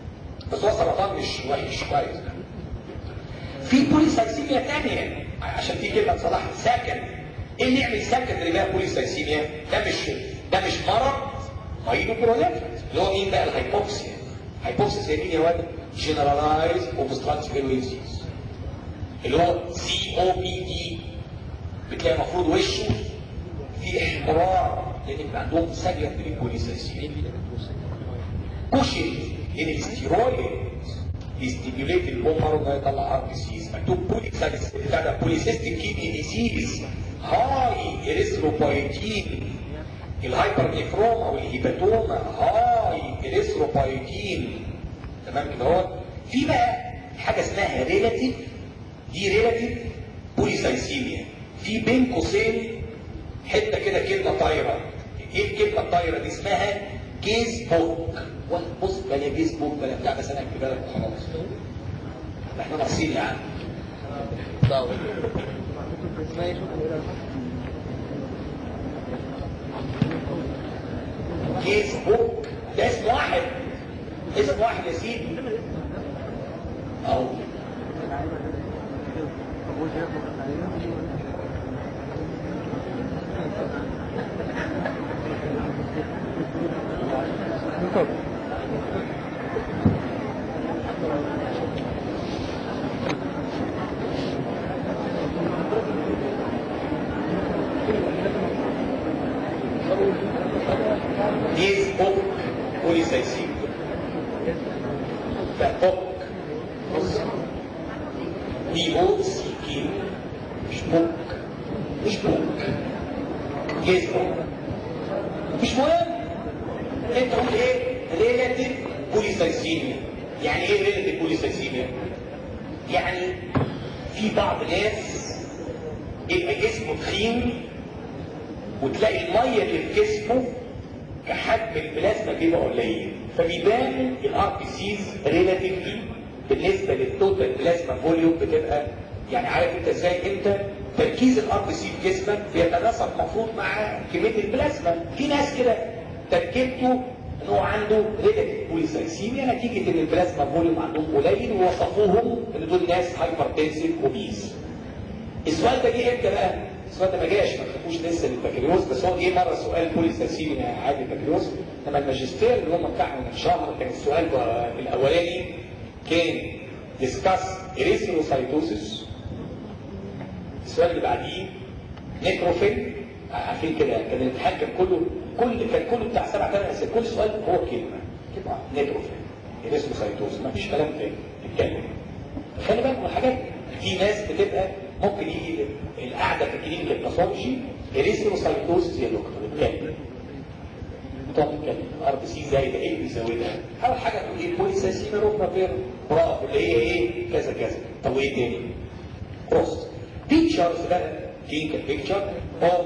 بس هو سرطان مش وحش كويس في بوليسايسيميا ثانيه عشان في كلمه تصلحها سكن ايه اللي يعمل سكن اللي بقى بوليسايسيميا ده مش ده مش مرض مايلوبروليفريت اللي هو مين بقى الهايبوكسيا هايبوكسيا زي مين يا واد جنرالايز اوبستراكتيف ديزيز اللي هو سي او بي دي بتلاقي المفروض وشه في احمرار لان بيبقى عندهم سجن من البوليسايسيميا كوشن لان الاستيرويد يستيميوليت البومر وده يطلع ار بي سيز مكتوب بوليسايس بتاع ده بوليسيستيك كيدني ديسيز هاي اريثروبويتين الهايبر نيفروم او الهيباتوما هاي اريثروبويتين تمام كده اهو في بقى حاجه اسمها ريلاتيف دي ريلاتيف بوليسايسيميا في بين قوسين حته كده كلمه طايره ايه الكلمه الطايره دي اسمها جيز بوك بص بلا جيز بوك بلا بتاع بس انا اكتبها لك وخلاص احنا ناقصين يعني جيز بوك ده اسم واحد اسم واحد يا سيدي اهو جيز بوك بوليسايسين ده بوك بص بي او سي كي مش بوك مش بوك جيز بوك مش مهم انت قول ايه ريلاتيف بوليسايسيميا يعني ايه ريلاتيف بوليسايسيميا يعني في بعض ناس يبقى جسمه تخين وتلاقي الميه اللي في جسمه كحجم البلازما بيبقى قليل فبيبان الار بي سيز ريلاتيفلي بالنسبه للتوتال بلازما فوليوم بتبقى يعني عارف انت ازاي انت تركيز الار بي سي في جسمك بيتناسب المفروض مع كميه البلازما في ناس كده تركيبته ان هو عنده ريلاتيف بوليسايسيميا نتيجه ان البلازما فوليوم عندهم قليل ووصفوهم ان دول ناس هايبرتنسيف اوبيز السؤال ده جه امتى بقى؟ السؤال ده ما جاش ما تخافوش لسه للبكالوريوس بس هو جه مره سؤال بوليسايسيميا عادي البكالوريوس انما الماجستير اللي هم بتاعهم من شهر كان السؤال الاولاني كان ديسكاس اريثروسايتوسيس السؤال اللي بعديه نيكروفيل عارفين كده كان الامتحان كان كله كل كان كله بتاع سبع ثمان اسئله كل سؤال هو كلمه كلمه نيكروفيل اريثروسايتوسيس ما فيش كلام تاني اتكلم خلي بالك من الحاجات في ناس بتبقى ممكن يجي القعده في الكلينيك الباثولوجي اريثروسايتوسيس يا دكتور اتكلم تقعد تتكلم ار بي سي زايده ايه بيزودها اول حاجه تقول ايه بوليسايسيميا روبنا فير برافو اللي هي ايه كذا كذا طب وايه تاني بص بيكتشرز بقى كلينيكال بيكتشر اوف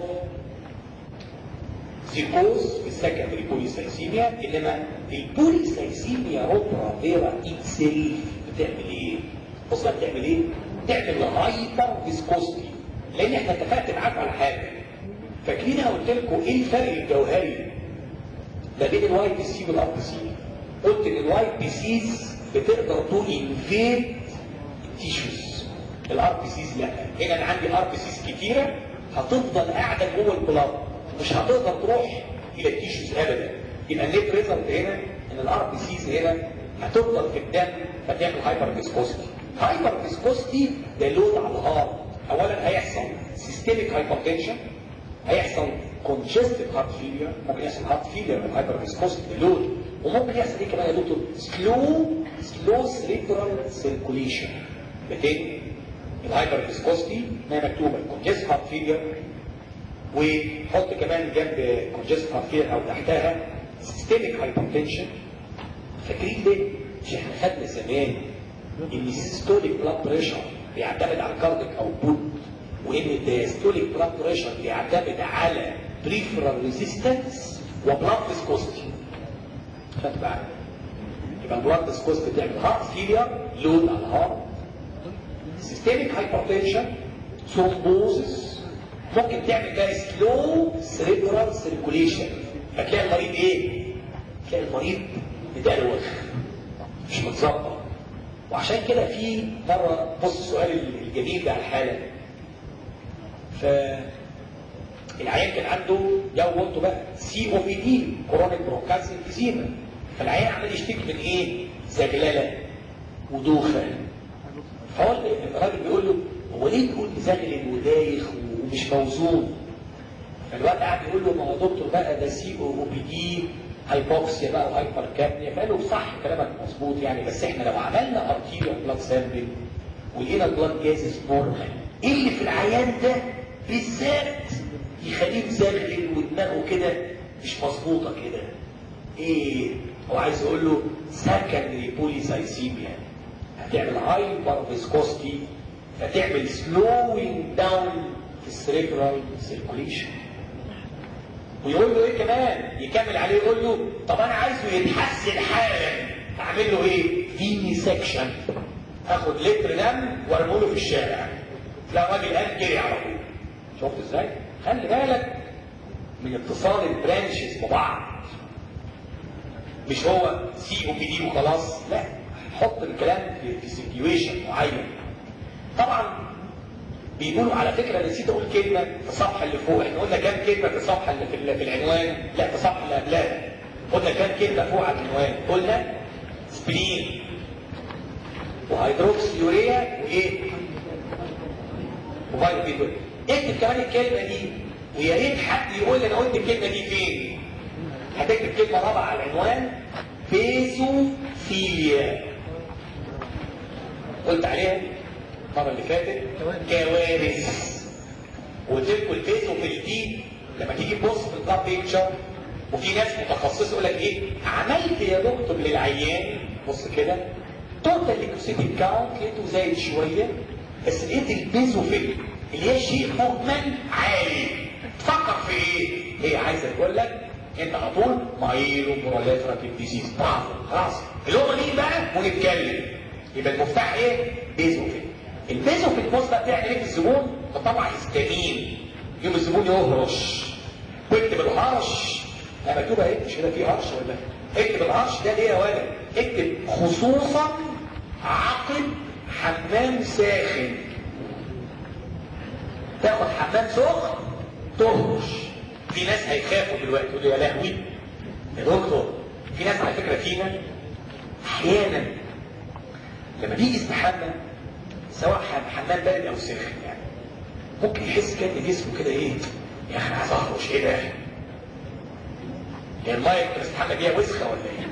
سيكوز في السكندري بوليسايسيميا انما البوليسايسيميا روبنا فيرا اتسيلف بتعمل ايه بص بقى بتعمل ايه تعمل هايبر فيسكوستي لان احنا اتفقت معاكم على حاجه فاكرين انا قلت لكم ايه الفرق الجوهري ما بين الواي بي سي والار بي سي قلت ان الواي بي سيز بتقدر تو انفيد تيشوز الار بي سيز لا هنا انا عندي ار بي سيز كتيره هتفضل قاعده جوه البلاد مش هتقدر تروح الى التيشوز ابدا يبقى النيت ريزلت هنا ان الار بي سيز هنا هتفضل في الدم فتعمل هايبر فيسكوستي هايبر فيسكوستي ده لود على الهارت اولا هيحصل سيستميك هايبرتنشن هيحصل كونجستيف هارت فيلير ممكن يحصل هارت فيلير من هايبر فيسكوستي لود وممكن يحصل ايه كمان يا دكتور سلو سلو سريبرال سيركوليشن لكن الهايبر فيسكوستي ما هي مكتوبه كونجستيف هارت فيلير وحط كمان جنب كونجستيف هارت فيلير او تحتها سيستميك هايبرتنشن فاكرين ليه؟ مش احنا خدنا زمان ان السيستوليك بلاد بريشر بيعتمد على كارديك اوتبوت وان الديستوليك بلاد بريشر بيعتمد على بريفرال ريزيستنس وبلاد فيسكوستي خدت بالك يبقى البلاد فيسكوستي بتعمل هارت فيلير لود على الهارت سيستميك هايبرتنشن ثرومبوزس ممكن تعمل بقى سلو سريبرال سيركوليشن فتلاقي المريض ايه؟ تلاقي المريض مدروخ مش متص وتظبط وعشان كده في مره بص السؤال الجميل ده على الحاله ف العيان كان عنده جو قلت بقى سي او بي دي كورونيك برونكاس انفيزيما فالعيان عمال يشتكي من ايه؟ زغلله ودوخه فهو الراجل بيقول له هو ليه تقول مزغلل ودايخ ومش موزون؟ فالواد قاعد يقول له ما هو دكتور بقى ده سي او بي دي هايبوكسيا بقى وهايبر كابنيا فقال له صح كلامك مظبوط يعني بس احنا لو عملنا ارتيريال بلاد سامبل ولقينا البلاد جازز نورمال ايه اللي في العيان ده بالذات يخليه مزغلل ودماغه كده مش مظبوطه كده ايه هو عايز يقول له سكندري بوليسايسيميا هتعمل هايبر فيسكوستي فتعمل سلوينج داون في السريبرال سيركوليشن ويقول له ايه كمان يكمل عليه يقول له طب انا عايزه يتحسن حالا اعمل له ايه فيني سكشن اخد لتر دم وارميه له في الشارع لا راجل قام جري على طول شفت ازاي خلي بالك من اتصال البرانشز ببعض مش هو سي او بي دي وخلاص لا حط الكلام في, في سيتويشن معين طبعا بيقولوا على فكره نسيت اقول كلمه في الصفحه اللي فوق احنا قلنا كام كلمه في الصفحه اللي في, في العنوان لا في الصفحه اللي قبلها قلنا كام كلمه فوق على العنوان قلنا سبرين وهيدروكس يوريا وايه وفيتامين اكتب كمان الكلمه دي ويا ريت حد يقول لي انا قلت الكلمه دي فين هتكتب كلمه رابعه على العنوان بيزوفيليا قلت عليها المره اللي فاتت كوارث وقلت لكم البيزوفيل دي لما تيجي تبص في الكاب بيكتشر وفي ناس متخصصه يقول لك ايه عملت يا دكتور للعيان بص كده توتال ليكوسيتيك كاونت لقيته زايد شويه بس لقيت البيزوفيل اللي هي شيء مهمل عالي تفكر في ايه؟ هي عايزه تقول لك انت على طول مايلو بروليفراتيف ديزيز برافو خلاص اللغه دي بقى ونتكلم يبقى المفتاح ايه؟ بيزوفيل البيزوفيل بص بقى بتعمل ايه في الزبون؟ بتطلع هيستامين يوم الزبون يهرش واكتب الهرش لا مكتوبه ايه؟ مش كده في هرش ولا اكتب الهرش ده ليه يا ولد؟ اكتب خصوصا عقب حمام ساخن تاخد حمام سخن تهرش في ناس هيخافوا دلوقتي يقولوا يا لهوي يا دكتور في ناس على فكره فينا احيانا لما بيجي يستحمى سواء حمام بارد او ساخن يعني ممكن يحس كده ان جسمه كده ايه يا اخي انا عايز اهرش ايه ده؟ هي الميه اللي بتستحمى بيها وسخه ولا ايه؟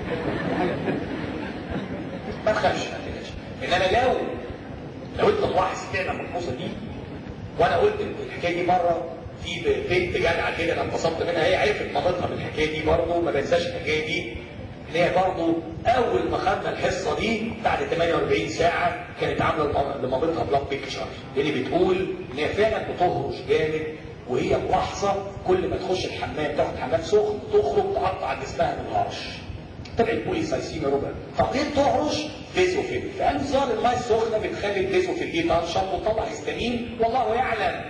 ما تخافش ما تقلقش انما لو لو انت ملاحظ كده الملحوظه دي وانا قلت الحكايه دي مره في بنت جدعه كده انا انبسطت منها هي عرفت مامتها بالحكايه دي برضه ما بنساش الحكايه دي ان هي برضه اول ما خدنا الحصه دي بعد 48 ساعه كانت عامله لمامتها بلاد بيكتشر لان بتقول ان هي فعلا بتهرش جامد وهي ملاحظه كل ما تخش الحمام تاخد حمام سخن تخرج تقطع جسمها من الهرش تبع البوليسايسيميا ربع فقير تهرش بيزوفيل فانزار الماء السخنه بتخلي البيزوفيل دي تنشط وتطلع هيستامين والله يعلم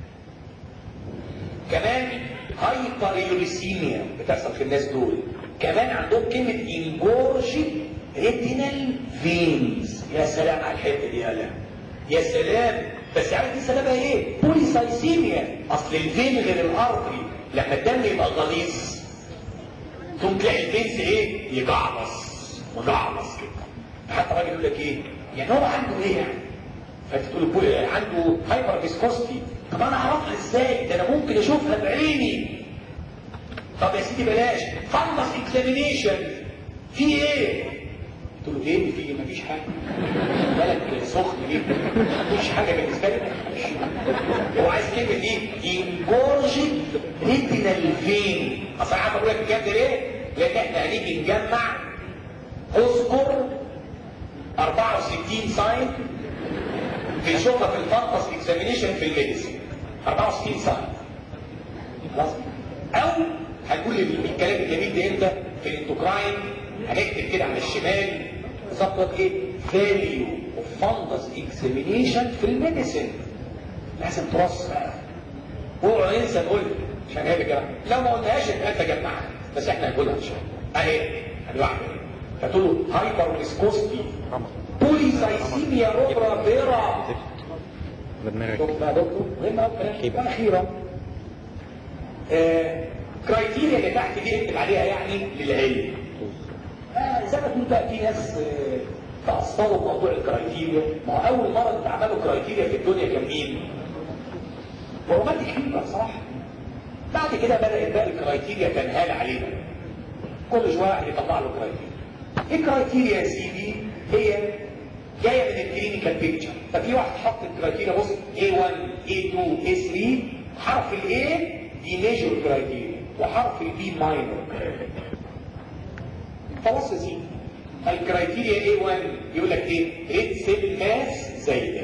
كمان هايبريوريسيميا بتحصل في الناس دول كمان عندهم كلمه انجورجي ريتينال فينز يا سلام على الحته دي يا يا سلام بس عارف دي سببها ايه؟ بوليسايسيميا اصل الفين غير الارضي لما الدم يبقى غليظ تقوم تلاقي الفينز ايه؟ يجعلص مجعلص كده حتى الراجل يقول لك ايه؟ يعني هو عنده ايه يعني؟ فانت تقول له عنده هايبر فيسكوستي طب انا اعرفها ازاي؟ ده انا ممكن اشوفها بعيني طب يا سيدي بلاش فندس اكزامينيشن في ايه؟ قلت له ايه في مفيش حاجه بالك سخن جدا مفيش حاجه بالنسبه لي هو عايز كلمه دي انجورجد ريتينال فين اصل عارف اقول لك الكلام ده ليه؟ لان احنا هنيجي نجمع اذكر 64 ساين في شغله في الفانتس اكزامينيشن في الميديسين 64 ساين خلاص او هنقول الكلام الجميل ده امتى في الاندوكراين هنكتب كده على الشمال بالظبط ايه فاليو اوف فندس اكزامينيشن في الميديسين لازم ترص بقى اوعى ننسى نقول عشان هي كده لو ما قلناهاش يبقى انت جمعها بس احنا هنقولها ان شاء الله اهي ادي واحده فتقول له هايبر فيسكوستي بوليسايسيميا روبرا بيرا بدماغك شوف بقى يا دكتور مهمة أوي أخيرا آه كرايتيريا اللي تحت دي اكتب عليها يعني للعلم آه زي ما تقول بقى في ناس آه تأثروا بموضوع الكرايتيريا ما هو أول مرة عملوا كرايتيريا في الدنيا كان مين؟ ورومانتيك حلوة بصراحة بعد كده بدأت بقى الكرايتيريا تنهال علينا كل شوية واحد يطلع له كرايتيريا ايه الكرايتيريا يا سيدي هي جاية من الكلينيكال بيكتشر ففي واحد حط الكرايتيريا بص A1 A2 A3 حرف ال A دي ميجور كرايتيريا وحرف ال B ماينور خلاص يا سيدي الكرايتيريا A1 يقول لك ايه ريد سيل ماس زايده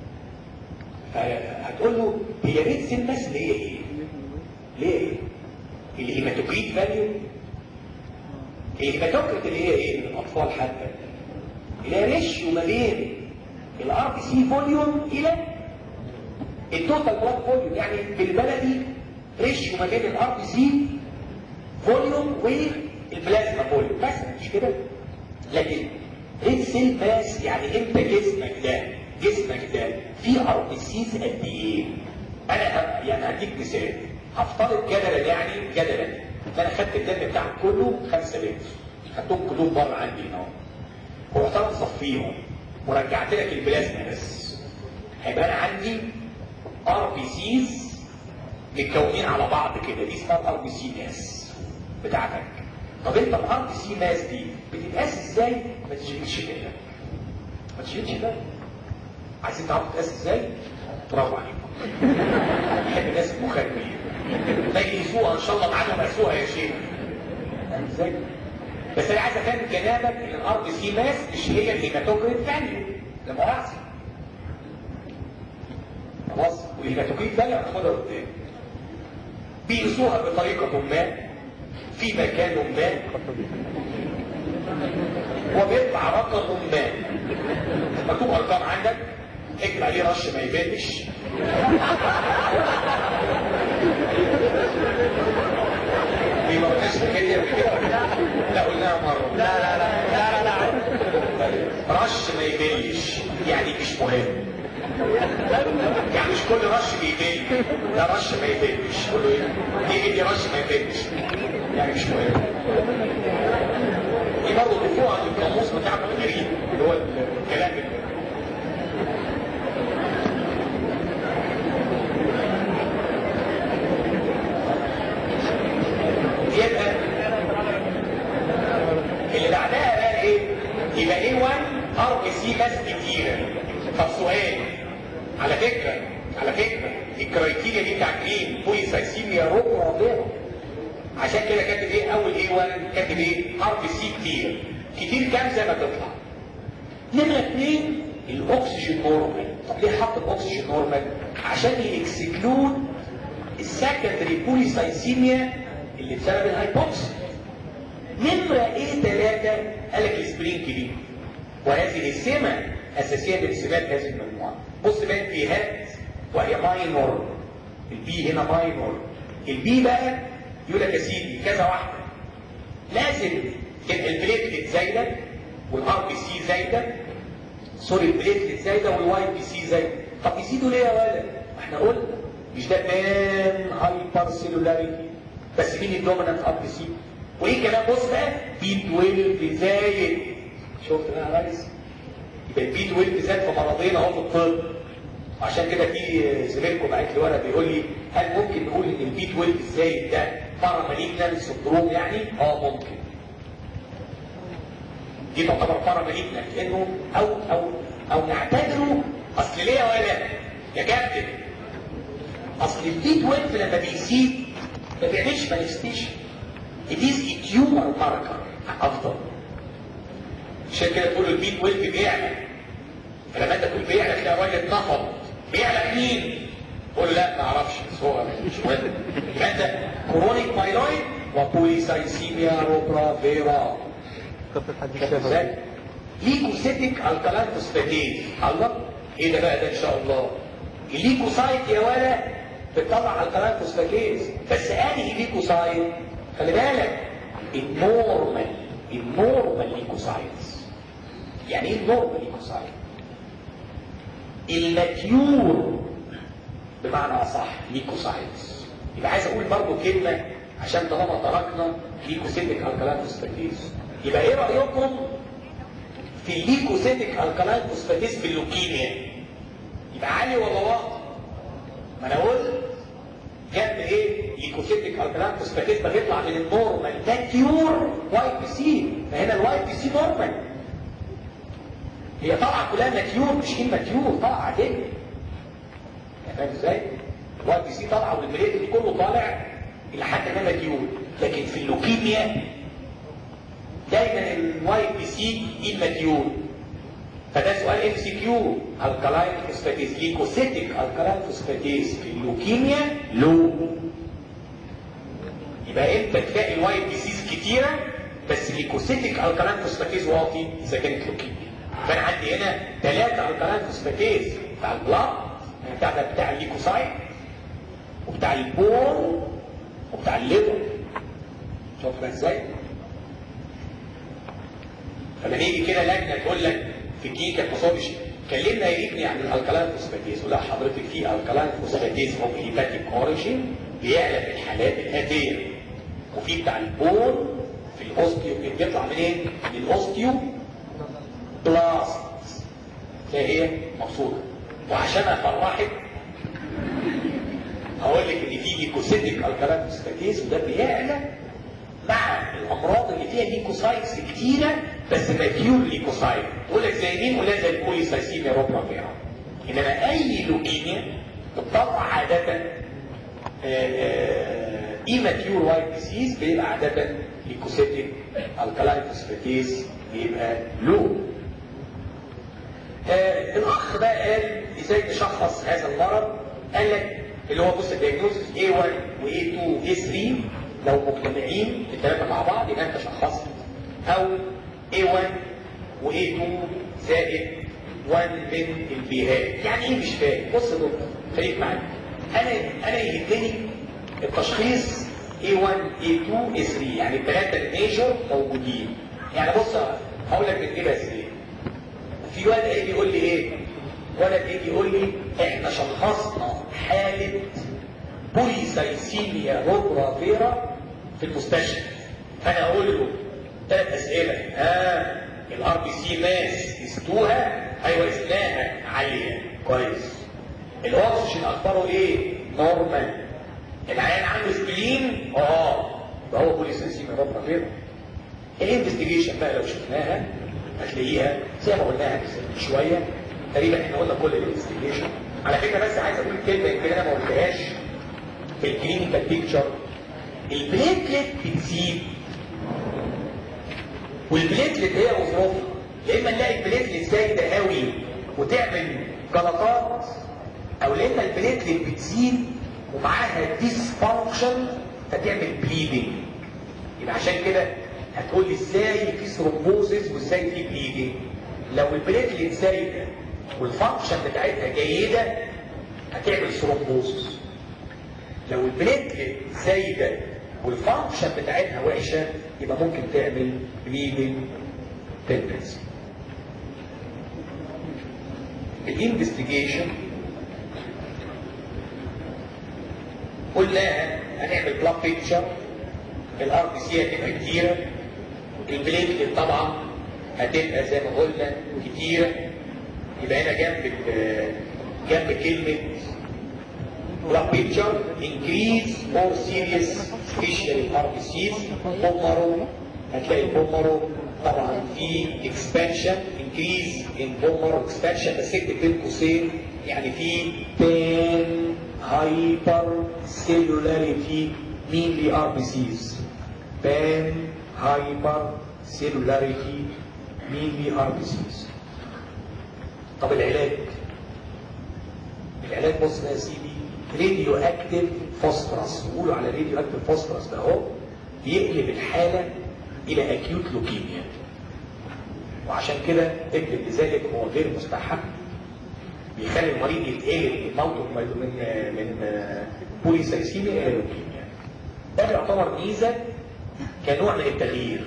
هتقول له هي ريد سيل ماس اللي هي ايه ليه ايه الهيماتوكريت فاليو الهيماتوكريت اللي هي ايه الاطفال حتى اللي هي ريشيو ما بين الار بي سي فوليوم الى التوتال بلاد فوليوم يعني بالبلدي ريشيو ما بين الار بي سي فوليوم والبلازما فوليوم بس مش كده لكن ريد سيل ماس يعني انت جسمك ده جسمك ده فيه ار بي سيز قد ايه انا ه- يعني هديك مثال هفترض جدلا يعني جدلا ان انا خدت الدم بتاعك كله 5 لتر خدتهم كلهم بره عندي هنا اهو ورحت انا مصفيهم ورجعت لك البلازما بس هيبقى انا عندي ار بي سيز متكونين على بعض كده دي اسمها الار بي سي ماس بتاعتك طب انت الار بي سي ماس دي بتتقاس ازاي ما تشغلش بالك ما تشغلش بالك عايزين تعرفوا تتقاس ازاي برافو عليكم بحب الناس المخربين ما يقيسوها ان شاء الله معانا مقاسوها يا شيخ فاهم ازاي بس انا عايز افهم جنابك ان الار بي سي ماس مش هي الهيماتوكريت فاليو ده مؤاخذه خلاص والهيماتوكريت فاليو هتاخدها قدام بيقيسوها بطريقه ما في مكان ما وبيطلع رقم ما مكتوب ارقام عندك اكتب عليه رش ما يبانش دي ما قلناش الحكايه دي قبل كده لا قلناها مره لا لا لا لا لا لا رش ما يبلش يعني مش مهم يعني مش كل رش بيبل ده رش ما يبلش كله ايه دي دي رش ما يبلش يعني مش مهم دي برضه ضيفوها عند القاموس بتاعكم الغريب اللي هو الكلام اللي يبقى اللي بعدها بقى ايه يبقى ايه 1 ار بي سي بس كتيره طب سؤال على فكره على فكره الكرايتيريا دي بتاعت مين بوليسايسيميا روبرا بيرا عشان كده كاتب ايه اول ايه 1 كاتب ايه ار بي سي كتير كتير كام زي ما تطلع نمرة اثنين الاكسجين نورمال طب ليه حط الاكسجين نورمال عشان يكسكلود السكندري بوليسايسيميا اللي بسبب الهايبوكسي نمرة ايه ثلاثة قال لك السبرينج دي وهذه السمة اساسية من سمات هذه المجموعة بص بقى البيهات وهي ماينور البي هنا ماينور البي بقى يقول لك يا سيدي كذا واحدة لازم تبقى البليتلت زايدة والار بي سي زايدة سوري البليتلت زايدة والواي بي سي زايدة طب يزيدوا ليه يا ولد؟ احنا قلنا مش ده بان هايبر سيلولاريتي بس مين الدومينانت ار بي سي وايه كمان بص بقى بي 12 زايد شفت بقى يا ريس يبقى البي 12 زاد في مرضين اهو في الطب عشان كده في زميلكم بعت لي ورقه بيقول لي هل ممكن نقول ان البي 12 الزايد ده بارا ماليجنال سندروم يعني؟ اه ممكن دي تعتبر بارا ماليجنال لانه او او او نعتبره اصل ليه يا ولد يا كابتن اصل البي 12 لما بيزيد ما بيعملش مانيستيشن it is a tumor marker افضل عشان كده تقول البي 12 بيعلى فلما انت تقول بيعلى تلاقي الراجل اتنفض بيعلى مين؟ قول لا ما اعرفش بس هو مش مهم يبقى انت كرونيك مايلويد وبوليسايسيميا روبرا فيرا قصة حد ازاي؟ ليكوسيتيك الكالين فوسفاتيز الله ايه ده بقى ده ان شاء الله الليكوسايت يا ولا بتطلع الكالين فوسفاتيز بس انهي ليكوسايت خلي بالك النورمال النورمال ليكوسايتس يعني ايه النورمال ليكوسايت الماتيور بمعنى اصح ليكوسايتس يبقى عايز اقول برضو كلمه عشان طالما تركنا ليكوسيتيك الكالين فوسفاتيز يبقى ايه رايكم في الليكوسيتيك الكالين فوسفاتيز في اللوكيميا يبقى عالي ولا واطي ما انا قلت جنب ايه ليكوسيتيك الكالين فوسفاتيز بتطلع من النورمال ده كيور واي بي سي فهنا الواي بي سي نورمال هي طالعه كلها ماتيور مش كلمه ماتيور طالعه عاديه فاهم ازاي؟ الواي بي سي طالعه والبليت كله طالع الى حد ما ماتيور لكن في اللوكيميا دايما الواي بي سي الماتيور فده سؤال ام سي كيو الكالاين فوسفاتيز ليكوسيتيك الكالاين فوسفاتيز في اللوكيميا لو يبقى امتى تلاقي الواي بي سيز كتيره بس ليكوسيتيك الكالاين فوسفاتيز واطي اذا كانت لوكيميا فانا عندي هنا ثلاثه الكالاين فوسفاتيز بتاع البلاد بتاع ده بتاع الليكوسايت وبتاع البون وبتاع الليفر شوف بقى ازاي فلما يجي كده لجنه تقول لك في الكيكه باثولوجي كلمنا يا ابني عن الالكالين فوسفاتيز ولا حضرتك في الكالين فوسفاتيز اوف هيباتيك اوريجين بيعلى في الحالات الاتيه وفي بتاع البون في الاوستيو بيطلع منين؟ من الاوستيو بلاست فهي مقصوده وعشان افرحك هقول لك ان في ليكوسيتيك الكالين فوسفاتيز وده بيعلى مع الامراض اللي فيها ليكوسايتس كتيره بس ماتيور ليكوسايت تقول لك زي مين ولا زي البوليسايسيميا روبرا فيرا انما اي لوكيميا بتطلع عاده اي ماتيور وايت ديزيز بيبقى عاده ليكوسيتيك الكالاين فوسفاتيز بيبقى لو آه الاخ بقى قال ازاي نشخص هذا المرض قال لك اللي هو بص الدياجنوزس A1 و A2 و A3 لو مجتمعين الثلاثه مع بعض يبقى انت شخصت او A1 و A2 زائد 1 من البيهات يعني ايه مش فاهم بص يا دكتور خليك معايا انا انا يهمني التشخيص A1 A2 A3 يعني الثلاثه الميجر موجودين يعني بص هقول لك بتجيبها ازاي في ولد يجي يقول لي ايه ولد يجي يقول لي احنا شخصنا حاله بوليسايسيميا روبرا فيرا في المستشفى فانا اقول له ثلاث اسئله ها الار بي سي ماس قستوها ايوه قسناها عاليه كويس الاكسجين اخباره ايه نورمال العيان عنده سبلين اه ده هو بوليسايسيميا روبرا فيرا الانفستيجيشن بقى لو شفناها هتلاقيها زي ما قلناها من شويه تقريبا احنا قلنا كل الانفستيجيشن على فكره بس عايز اقول كلمه يمكن انا ما قلتهاش في الكلينيكال بيكتشر البليتلت بتزيد والبليتلت هي وظروفها يا اما نلاقي البليتلت زايده قوي وتعمل جلطات او يا اما البليتلت بتزيد ومعاها ديسفانكشن فتعمل بليدنج يبقى عشان كده هتقول لي ازاي في ثرومبوزيس وازاي في بليدنج لو البليتلت زايده والفانكشن بتاعتها جيده هتعمل ثرومبوزيس لو البليتلت زايده والفانكشن بتاعتها وحشه يبقى ممكن تعمل بليدنج تندنسي الانفستيجيشن قلناها هنعمل بلاد بيكتشر الار بي سي هتبقى كتيره البليتلت طبعا هتبقى زي ما قلنا كتيره يبقى هنا جنب جنب كلمه blood picture increase more serious especially RBCs بومرو هتلاقي البومرو طبعا في expansion increase in بومرو expansion بس اكتب بين قوسين يعني في pan hyper cellularity mainly RBCs pan hyper cellularity mainly RBCs طب العلاج العلاج بص يا سيدي راديو اكتيف فوسفورس بيقولوا على راديو اكتيف فوسفورس ده اهو بيقلب الحاله الى اكيوت لوكيميا وعشان كده اكتب لذلك هو غير مستحب بيخلي المريض يتقلب موته من من من بوليسايسيميا الى لوكيميا ده بيعتبر ميزه كنوع من التغيير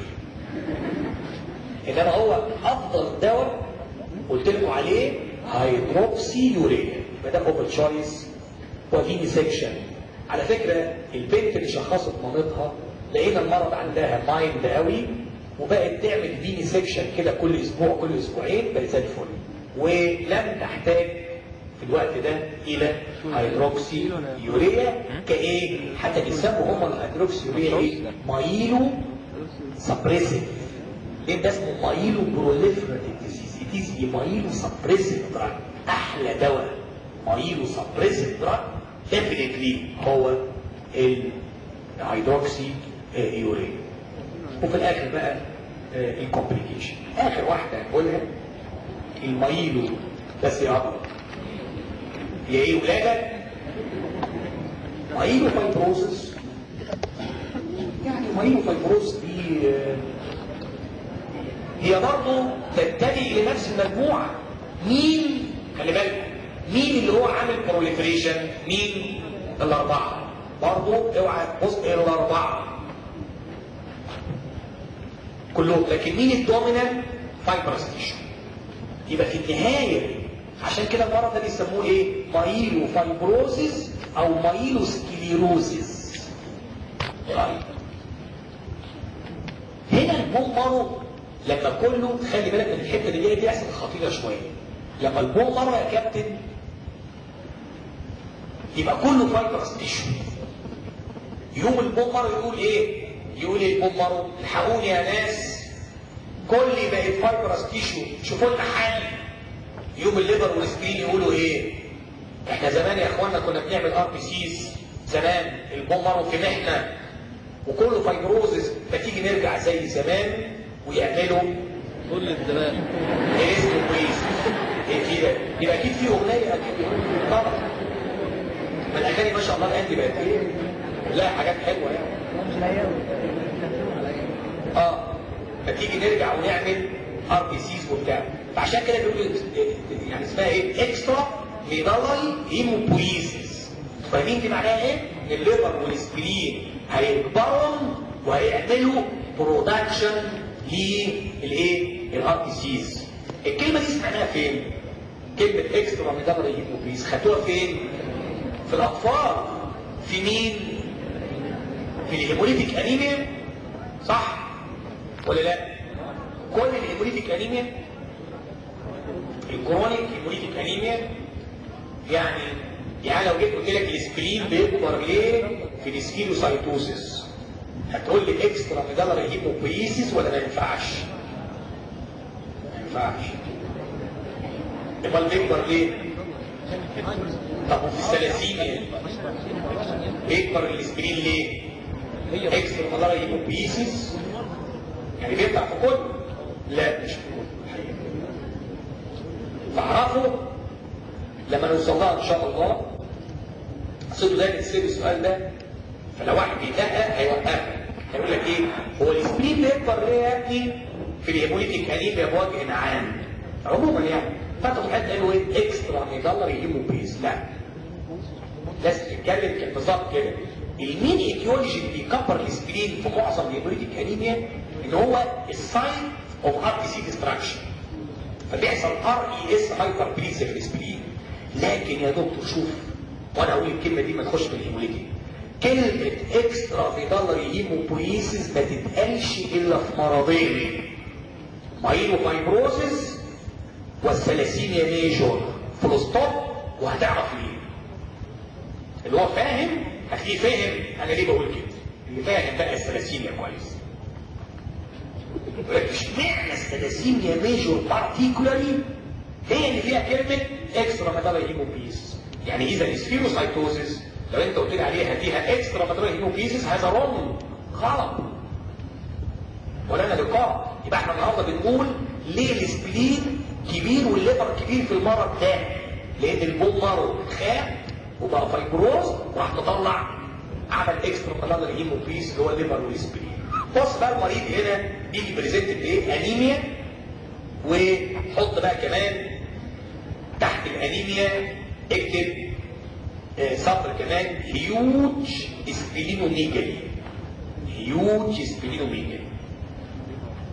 انما هو افضل دواء قلت لكم عليه هيدروكسي يوريا يبقى ده اوبن تشويس وفيني سيكشن على فكره البنت اللي شخصت مامتها لقينا المرض عندها مايند قوي وبقت تعمل فيني سيكشن كده كل اسبوع كل اسبوعين بقت زي الفل ولم تحتاج في الوقت ده الى هيدروكسي يوريا كايه حتى بيسموا هم الهيدروكسي يوريا ايه مايلو سبريسيف ليه ده اسمه مايلو بروليفراتيف ديزيز ديز مايلو سبريسيف دراج احلى دواء مايلو سبريسيف دراج ديفينتلي هو الهيدروكسي يوريا وفي الاخر بقى الكومبليكيشن اخر واحده هنقولها المايلو بس يا ابيض هي ايه ولاده مايلو فايبروسس يعني مايلو فايبروسس دي آه، هي برضه تنتمي الى نفس المجموعه مين خلي بالك مين اللي هو عامل بروليفريشن مين الاربعه برضه اوعى تبص الاربعه كلهم لكن مين الدومينانت فايبرس تيشو يبقى في النهايه عشان كده المرض ده بيسموه ايه مايلو فايبروزيس او مايلو سكليروزيس طيب هنا المؤمر لما كله خلي بالك من الحته اللي جايه دي احسن خطيره شويه لما المؤمر يا كابتن يبقى كله فايبرس تيشو يوم المؤمر يقول ايه يقول ايه المؤمر الحقوني يا ناس كل بقت فايبرس تيشو شوفوا لنا حل يوم الليبر والسبين يقولوا ايه احنا زمان يا اخوانا كنا بنعمل ار بي سيز زمان المؤمر في محنه وكله فايبروزس فتيجي نرجع زي زمان ويعملوا كل الدماغ ايه اسمه كويس ايه كده يبقى اكيد في اغنيه اكيد طبعا ما الاغاني ما شاء الله الان دي بقت ايه لا حاجات حلوه يعني اه فتيجي نرجع ونعمل ار بي سيز وبتاع فعشان كده بيقولوا يعني اسمها ايه اكسترا ميدالري هيموبويزيس فاهمين دي معناها ايه؟ ان الليبر والسبلين هيكبروا وهيعملوا برودكشن للايه؟ الار بي سيز الكلمه دي سمعناها فين؟ كلمه اكسترا ميدالري هيموبويزيس خدوها فين؟ في الاطفال في مين؟ في الهيموليتيك انيميا صح ولا لا؟ كل الهيموليتيك انيميا الكرونيك هيموليتيك انيميا يعني يعني لو جيت قلت لك الاسبلين بيكبر ليه في الاسكيلوسايتوسيس هتقول لي اكسترا ميدالري هيموبيسيس ولا ما ينفعش؟ ما ينفعش امال بيكبر ليه؟ طب وفي الثلاثيميا بيكبر الاسبرين ليه؟ اكسترا ميدالري هيموبيسيس يعني بيفتح في كل لا مش في كل فاعرفوا لما نوصل لها ان شاء الله صدوا دايما تسيب السؤال ده فلو واحد بيدقق هيوقفك هيقول لك ايه هو السبرين بيكبر ليه يا ابني في الهيموليتيك انيميا بوجه عام عموما يعني فتحوا حد قالوا ايه اكسترا ميدالري هيموبيز لا لازم تتكلم كده بالظبط كده المين ايديولوجي اللي بيكبر السبرين في معظم الهيموليتيك انيميا ان هو الساين اوف ار بي سي ديستراكشن فبيحصل ار اي اس هايبر بليزيا في الاسبرين لكن يا دكتور شوف وانا اقول الكلمه دي ما تخش في الهيموليتيك كلمه اكسترا فيدالري هيموبويسيس ما تتقالش الا في مرضين مايلو فايبروسيس والثلاسيميا ميجور فول ستوب وهتعرف ليه اللي هو فاهم هتلاقيه فاهم انا ليه بقول كده اللي فاهم بقى الثلاسيميا كويس اشمعنى الثلاسيميا ميجور بارتيكولاري هي اللي فيها كلمه اكسترا ماتيريال هيموبيس يعني اذا السفيروسايتوزيس لو انت قلت لي عليها فيها اكسترا ماتيريال هيموبيسيس هذا رونج غلط ولا انا لقاء يبقى احنا النهارده بنقول ليه السبلين كبير والليفر كبير في المرض ده لان البون مرض خاب وبقى فايبروز وراح تطلع عمل اكسترا ماتيريال هيموبيس اللي هو الليفر والسبلين بص بقى المريض هنا بيجي بريزنت بايه انيميا وحط بقى كمان تحت الانيميا اكتب آه سطر كمان هيوج سبلينوميجالي هيوج سبلينوميجالي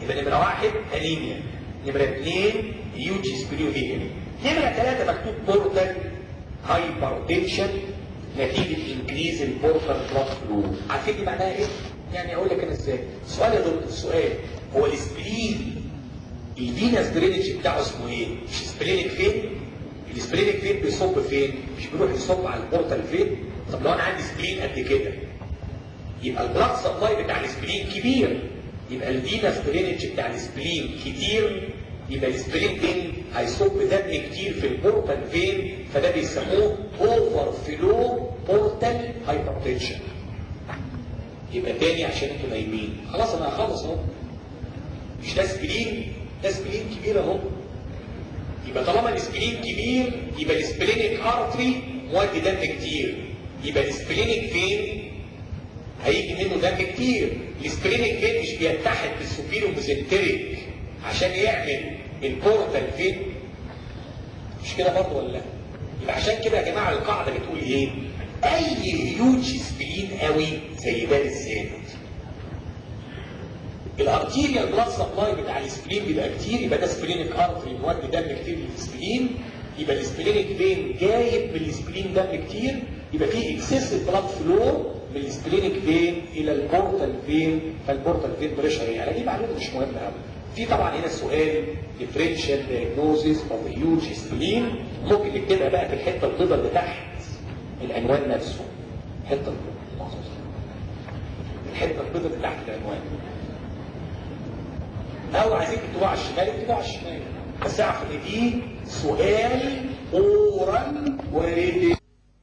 يبقى نمره واحد انيميا نمره اثنين هيوج سبليوهيمي نمره ثلاثه مكتوب بورتال هايبرتنشن نتيجه انكريز البورتال بلاد فلو عارفين دي معناها ايه؟ يعني اقول لك انا ازاي؟ السؤال يا دكتور السؤال هو الاسبرين الفينس درينج بتاعه اسمه ايه؟ مش سبلينك فين؟ السبلينك فين بيصب فين؟ مش بيروح يصب على البورتال فين؟ طب لو انا عندي سبلين قد كده يبقى البلاد سبلاي بتاع السبلين كبير يبقى الفينس درينج بتاع السبلين كتير يبقى السبلين فين هيصب دم كتير في البورتال فين فده بيسموه اوفر فلو بورتال هايبرتنشن يبقى تاني عشان انتوا نايمين خلاص انا هخلص اهو مش ده سبلين ده سبلين كبير اهو يبقى طالما السبلين كبير يبقى السبلينيك ارتري مودي دم كتير يبقى السبلينيك فين هيجي منه دم كتير السبلينيك فين مش بيتحد بالسوبيرو ميزنتريك عشان يعمل البورتال فين مش كده برضه ولا لا يبقى عشان كده يا جماعه القاعده بتقول ايه اي هيوج سبلين قوي زي ده بالذات الارتيريال بلاد سبلاي بتاع السبلين بيبقى كتير يبقى ده سبلينيك ارتري مودي دم كتير للسبلين يبقى السبلينيك فين جايب من السبلين دم كتير يبقى في اكسسيف بلاد فلو من السبلينيك فين الى البورتال فين فالبورتال فين بريشر يعني دي معلومه مش مهمه قوي في طبعا هنا سؤال differential diagnosis of huge spleen ممكن نكتبها بقى في الحته البيضاء اللي تحت العنوان نفسه الحته البيضاء الحته البيضاء اللي تحت العنوان او عايزين تكتبوها على الشمال اكتبوها على الشمال بس اعرف ان دي سؤال اورال وارد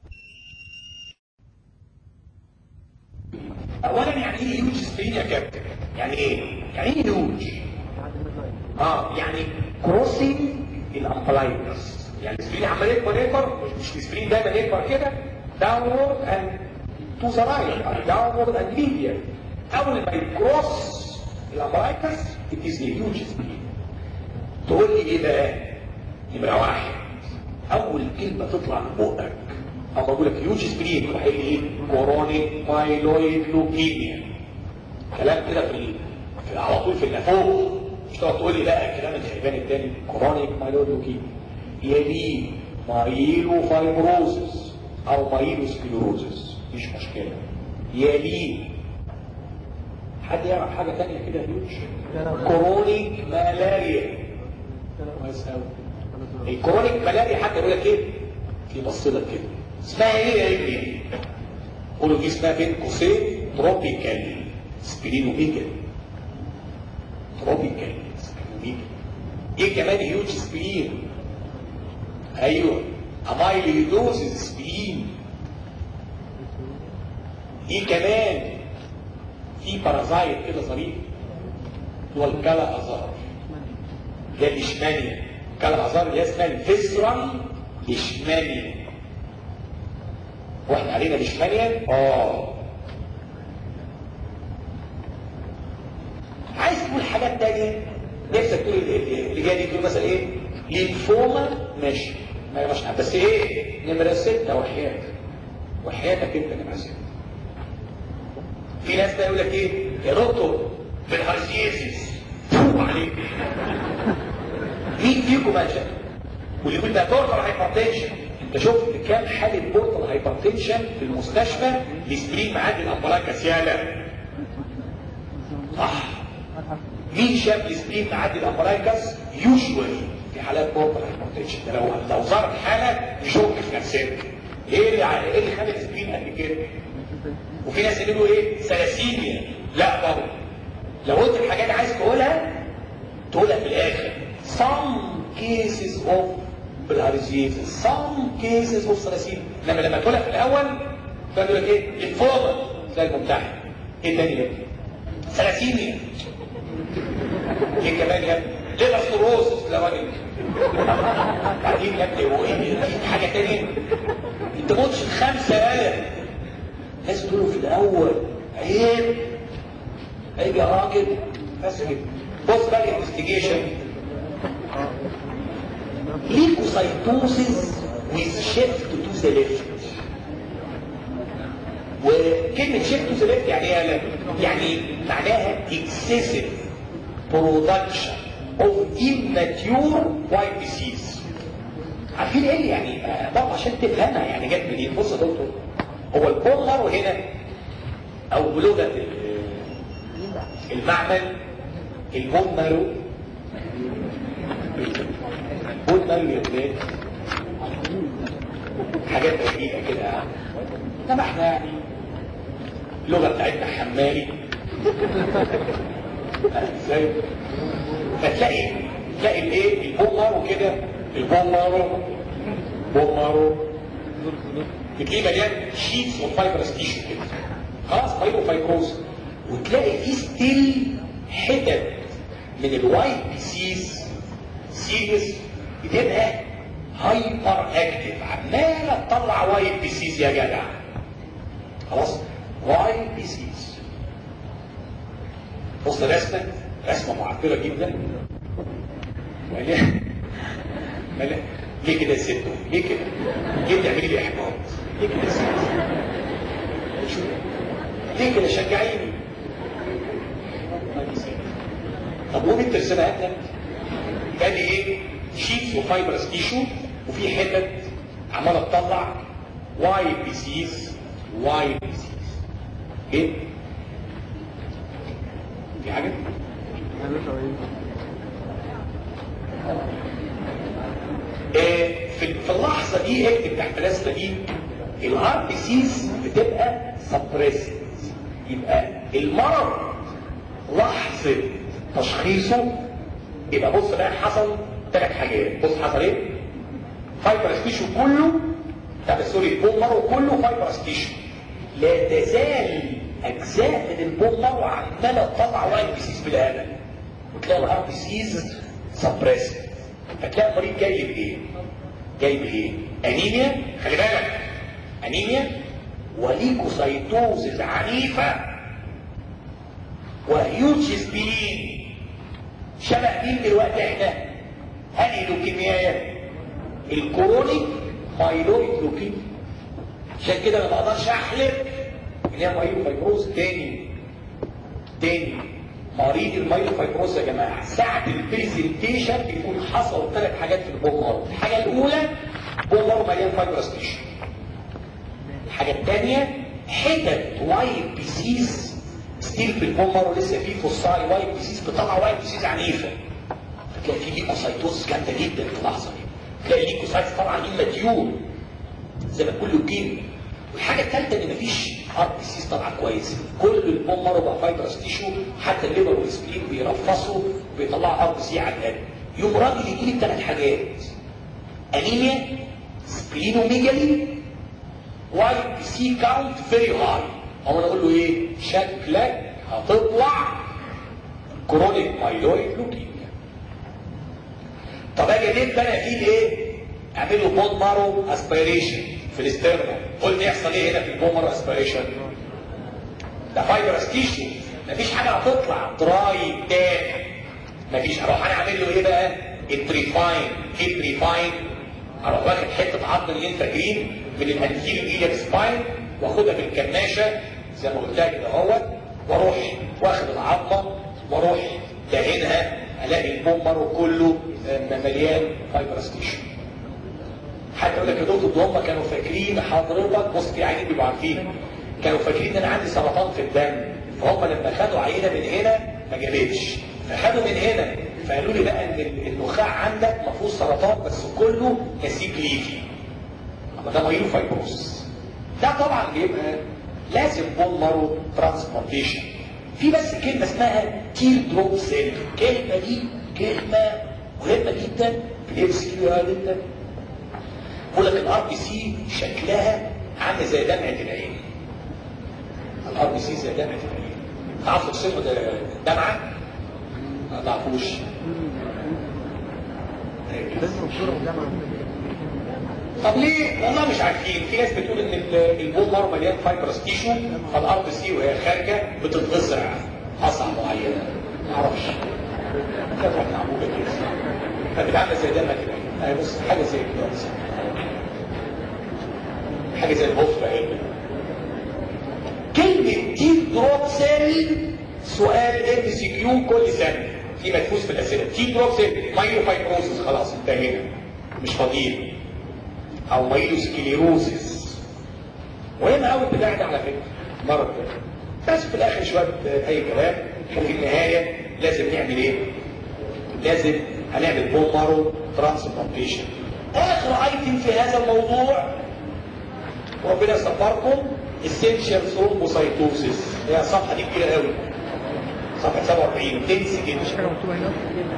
اولا يعني ايه هيوج سبين يا كابتن يعني ايه يعني ايه هيوج اه يعني كروسنج الامبلايكس يعني السبرين عمال يكبر يكبر مش السبرين دايما يكبر كده داونورد اند تو ذا رايت داونورد اند ميديا اول ما يكروس الامبلايكس it is a huge spleen تقول لي ايه بقى نمره واحد اول كلمه تطلع من بقك او بقول لك هيوج سبرين تروح قايل ايه كورونيك مايلويد لوكيميا كلام كده في, ال... في على طول في النافوخ مش تقعد تقول لي لا الكلام الخيبان التاني كورونيك مايلويد لوكيميا يليه مايلو فايبروزس او مايلو سكليروزس مش مشكله يليه حد يعرف حاجه ثانيه كده هيوج كورونيك ملاريا كويس قوي الكورونيك ملاريا حتى يقول لك ايه في بصلك كده اسمها ايه يا ابني قولوا دي اسمها بين قوسين تروبيكال سبرينوميجا تروبيكال سبرينوميجا ايه كمان هيوج سبرين ايوه امايليدوزيس سبرين ايه كمان في بارازايت كده ظريف هو الكلا ازار ده الاشمانيا الكلا ازار اللي هي اسمها الفيسرال ليشمانيا واحنا علينا ليشمانيا اه عايز تقول حاجات تانية نفسك تقول اللي جاي دي تقول مثلا ايه لينفوما ماشي ما يبقاش بس ايه نمرة ستة وحياتك وحياتك انت نمرة ستة في ناس بقى يقول لك ايه يا دكتور في الهرسيسيس فوق عليك مين فيكم مالجأ واللي يقول ده بورتال هايبرتنشن انت شفت كام حاله بورتال هايبرتنشن في المستشفى لسبرين معادي الامبلاكس يالا صح مين شاف السبرين معادي الامبلاكس يوجوالي في حالات بورتال هايبرتنشن ده لو لو ظهرت حاله يشك في نفسك ايه اللي ايه اللي خلى السبرين قد كده وفي ناس يقولوا ايه ثلاسيميا لا برضه لو قلت الحاجات عايز تقولها تقولها في الاخر some cases of bilharziosis some cases of thalassemia لما لما تقولها في الاول تقول لك ايه لينفوما زي الممتحن ايه تاني يا ابني ثلاسيميا ايه كمان يا ابني ليبرسكوروسس لو انا بعدين يا ابني هو ايه في حاجه تانية انت ما قلتش الخمسه يالا لازم تقوله في الاول عيب هيجي يا راجل بس كده بص بقى الانفستيجيشن ليكوسايتوسيس with shift to the left وكلمة shift to the left يعني ايه يعني معناها excessive production of immature white disease عارفين ايه اللي يعني آه، برضه عشان تفهمها يعني جت منين بص يا دكتور هو البون مارو هنا او بلغه ال- المعمل البون مارو البون مارو يا ولاد حاجات غريبه كده انما احنا يعني اللغه بتاعتنا حمالي ازاي فتلاقي تلاقي الايه البومارو كده البومارو بومارو بتلاقيه مليان شيتس اوف فايبرس تيشو كده خلاص فايبرو فايبروز وتلاقي فيه ستيل حتت من الوايت ديسيز سيريس بتبقى هايبر اكتف عماله تطلع وايت ديسيز يا جدع خلاص وايت ديسيز بص رسمه رسمه معبره جدا مليان مليان ليه كده يا ست ليه كده ليه بتعملي لي احباط ليه كده يا ست شو ليه كده شجعيني طب قومي انت رسمها لك ادي ايه شيتس وفايبرس تيشو وفي حتت عماله تطلع وايت ديسيز وايت ديسيز ايه في حاجه آه، في في اللحظه دي اكتب تحت الرسمه دي الار بي سيز بتبقى سبريس يبقى المرض لحظه تشخيصه يبقى بص بقى حصل ثلاث حاجات بص حصل ايه فايبرس تيشو كله طب سوري البون مارو كله فايبرس تيشو لا تزال اجزاء من البون مارو عماله تطلع وايت بيسيس بالهبل وتلاقي الار بي سيز سبريس فتلاقي المريض جاي بايه جاي بايه انيميا خلي بالك انيميا وليكوسايتوزز عنيفه وهيوج سبلين شبه مين دلوقتي احنا هل لوكيميا الكورونيك مايلويد لوكيميا عشان كده ما بقدرش احلف ان هي مايلو فايبروز تاني تاني مريض المايلو فايبروز يا جماعه ساعه البرزنتيشن بيكون حصلوا ثلاث حاجات في البومر الحاجه الاولى بومر مليان فايبروس تيشو الحاجه الثانيه حتت وايت بيسيس ستيل في البومر ولسه فيه فصاي وايت بيسيس بتطلع وايت بيسيس عنيفه تلاقي فيه ليكوسايتوز جامده جدا في اللحظه دي تلاقي الليكوسايتس طبعا اماتيور زي ما كله كيمي والحاجه الثالثه ان مفيش ار بي سيز طبعا كويس كل البومر بقى فايبرس تيشو حتى الليبر والسبلين بيرفصوا وبيطلعوا ار بي سي على القلب يوم راجل يجي لي ثلاث حاجات انيميا سبلينوميجالي واي بي سي كاونت فيري هاي او انا اقول له ايه شكلك هتطلع كرونيك مايلويد لوكيميا طب اجي ليه بقى فيه ايه اعمل له بون مارو اسبيريشن في الاسترنو قلت يحصل ايه هنا في البون مارو اسبيريشن ده فايبرس تيشو مفيش حاجه هتطلع دراي تاني مفيش اروح انا اعمل له ايه بقى التريفاين ايه التريفاين اروح واخد حته عظم اللي انت جرين من الانتيريور ايليك سباين واخدها بالكماشه زي ما قلت لك كده اهوت واروح واخد العظمه واروح دهنها الاقي البومر كله مليان فايبرس تيشو حتى يقول لك يا دكتور ده هم كانوا فاكرين حضرتك بص في عينين بيبقوا عارفين كانوا فاكرين ان انا عندي سرطان في الدم فهم لما خدوا عينه من هنا ما جابتش فخدوا من هنا فقالوا لي بقى ان النخاع عندك ما فيهوش سرطان بس كله نسيج ليفي اما ده مايلو فايبروس ده طبعا بيبقى لازم بون مارو ترانسبلانتيشن في بس كلمه اسمها تير دروب سيل الكلمه دي كلمه مهمه جدا في الام سي كيو جدا بقول لك الار بي سي شكلها عامل زي دمعه العين الار بي سي زي دمعه العين تعرفوا ترسموا ده دمعه ما تعرفوش طب ليه؟ والله مش عارفين في ناس بتقول ان البول مارو مليان فايبرس تيشو فالار بي سي وهي خارجه بتتغزع قصعه معينه ما اعرفش كانت واحده عموله كده كانت عامله زي دمعه العين اهي بص حاجه زي كده بس. حاجه زي الغفره هي كلمه تير دروب سيل سؤال ام سي كيو كل سنه دي مدفوس في الاسئله تي دروب سيل مايلو فايبروزس خلاص انتهينا مش فاضيين او مايلو سكليروزس مهم قوي البتاع ده على فكره مرض ده بس في الاخر شويه آه، اي كلام وفي النهايه لازم نعمل ايه؟ لازم هنعمل بون مارو ترانسبلانتيشن اخر ايتم في هذا الموضوع ربنا يستغفركم essential thrombocytosis هي الصفحه دي كبيره قوي صفحه 47 تنسي مش جدا حاجة مكتوبة هنا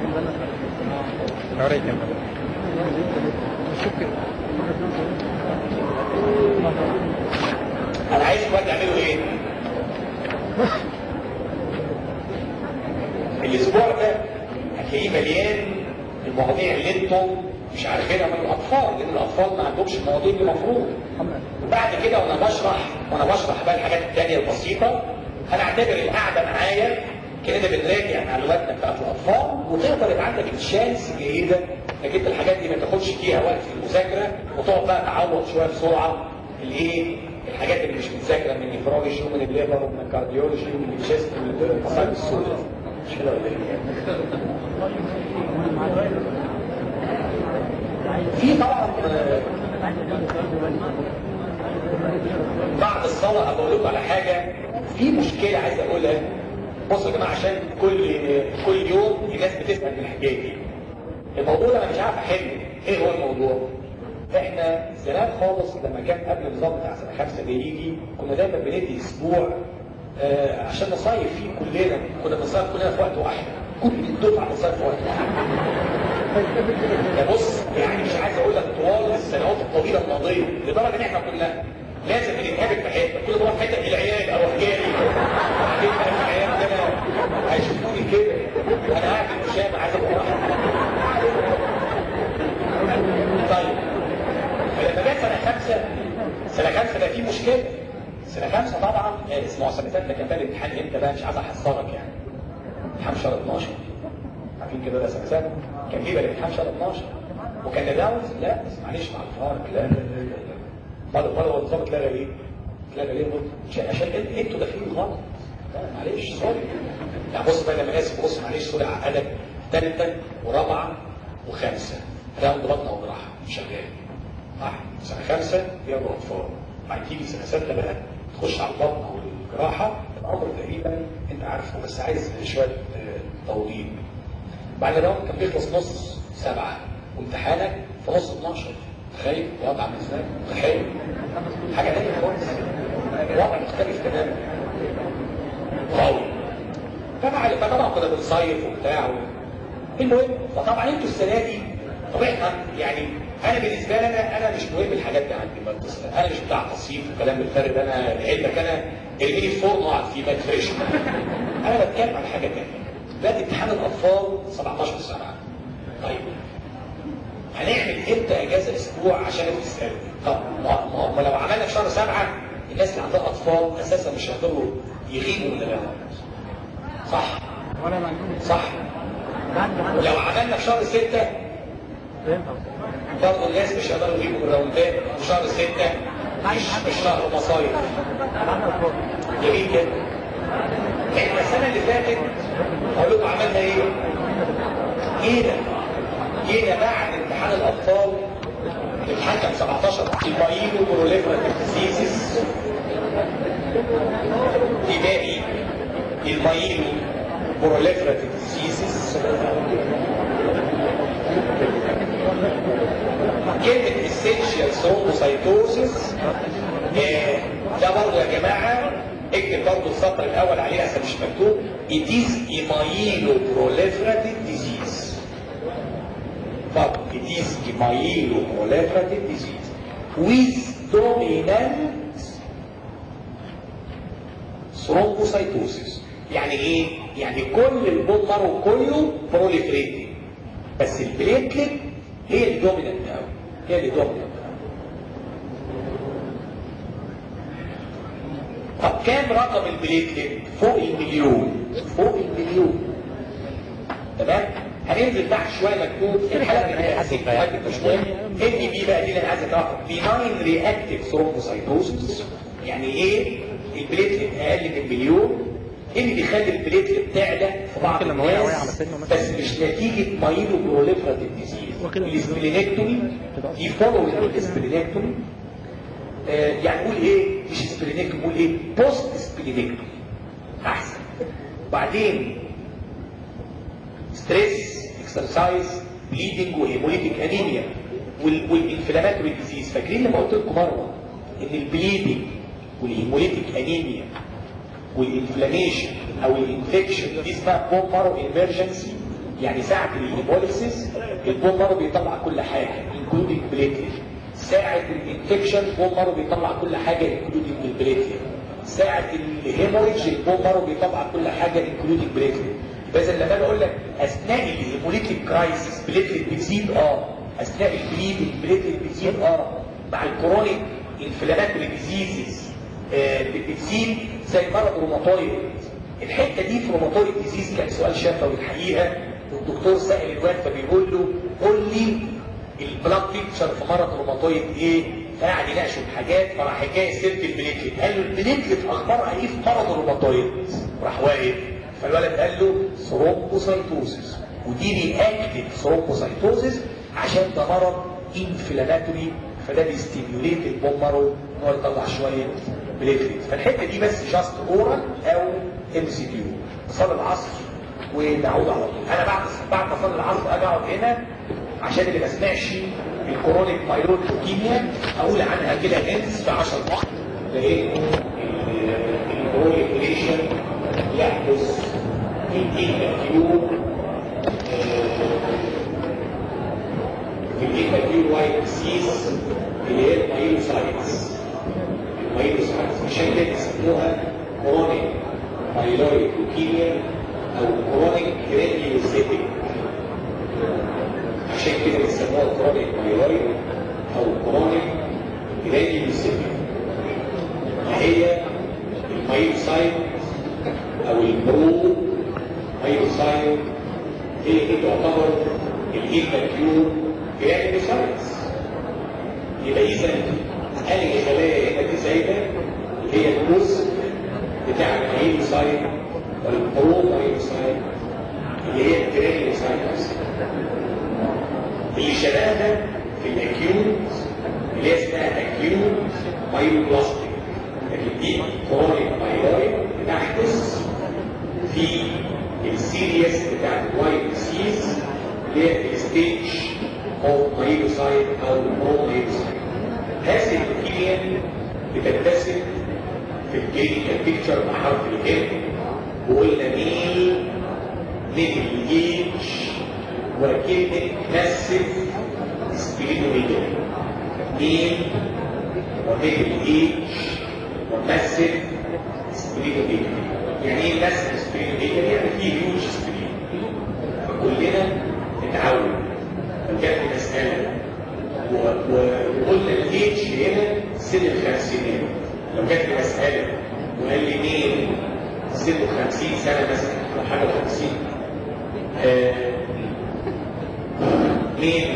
قريت يا مدام شوف كده انا عايزكم بقى تعملوا ايه؟ الاسبوع ده هتلاقيه مليان المواضيع اللي انتم مش عارفينها من الاطفال لان الاطفال ما عندهمش المواضيع اللي المفروض وبعد كده وانا بشرح وانا بشرح بقى الحاجات التانية البسيطة انا اعتبر القعدة معايا كده بنراجع معلوماتنا بتاعت الاطفال وتقدر يبقى عندك الشانس جيدة انك انت الحاجات دي ما تاخدش فيها وقت في المذاكرة وتقعد بقى تعوض شوية بسرعة الايه الحاجات اللي مش متذاكرة من النفرولوجي ومن الليبر ومن الكارديولوجي ومن الشيست ومن المصايب السوداء مش كده ولا ايه؟ في طبعا آه، بعد الصلاة أقول لكم على حاجة في مشكلة عايز أقولها بصوا يا جماعة عشان كل كل يوم الناس بتسأل من الحكاية دي الموضوع ده أنا مش عارف أحله إيه هو الموضوع؟ إحنا زمان خالص لما كان قبل النظام بتاع سنة خمسة ده يجي كنا دايما بندي أسبوع آه عشان نصيف فيه كلنا كنا بنصيف كلنا في وقت واحد كل الدفعة بتصيف في وقت واحد ده بص يعني مش عايز اقول لك طوال السنوات الطويله الماضيه لدرجه ان احنا كنا لازم بنتقابل في حته كل ما اروح حته العيال اروح جاري بعدين بقى العيال ده أنا هيشوفوني كده انا قاعد في الشام عايز ابقى واحد طيب فلما جت سنه خمسه سنه خمسه ده في مشكله سنه خمسه طبعا آه، اسمه سنه ثالثه كان ده الامتحان امتى بقى مش عايز احصرك يعني امتحان شهر 12 عارفين كده ده سنه سنه كان بيبقى الامتحان شهر 12 وكان داونز لا بس معلش مع الفرق لا لا لا لا مرة مرة هو النظام اتلغى ليه؟ اتلغى ليه؟ عشان عشان إن- انتوا داخلين غلط لا معلش سوري لا بص بقى انا اسف بص معلش سوري عقدك ثالثة ورابعة وخامسة راوند بطنة وجراحة شغال صح سنة خمسة بياخدوا أطفال بعد تيجي سنة ستة بقى تخش على البطنة والجراحة الأمر تقريبا أنت عارفه بس عايز شوية آه، توضيح بعد الراوند كان بيخلص نص سبعة وامتحانك في نص 12 تخيل وضع عامل ازاي؟ تخيل حاجة تانية خالص وضع مختلف تماما قوي فمع فطبعا كنا بنصيف وبتاع و... المهم فطبعا انتوا السنة دي طب احنا يعني انا بالنسبة لي انا انا مش مهم الحاجات دي عندي ما بتصل. انا مش بتاع تصيف وكلام بالفرق ده انا لعلمك انا ارميني في فرن واقعد فيه ما تفرقش انا بتكلم عن حاجة تانية دلوقتي امتحان الاطفال 17 سنة طيب هنعمل امتى اجازه اسبوع عشان تسالوا طب ما ما- ما لو عملنا في شهر سبعه الناس اللي عندها اطفال اساسا مش هيقدروا يغيبوا ولا لا صح ولا معلومة صح ولو عملنا في شهر ستة برضه الناس مش هيقدروا يجيبوا الراوندات في شهر ستة مش مش شهر مصايف جميل جدا احنا السنة اللي فاتت اقول لكم عملنا ايه؟ جينا جينا بعد امتحان الاطفال الامتحان كان 17 المايلو بروليفراتيف ديزيزز ابتدائي المايلو بروليفراتيف ديزيزز كلمة essential thrombocytosis آه، ده برضه يا جماعة اكتب برضه السطر الأول عليه أصلا مش مكتوب it is immunoproliferative disease برضه it is immunoproliferative disease with dominant thrombocytosis يعني ايه؟ يعني كل البون مارو كله بروليفريتنج بس البليتلت هي الدومينانت قوي هي اللي دومينانت طب كام رقم البليتلت؟ فوق المليون فوق المليون تمام؟ هننزل تحت شويه مكتوب الحلقه بتاعت السيكتوماتيك مش مهم ان دي بي بقى دي اللي انا عايز اعرفها بيناين رياكتيف ثرومبوسايتوسيس يعني ايه؟ البليتلت اقل من مليون ايه اللي بيخلي البليتلت تعلى في بعض ممكن لما وقع وقع على الناس سنه مثلا. بس مش نتيجه مايلو بروليفراتيف ديزيز وكده الاسبلينكتومي دي فولو الاسبلينكتومي آه يعني نقول ايه مش اسبلينكتومي نقول ايه بوست اسبلينكتومي احسن بعدين ستريس اكسرسايز بليدنج وهيموليتيك انيميا والانفلاماتوري ديزيز فاكرين لما قلت لكم مره ان البليدنج والهيموليتيك انيميا والانفلاميشن او الانفكشن دي اسمها بون مارو ايمرجنسي يعني ساعة الهيموليسيس البون مارو بيطلع كل حاجة انكلودينج بليتلت ساعة الانفكشن البون مارو بيطلع كل حاجة انكلودينج البليتلت ساعة الهيموريج البون مارو بيطلع كل حاجة انكلودينج بليتلت بس لما انا اقول لك اثناء الهيموليتيك كرايسيس بليتلت بتزيد اه اثناء البليدنج بليتلت بتزيد اه مع الكرونيك انفلاماتوري ديزيزز بتزيد زي مرض روماتويد الحته دي في روماتويد ديزيز كان سؤال شفوي الحقيقه والدكتور سائل الواد فبيقول له قول لي البلاد بيكتشر في مرض روماتويد ايه فقعد يناقشه بحاجات فراح حكايه سيره البليتلت قال له البليتلت اخبارها ايه في مرض الروماتويد راح واقف فالولد قال له ثرومبوسايتوزيس ودي رياكتيف ثرومبوسايتوزيس عشان ده مرض انفلاماتوري فده بيستيميوليت البون مارو ان هو يطلع شويه بليتلت فالحته دي بس جاست اورال او ام سي كيو صلاه العصر ونعود على طول انا بعد بعد ما اصلي العصر اجي اقعد هنا عشان اللي ما سمعش الكرونيك مايلود لوكيميا اقول عنها كده هنس في 10 دقائق لان البروليفريشن يحدث في الانترفيو في الانترفيو وايت سيس اللي هي المايلوسايتس المايلوسايتس عشان كده بيسموها كرونيك مايلويد لوكيميا او كرونيك جرانيولوسيتيك عشان كده بيسموها كرونيك مايلويد او كرونيك جرانيولوسيتيك هي المايلوسايت او البرو مايلوسايت هي دي تعتبر الانترفيو جرانيولوسايتس يبقى اذا انهي خلايا هنا دي زايده اللي هي الجزء بتاع المايلوسايت والبرومايلوسايت اللي هي الجرانيولوسايتس اللي شبهها في الاكيوت اللي هي اسمها اكيوت مايلوبلاستيك لكن دي كرونيك مايلويد بتحدث في السيريس بتاعت الوايت ديسيز اللي هي الستيج اوف مايلوسايت او برومايلوسايت هذه اللوكيميا بتتسم في الكلينيكال بيكتشر مع حرف الام وقلنا مين ميدل ايج وكلمه ماسف سبيريتوميجر مين وميدل ايج وماسف سبيريتوميجر يعني ايه ماسف سبيريتوميجر يعني في هيوج سبيريت فكلنا نتعود وكانت مساله وقلنا الايدج هنا سن الخمسينات لو جات لي مسألة وقال لي مين سنه 50 سنة مثلا أو حاجة 50 آه مين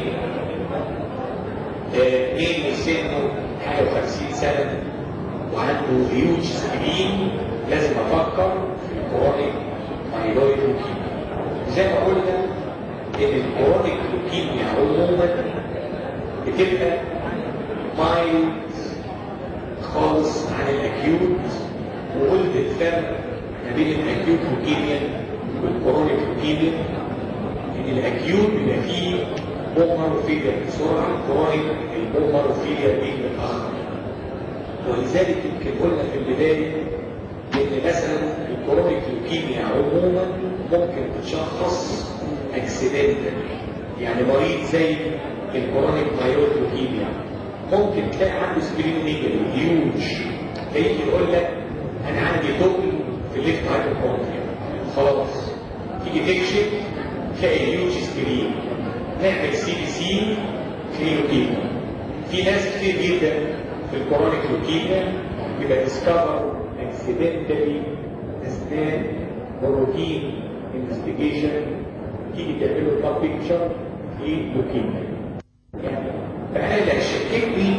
آه مين سنه حاجة 50 سنة وعنده هيوج سكرين لازم أفكر في الكورونيك مايلويد لوكيميا زي ما قلنا إن الكورونيك لوكيميا عموما بتبقى مايلد خالص عن الاكيوت وقلت الفرق ما بين الاكيوت لوكيميا والكورونيك لوكيميا ان الاكيوت بيبقى فيه بومر فيلير بسرعه الكورونيك البومر فيلير بيجي متاخر ولذلك يمكن قلنا في البدايه ان مثلا الكورونيك لوكيميا عموما ممكن تتشخص اكسيدنتال يعني مريض زي الكورونيك مايلود لوكيميا ممكن تلاقي عنده سبرينوميجالي هيوج فيجي يقول لك انا عندي ثقل في الليفت هايبوكونتريا خلاص تيجي تكشف تلاقي هيوج سبرين نعمل سي بي سي كلينوكيميا في ناس كتير جدا في الكورونيك لوكيميا بيبقى ديسكفر اكسيدنتالي اثناء الروتين انفستيجيشن تيجي تعملوا الباب بيكتشر في لوكيميا فأنا اللي هيشككني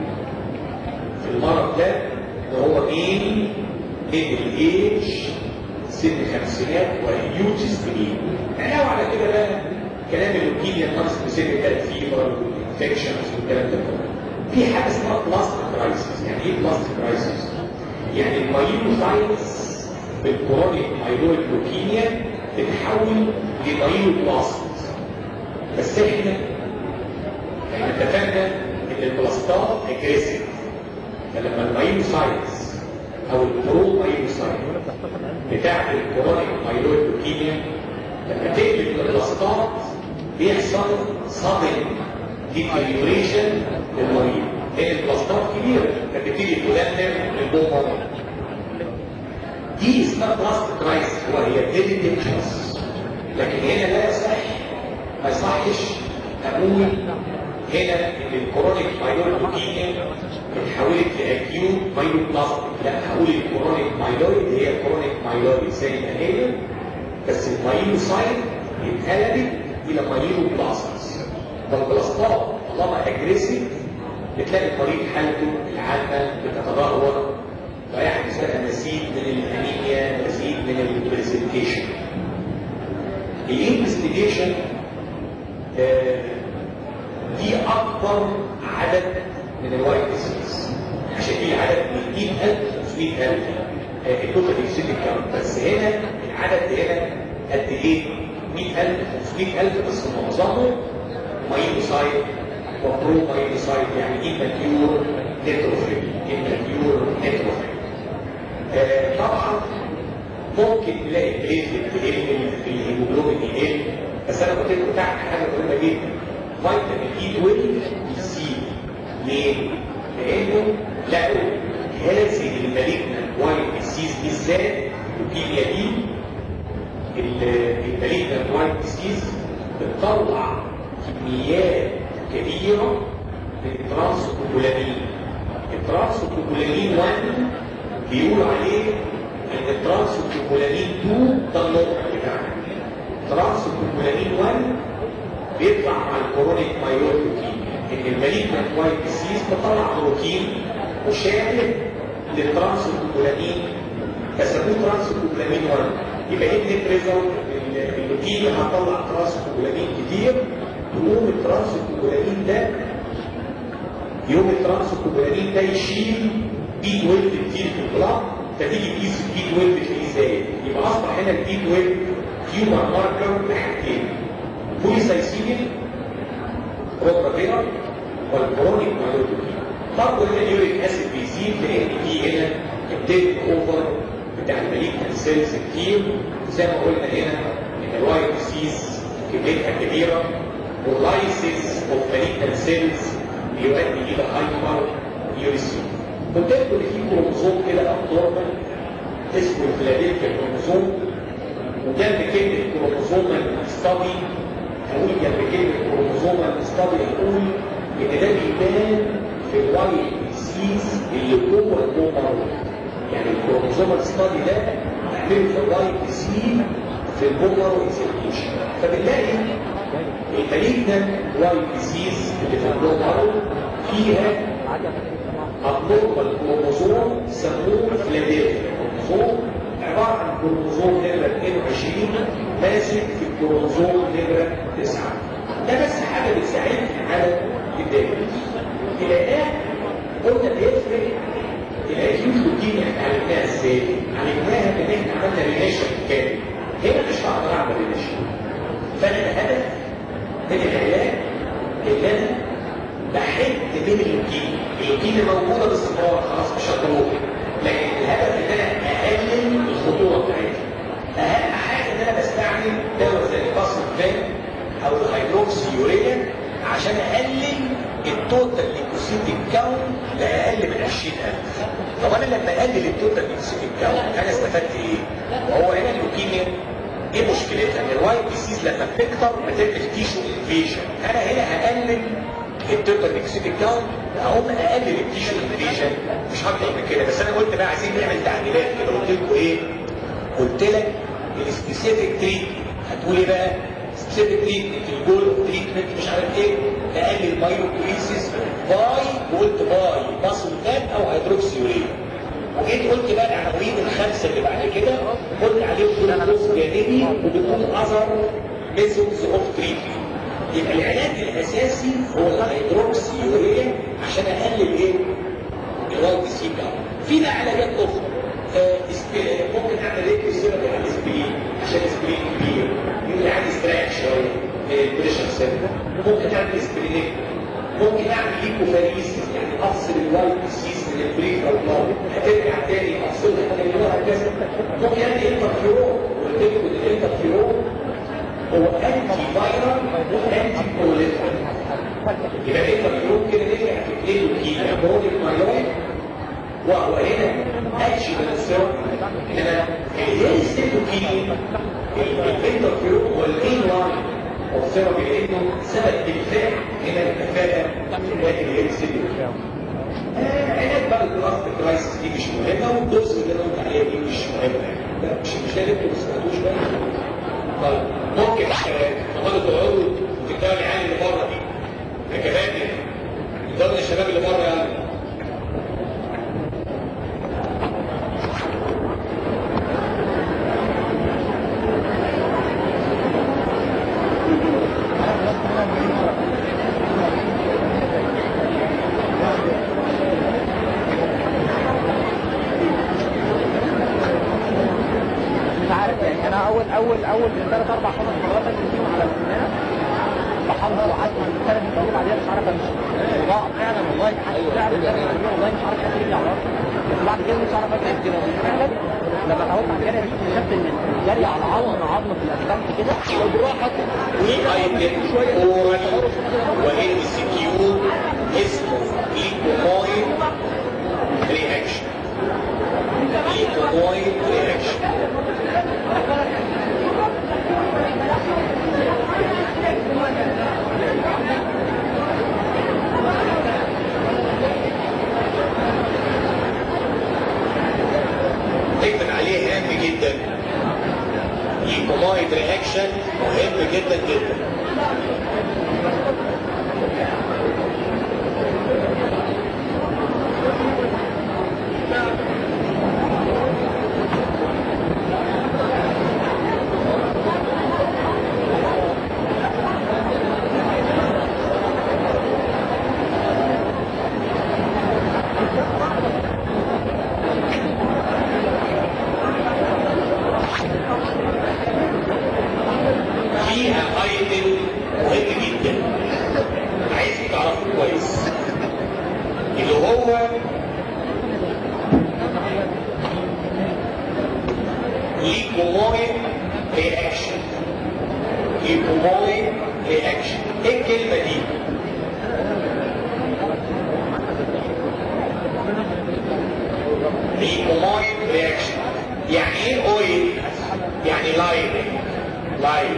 في المرض ده ان هو مين ميدل ايج سن الخمسينات وهيوج سبلين علاوه على كده بقى كلام اللوكيميا النون سبيسيفيك فيبر والانفكشنز والكلام ده كله في حاجه اسمها بلاست كرايسيس يعني ايه بلاست كرايسيس؟ يعني المايلوسايتس بالكورونيك مايلويد لوكيميا تتحول لمايلوبلاست بس احنا احنا اتفقنا ان البلاستات اجريسيف فلما المايلوسايتس او البرو مايلوسايت بتاعت الكورونيك مايلويد لوكيميا لما تقلب البلاستات بيحصل صدم ديكريوريشن للمريض لان البلاستات كبيره فبتبتدي تدمر البومر دي اسمها بلاست كرايس وهي فيري دينجرس لكن هنا لا يصح ما يصحش اقول هنا ان الكورونيك مايلويد لوكيميا اتحولت لاكيوت مايلويد بلاستيك لا هقول الكورونيك مايلويد هي كورونيك مايلويد زي ما هي بس المايلوسايت اتقلبت الى مايلو بلاستس فالبلاستات طالما اجريسيف بتلاقي المريض حالته العامه بتتدهور ويحدث لها مزيد من الانيميا مزيد من البرزنتيشن الانفستيجيشن دي اكبر عدد من الوايت ديزيز عشان في عدد من 100000 500000 التوتال اكسيد كام بس هنا العدد هنا قد ايه 100000 500000 بس معظمه مايلوسايت وبرو مايلوسايت يعني ايماتيور نيتروفيل ايماتيور نيتروفيل آه طبعا ممكن نلاقي بليتلت تقل في الهيموجلوبين يقل بس انا كنت لكم تحت حاجه مهمه جدا فيتامين اي 12 بيزيد ليه؟ لانه لقوا هذه المالجنت وايت ديسيز بالذات اللوكيميا دي المالجنت وايت ديسيز بتطلع كميات كبيره من الترانسكوبولامين الترانسكوبولامين 1 بيقولوا عليه ان الترانسكوبولامين 2 ده النقطه بتاعنا الترانسكوبولامين 1 بيطلع مع الكورونيك مايلويد لوكيميا ان المالجنت وايت ديسيز بتطلع بروتين مشابه للترانسكوبولامين فسموه ترانسكوبولامين 1 يبقى ايه النت ريزلت اللوكيميا هتطلع ترانسكوبولامين كتير يقوم الترانسكوبولامين ده يوم الترانسكوبولامين ده يشيل بي 12 كتير في البلاد فتيجي تقيس البي 12 تلاقيه زايد يبقى اصبح هنا البي 12 هيومن ماركر لحاجتين بوليسايسيميا بروبرافيرا والكرونيك مايلوتوكي برضه هنا اليوريك اسيد بيزيد لان في هنا الديت اوفر بتاع الماليكنت سيلز كتير زي ما قلنا هنا ان الوايت ديسيز كميتها كبيره واللايسيس اوف ماليكنت سيلز بيؤدي الى هايبر يوريسيم قلت لكم ان في كروموزوم كده ابتورمال اسمه الفلاديلفيا كروموزوم وجنب كلمه كروموزومال ستادي هقول جنب كلمه كروموزومال ستادي هقول ان ده بيبان في الوايت ديسيز اللي جوه البومر يعني الكروموزومال ستادي ده نعمله في الوايت ديسيز في البومر اكزيكيوشن فبنلاقي المالجنت وايت ديسيز اللي في البومر فيها النقطة الكروموزوم سموه فلاديلفيا الكروموزوم عبارة عن كروموزوم نمرة 22 ماسك في الكروموزوم نمرة 9 ده بس حاجة بتساعدني على الدايجنوز الآن قلنا بيفرق الاكيوت لوكيميا احنا عالجناها ازاي؟ عالجناها بان احنا عملنا ريليشن كامل هنا مش هقدر اعمل ريليشن فانا الهدف من العلاج ان انا بحد من اللوكيميا اللوكيميا موجوده باستمرار خلاص مش هتروح لكن الهدف ان انا اقلل الخطوره بتاعتها اهم حاجه ان انا بستعمل دواء زي الباسفين او الهيدروكسيوريا عشان اقلل التوتال ليكوسيتيك كاونت لاقل من 20000 طب انا لما اقلل التوتال ليكوسيتيك كاونت انا استفدت ايه؟ هو هنا اللوكيميا ايه مشكلتها؟ ان الوايت ديسيز لما بتكتر بتعمل تيشو انفيجن انا هنا هقلل التوتال ليكوسيتيك كاونت اقوم اقلل التيشو انفيجن مش هكتر من كده بس انا قلت بقى عايزين نعمل تعديلات كده قلت لكم ايه؟ قلت لك السبيسيفيك تريتمنت هتقول ايه بقى؟ سبيسيفيك تريتمنت الجول اوف تريتمنت مش عارف ايه نقلل مايلوكريسيس باي وقلت باي باسل فات او هيدروكسيوريا وجيت قلت بقى العناوين الخمسه اللي بعد كده قلت عليهم دول جزء جانبي وبدون اثر ميثودز اوف تريتمنت يبقى العلاج الاساسي هو الهيدروكسي يوريا عشان اقلل ايه؟ الوايت سي في بقى علاجات اخرى آه، اسبرين. ممكن اعمل ايه بسبب الاسبرين عشان الاسبرين كبير يبقى عندي استراك شويه البريشر سنتر ممكن اعمل اسبرين ممكن اعمل ليكوفاريسيس يعني افصل الوايت سيس من البريفرال بلاد هترجع تاني افصلها تاني وهكذا ممكن اعمل انترفيرون قلت لكم ان الانترفيرون هو انتي فايرال وانتي بروليفرال يبقى الانترفيرون كده نرجع في اثنين لوكيميا برودك مايلويد وهو هنا اكشن السيرم انما الهيل ستيتوكيميا الانترفيرون هو المين لاين اوف ثيرابي لانه سبب بالفعل من الكفاءه لكن الهيل ستيتوكيميا علاج بقى الدراسه الكرايسيس دي مش مهمه والدوز اللي انا قلت عليها دي مش مهمه لا مش مش ده اللي انتوا ما سمعتوش بقى طيب ممكن تقعدوا تقعدوا وتكتبوا العيال اللي بره دي يا كباتن انتوا الشباب اللي بره يعني مش عارف يعني انا اول اول اول ثلاث اربع خمس مرات اجي فيهم على السنان بحضر وقعدت من الثلاث اللي بعديها مش عارف امشي والله فعلا والله حاسس فعلا جري على والله مش عارف اجري رجلي على راسي بس بعد كده مش عارف اجري كده فعلا لما اتعودت على الجري اكتشفت ان الجري على عظم عظمه في الاسفلت كده وبالراحه ايتم اورال وام سي كيو اسمه ايكومويد رياكشن ايكومويد رياكشن اكتب عليه هام جدا ايكومويد رياكشن مهم جدا جدا فيها ايتم مهم جدا عايزك تعرفه كويس اللي هو ليكومويد رياكشن ليكومويد رياكشن ايه الكلمه دي ليكومويد رياكشن يعني ايه اويل يعني لايف لايف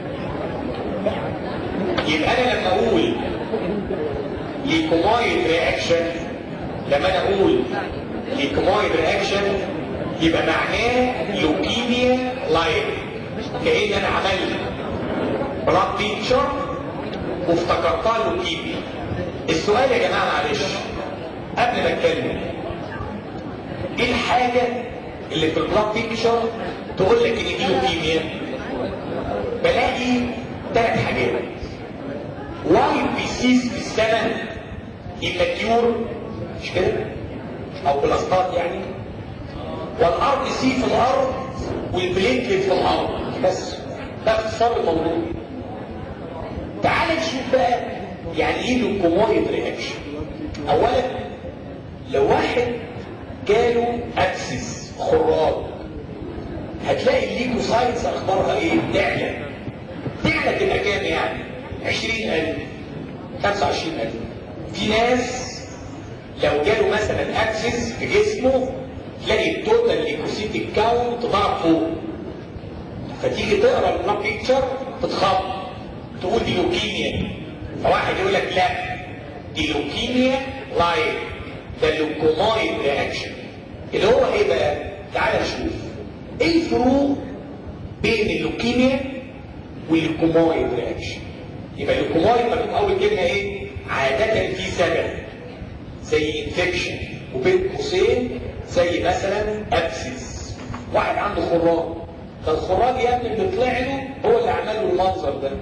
يبقى انا لما اقول ليكومويد رياكشن لما انا اقول ليكومويد رياكشن يبقى معناه لوكيميا لايف كأن انا عملت بلاد بيكتشر وافتكرتها لوكيميا السؤال يا جماعه معلش قبل ما اتكلم ايه الحاجه اللي في البلاد بيكتشر تقول لك ان دي لوكيميا بلاقي ثلاث حاجات وايت بيسيس في السنة immature مش كده او بلاستات يعني والار بي سي في الارض والبلينكلت في الارض بس ده اختصار الموضوع تعال نشوف بقى يعني ايه لوكومويد رياكشن اولا لو واحد جاله اكسس خراج هتلاقي الليكوسايتس اخبارها ايه تعلى تعلى تبقى كام يعني 20000 25000 في ناس لو جاله مثلا اكسس في جسمه تلاقي التوتال ليكوسيتيك كاونت ضرب فوق فتيجي تقرا البلاد بيكتشر تتخض تقول دي لوكيميا فواحد يقول لك لا دي لوكيميا لايف ده لوكومايد رياكشن اللي هو ايه بقى تعال نشوف ايه الفروق بين اللوكيميا واللوكومايد رياكشن يبقى اللوكومايد مكتوب اول كلمه ايه عاده في سبب زي انفكشن وبين قوسين زي مثلا ابسس واحد عنده خراج فالخراج يا ابني اللي طلع له هو اللي عمل له المنظر ده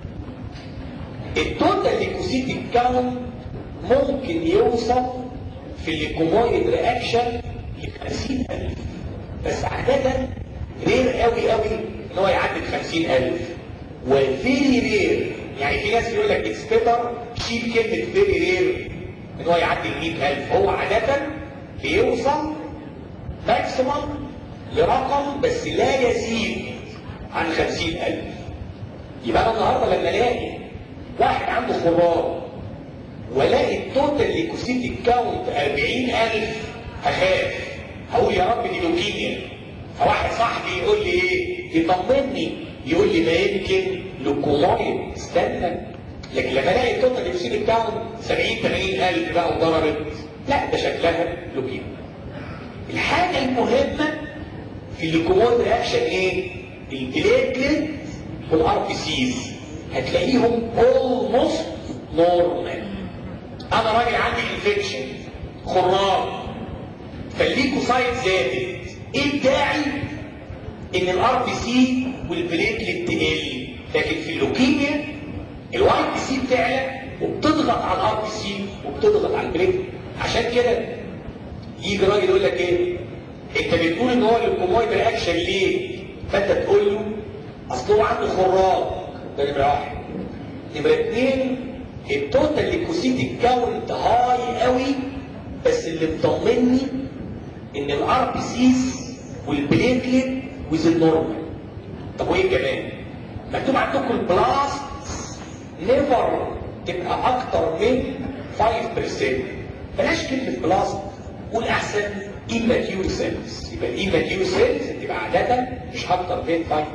التوتال ليكوسيتيك كاونت ممكن يوصل في الليكومويد رياكشن ل 50000 بس عادة رير قوي قوي ان هو يعدي ال 50000 وفيري رير يعني في ناس يقول لك اتس بيتر شيل كلمه فيري رير ان هو يعدي ال 100000 هو عادة بيوصل ماكسيمم لرقم بس لا يزيد عن 50000 يبقى انا النهارده لما الاقي واحد عنده خراج والاقي التوتال ليكوسيتيك كاونت 40000 هخاف هقول يا رب دي لوكيميا فواحد صاحبي يقول لي ايه يطمني يقول لي ما يمكن لوكومويد استنى لكن لما الاقي التوتال ليكوسيتيك كاونت 70 80000 بقى وضربت لا ده شكلها لوكيميا الحاجه المهمه في الليكومويد رياكشن ايه البليتلت والار بي سيز هتلاقيهم اولموست نورمال انا راجل عندي انفكشن خراج فالليكوسايت زادت ايه الداعي ان الار بي سي والبليتلت تقل لكن في اللوكيميا الواي بي سي بتعلى وبتضغط على الار بي سي وبتضغط على البليتلت عشان كده يجي راجل يقول لك ايه انت بتقول ان هو الليكومويد رياكشن ليه فانت تقول له اصل هو عنده خراج ده نمره واحد نمره اثنين التوتال ليكوسيتيك كاونت هاي قوي بس اللي مطمني ان الار بي سيز والبليتلت ويز النورمال طب وايه كمان مكتوب عندكم البلاست نيفر تبقى اكتر من 5% بلاش كلمه بلاست قول احسن immature cells يبقى الاماتيور سيلز تبقى عاده مش اكتر من 5%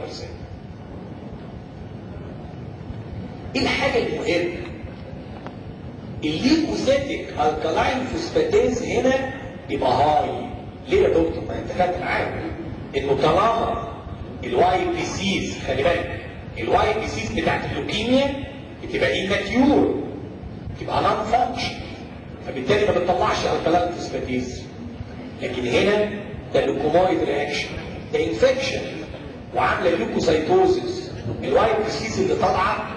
ايه الحاجه المهمه الليكوسيتيك الكالاين فوسفاتيز هنا يبقى هاي ليه يا دكتور ما انت خدت معاك انه طالما الواي بي سيز خلي بالك الواي بي سيز بتاعت اللوكيميا بتبقى ايماتيور تبقى نون فانكشن فبالتالي ما بتطلعش الكالاين فوسفاتيز لكن هنا ده لوكومويد رياكشن ده انفكشن وعامله ليوكوسايتوزس الواي بي سيز اللي طالعه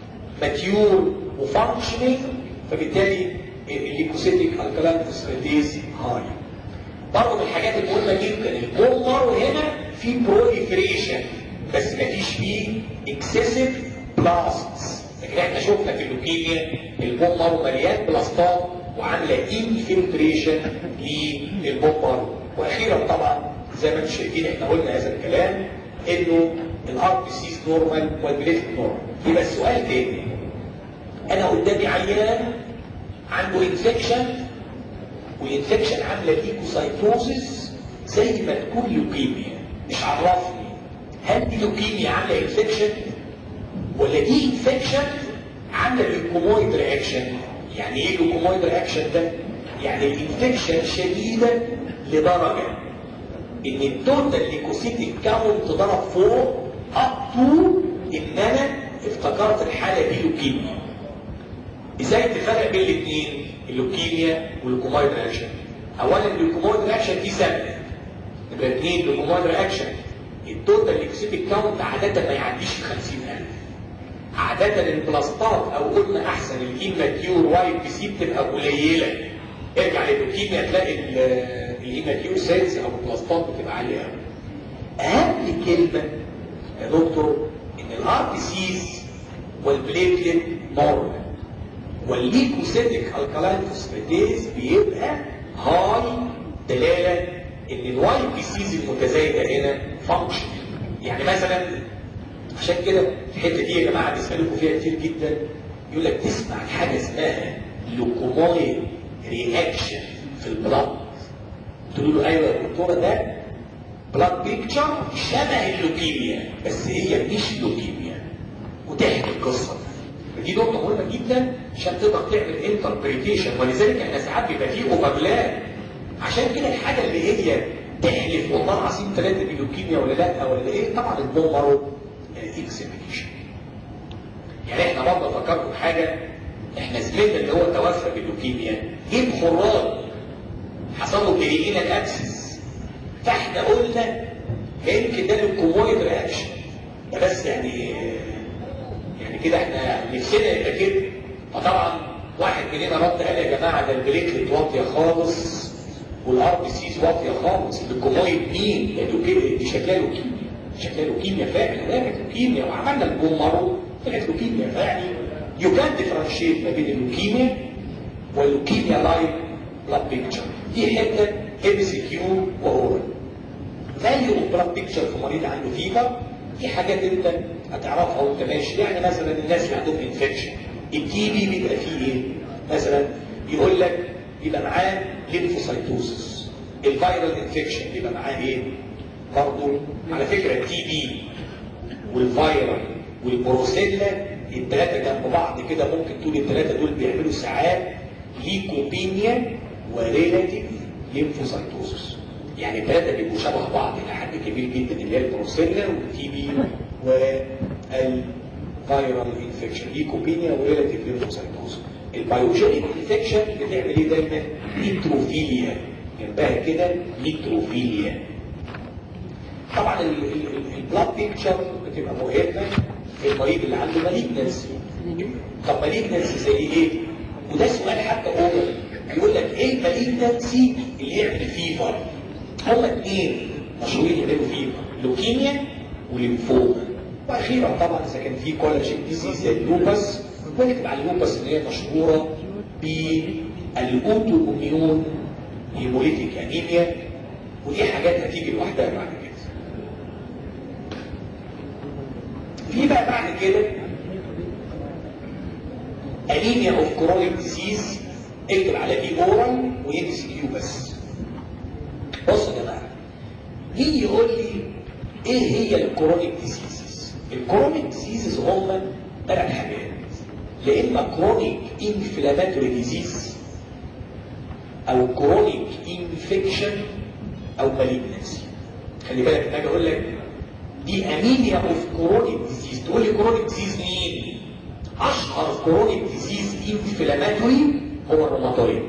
ماتيور وفانكشنينج فبالتالي الليكوسيتيك الكالين فوسفاتيز هاي برضه من الحاجات المهمه جدا البون مارو هنا في بروليفريشن بس مفيش فيه اكسسيف بلاستس لكن احنا شفنا في اللوكيميا البون مارو مليان بلاستات وعامله انفلتريشن للبون مارو واخيرا طبعا زي ما انتم شايفين احنا قلنا هذا الكلام انه الار بي سيز نورمال والبليت نورمال يبقى السؤال تاني انا قدامي عيان عنده انفكشن والانفكشن عامله ليكوسايتوزس زي ما تكون لوكيميا مش عرفني هل دي لوكيميا عامله انفكشن ولا دي انفكشن عامله ليكومويد رياكشن يعني ايه ليكومويد رياكشن ده يعني الانفكشن شديده لدرجه ان التوتال ليكوسيتيك كاونت ضرب فوق اب تو ان انا افتكرت الحاله دي لوكيميا ازاي تفرق بين الاثنين اللوكيميا والليكومويد رياكشن اولا الليكومويد رياكشن دي ثابته يبقى اثنين ليكومويد رياكشن التوتال ليكوسيتيك كاونت عاده ما يعديش ال 50000 عاده البلاستات او قلنا احسن الايماتيور واي بي سي بتبقى قليله ارجع لللوكيميا تلاقي الايماتيور سيلز او البلاستات بتبقى عاليه قوي اهم كلمه يا دكتور ان الار بي سيز والبليتلت نورمال والليكوسيتيك الكالاين فوسفاتيز بيبقى هاي دلاله ان الواي بي سيز المتزايده هنا فانكشن يعني مثلا عشان كده الحته دي يا جماعه بيسالوكوا فيها كتير جدا يقول لك تسمع حاجه اسمها لوكومويد رياكشن في البلاد تقول له ايوه يا دكتوره ده بلاد بيكتشر شبه اللوكيميا بس هي مش لوكيميا وتحكي القصه دي نقطه مهمه جدا عشان تقدر تعمل انتربريتيشن ولذلك احنا ساعات بيبقى فيه اوفرلاب عشان كده الحاجه اللي هي تحلف والله العظيم ثلاثه بلوكيميا ولا لا ولا ايه طبعا البومرو اكسبريشن يعني احنا برضه فكركم بحاجه احنا زميلنا اللي هو توفى باللوكيميا جيب خراج حصل له بريئينا الابسس فاحنا قلنا يمكن ده الكومويد رياكشن ده بس يعني يعني كده احنا نفسنا يبقى كده فطبعا واحد مننا رد قال يا جماعه ده البليتلت واطيه خالص والار بي سيز واطيه خالص الكومويد مين؟ لانه كده دي شكلها لوكيميا شكلها لوكيميا فعلا طلعت لوكيميا وعملنا البومر طلعت لوكيميا فيعني يو كان ديفرنشيت ما بين اللوكيميا واللوكيميا لايك بلاد بيكتشر دي حته ام سي كيو واورال فاليو اوف بلاد بيكتشر في مريض عنده فيفر دي حاجات انت هتعرفها وانت ماشي يعني مثلا الناس اللي عندهم انفكشن التي بي بيبقى فيه ايه؟ مثلا يقول لك يبقى معاه ليمفوسايتوسس الفيرال انفكشن يبقى معاه ايه؟ برضه على فكره التي بي والفيرال والبروسيلا الثلاثه جنب بعض كده ممكن تقول الثلاثه دول بيعملوا ساعات ليكوبينيا وريلاتيف ليمفوسايتوسس يعني الثلاثه بيبقوا شبه بعض الى حد كبير جدا اللي هي البروسيلا والتي بي والفيرال انفكشن ليكوبينيا وريلاتيف ليمفوسايتوسس البيوجينيك انفكشن بتعمل ايه دايما؟ نيتروفيليا جنبها كده نيتروفيليا طبعا البلاد بيكتشر بتبقى مهمه في المريض اللي عنده مالجنسي طب مالجنسي زي ايه؟ وده سؤال حتى اوبن يقول لك ايه المالجنسي اللي يعمل فيفر؟ هما اثنين مشهورين يعملوا فيفر لوكيميا وليمفوما واخيرا طبعا اذا كان في كولاجين ديزيز زي اللوبس ونكتب على اللوبس ان هي مشهوره بالاوتو اميون هيموليتيك انيميا ودي حاجات هتيجي لوحدها بعد كده في بقى بعد كده انيميا اوف كرونيك ديزيز اكتب على دي اورال وام سي كيو بس بصوا يا جماعه مين يقول لي ايه هي الكرونيك ديزيزز الكرونيك ديزيزز هم ثلاث حاجات يا اما كرونيك انفلاماتوري ديزيز او كرونيك انفكشن او مالجنسي خلي بالك لما اجي اقول لك دي انيميا اوف كرونيك ديزيز تقول لي كرونيك ديزيز مين اشهر كرونيك ديزيز انفلاماتوري هو الروماتويد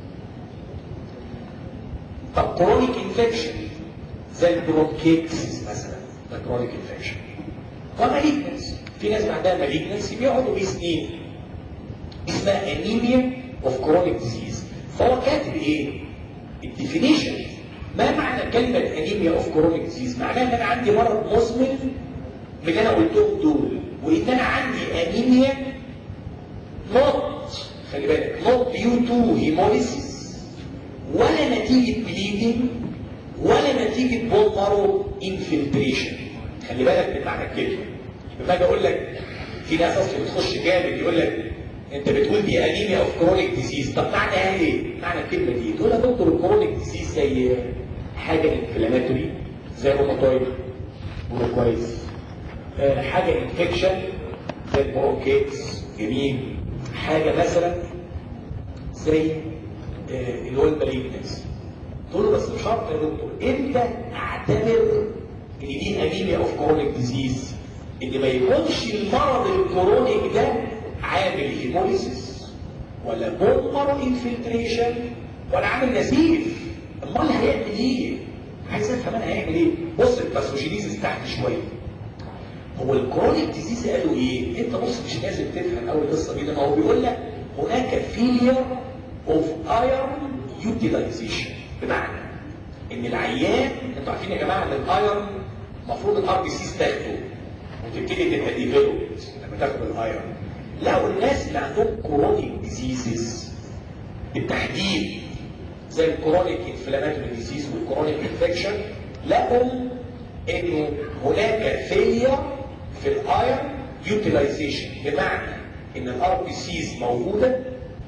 طب كرونيك انفكشن زي البرونكيتس مثلا ده كرونيك انفكشن ومالجنسي في ناس عندها مالجنسي بيقعدوا بيه سنين اسمها انيميا اوف كرونيك ديزيز فهو كاتب ايه الديفينيشن ما معنى كلمة انيميا اوف كرونيك ديزيز معناها ان انا عندي مرض مزمن من اللي انا قلتهم دول وان انا عندي انيميا نوت خلي بالك نوت ديو تو هيموليسيس ولا نتيجة بليدنج ولا نتيجة بون مارو انفلتريشن خلي بالك من معنى الكلمة لما اجي اقول لك في ناس اصلا بتخش جامد يقول لك انت بتقول دي انيميا اوف كرونيك ديزيز طب معناها ايه؟ معنى الكلمه دي تقول يا دكتور الكرونيك ديزيز زي حاجه انفلاماتوري زي روماتويد قول كويس آه حاجه انفكشن زي البرونكيتس جميل حاجه مثلا زي آه اللي هو المالجنس تقول له بس بشرط يا دكتور امتى اعتبر ان دي انيميا اوف كرونيك ديزيز ان ما يكونش المرض الكرونيك ده عامل هيموليسيس ولا بومر انفلتريشن ولا عامل نزيف امال هيعمل ايه عايز افهم انا هيعمل ايه بص الباثوجينيزيس تحت شويه هو الكرونيك ديزيز قالوا ايه انت بص مش لازم تفهم اول القصه دي لما هو بيقول لك هناك فيلير اوف ايرون يوتيلايزيشن بمعنى ان العيان انتوا عارفين يا جماعه ان الايرون المفروض الار بي سيز تاخده وتبتدي تبقى ديفلوبد لما تاخد الايرون لقوا الناس اللي عندهم كرونيك ديزيزز بالتحديد زي الكرونيك انفلاماتوري ديزيز والكرونيك انفكشن لقوا انه هناك فيلير في الايرون يوتيلايزيشن بمعنى ان الار بي سيز موجوده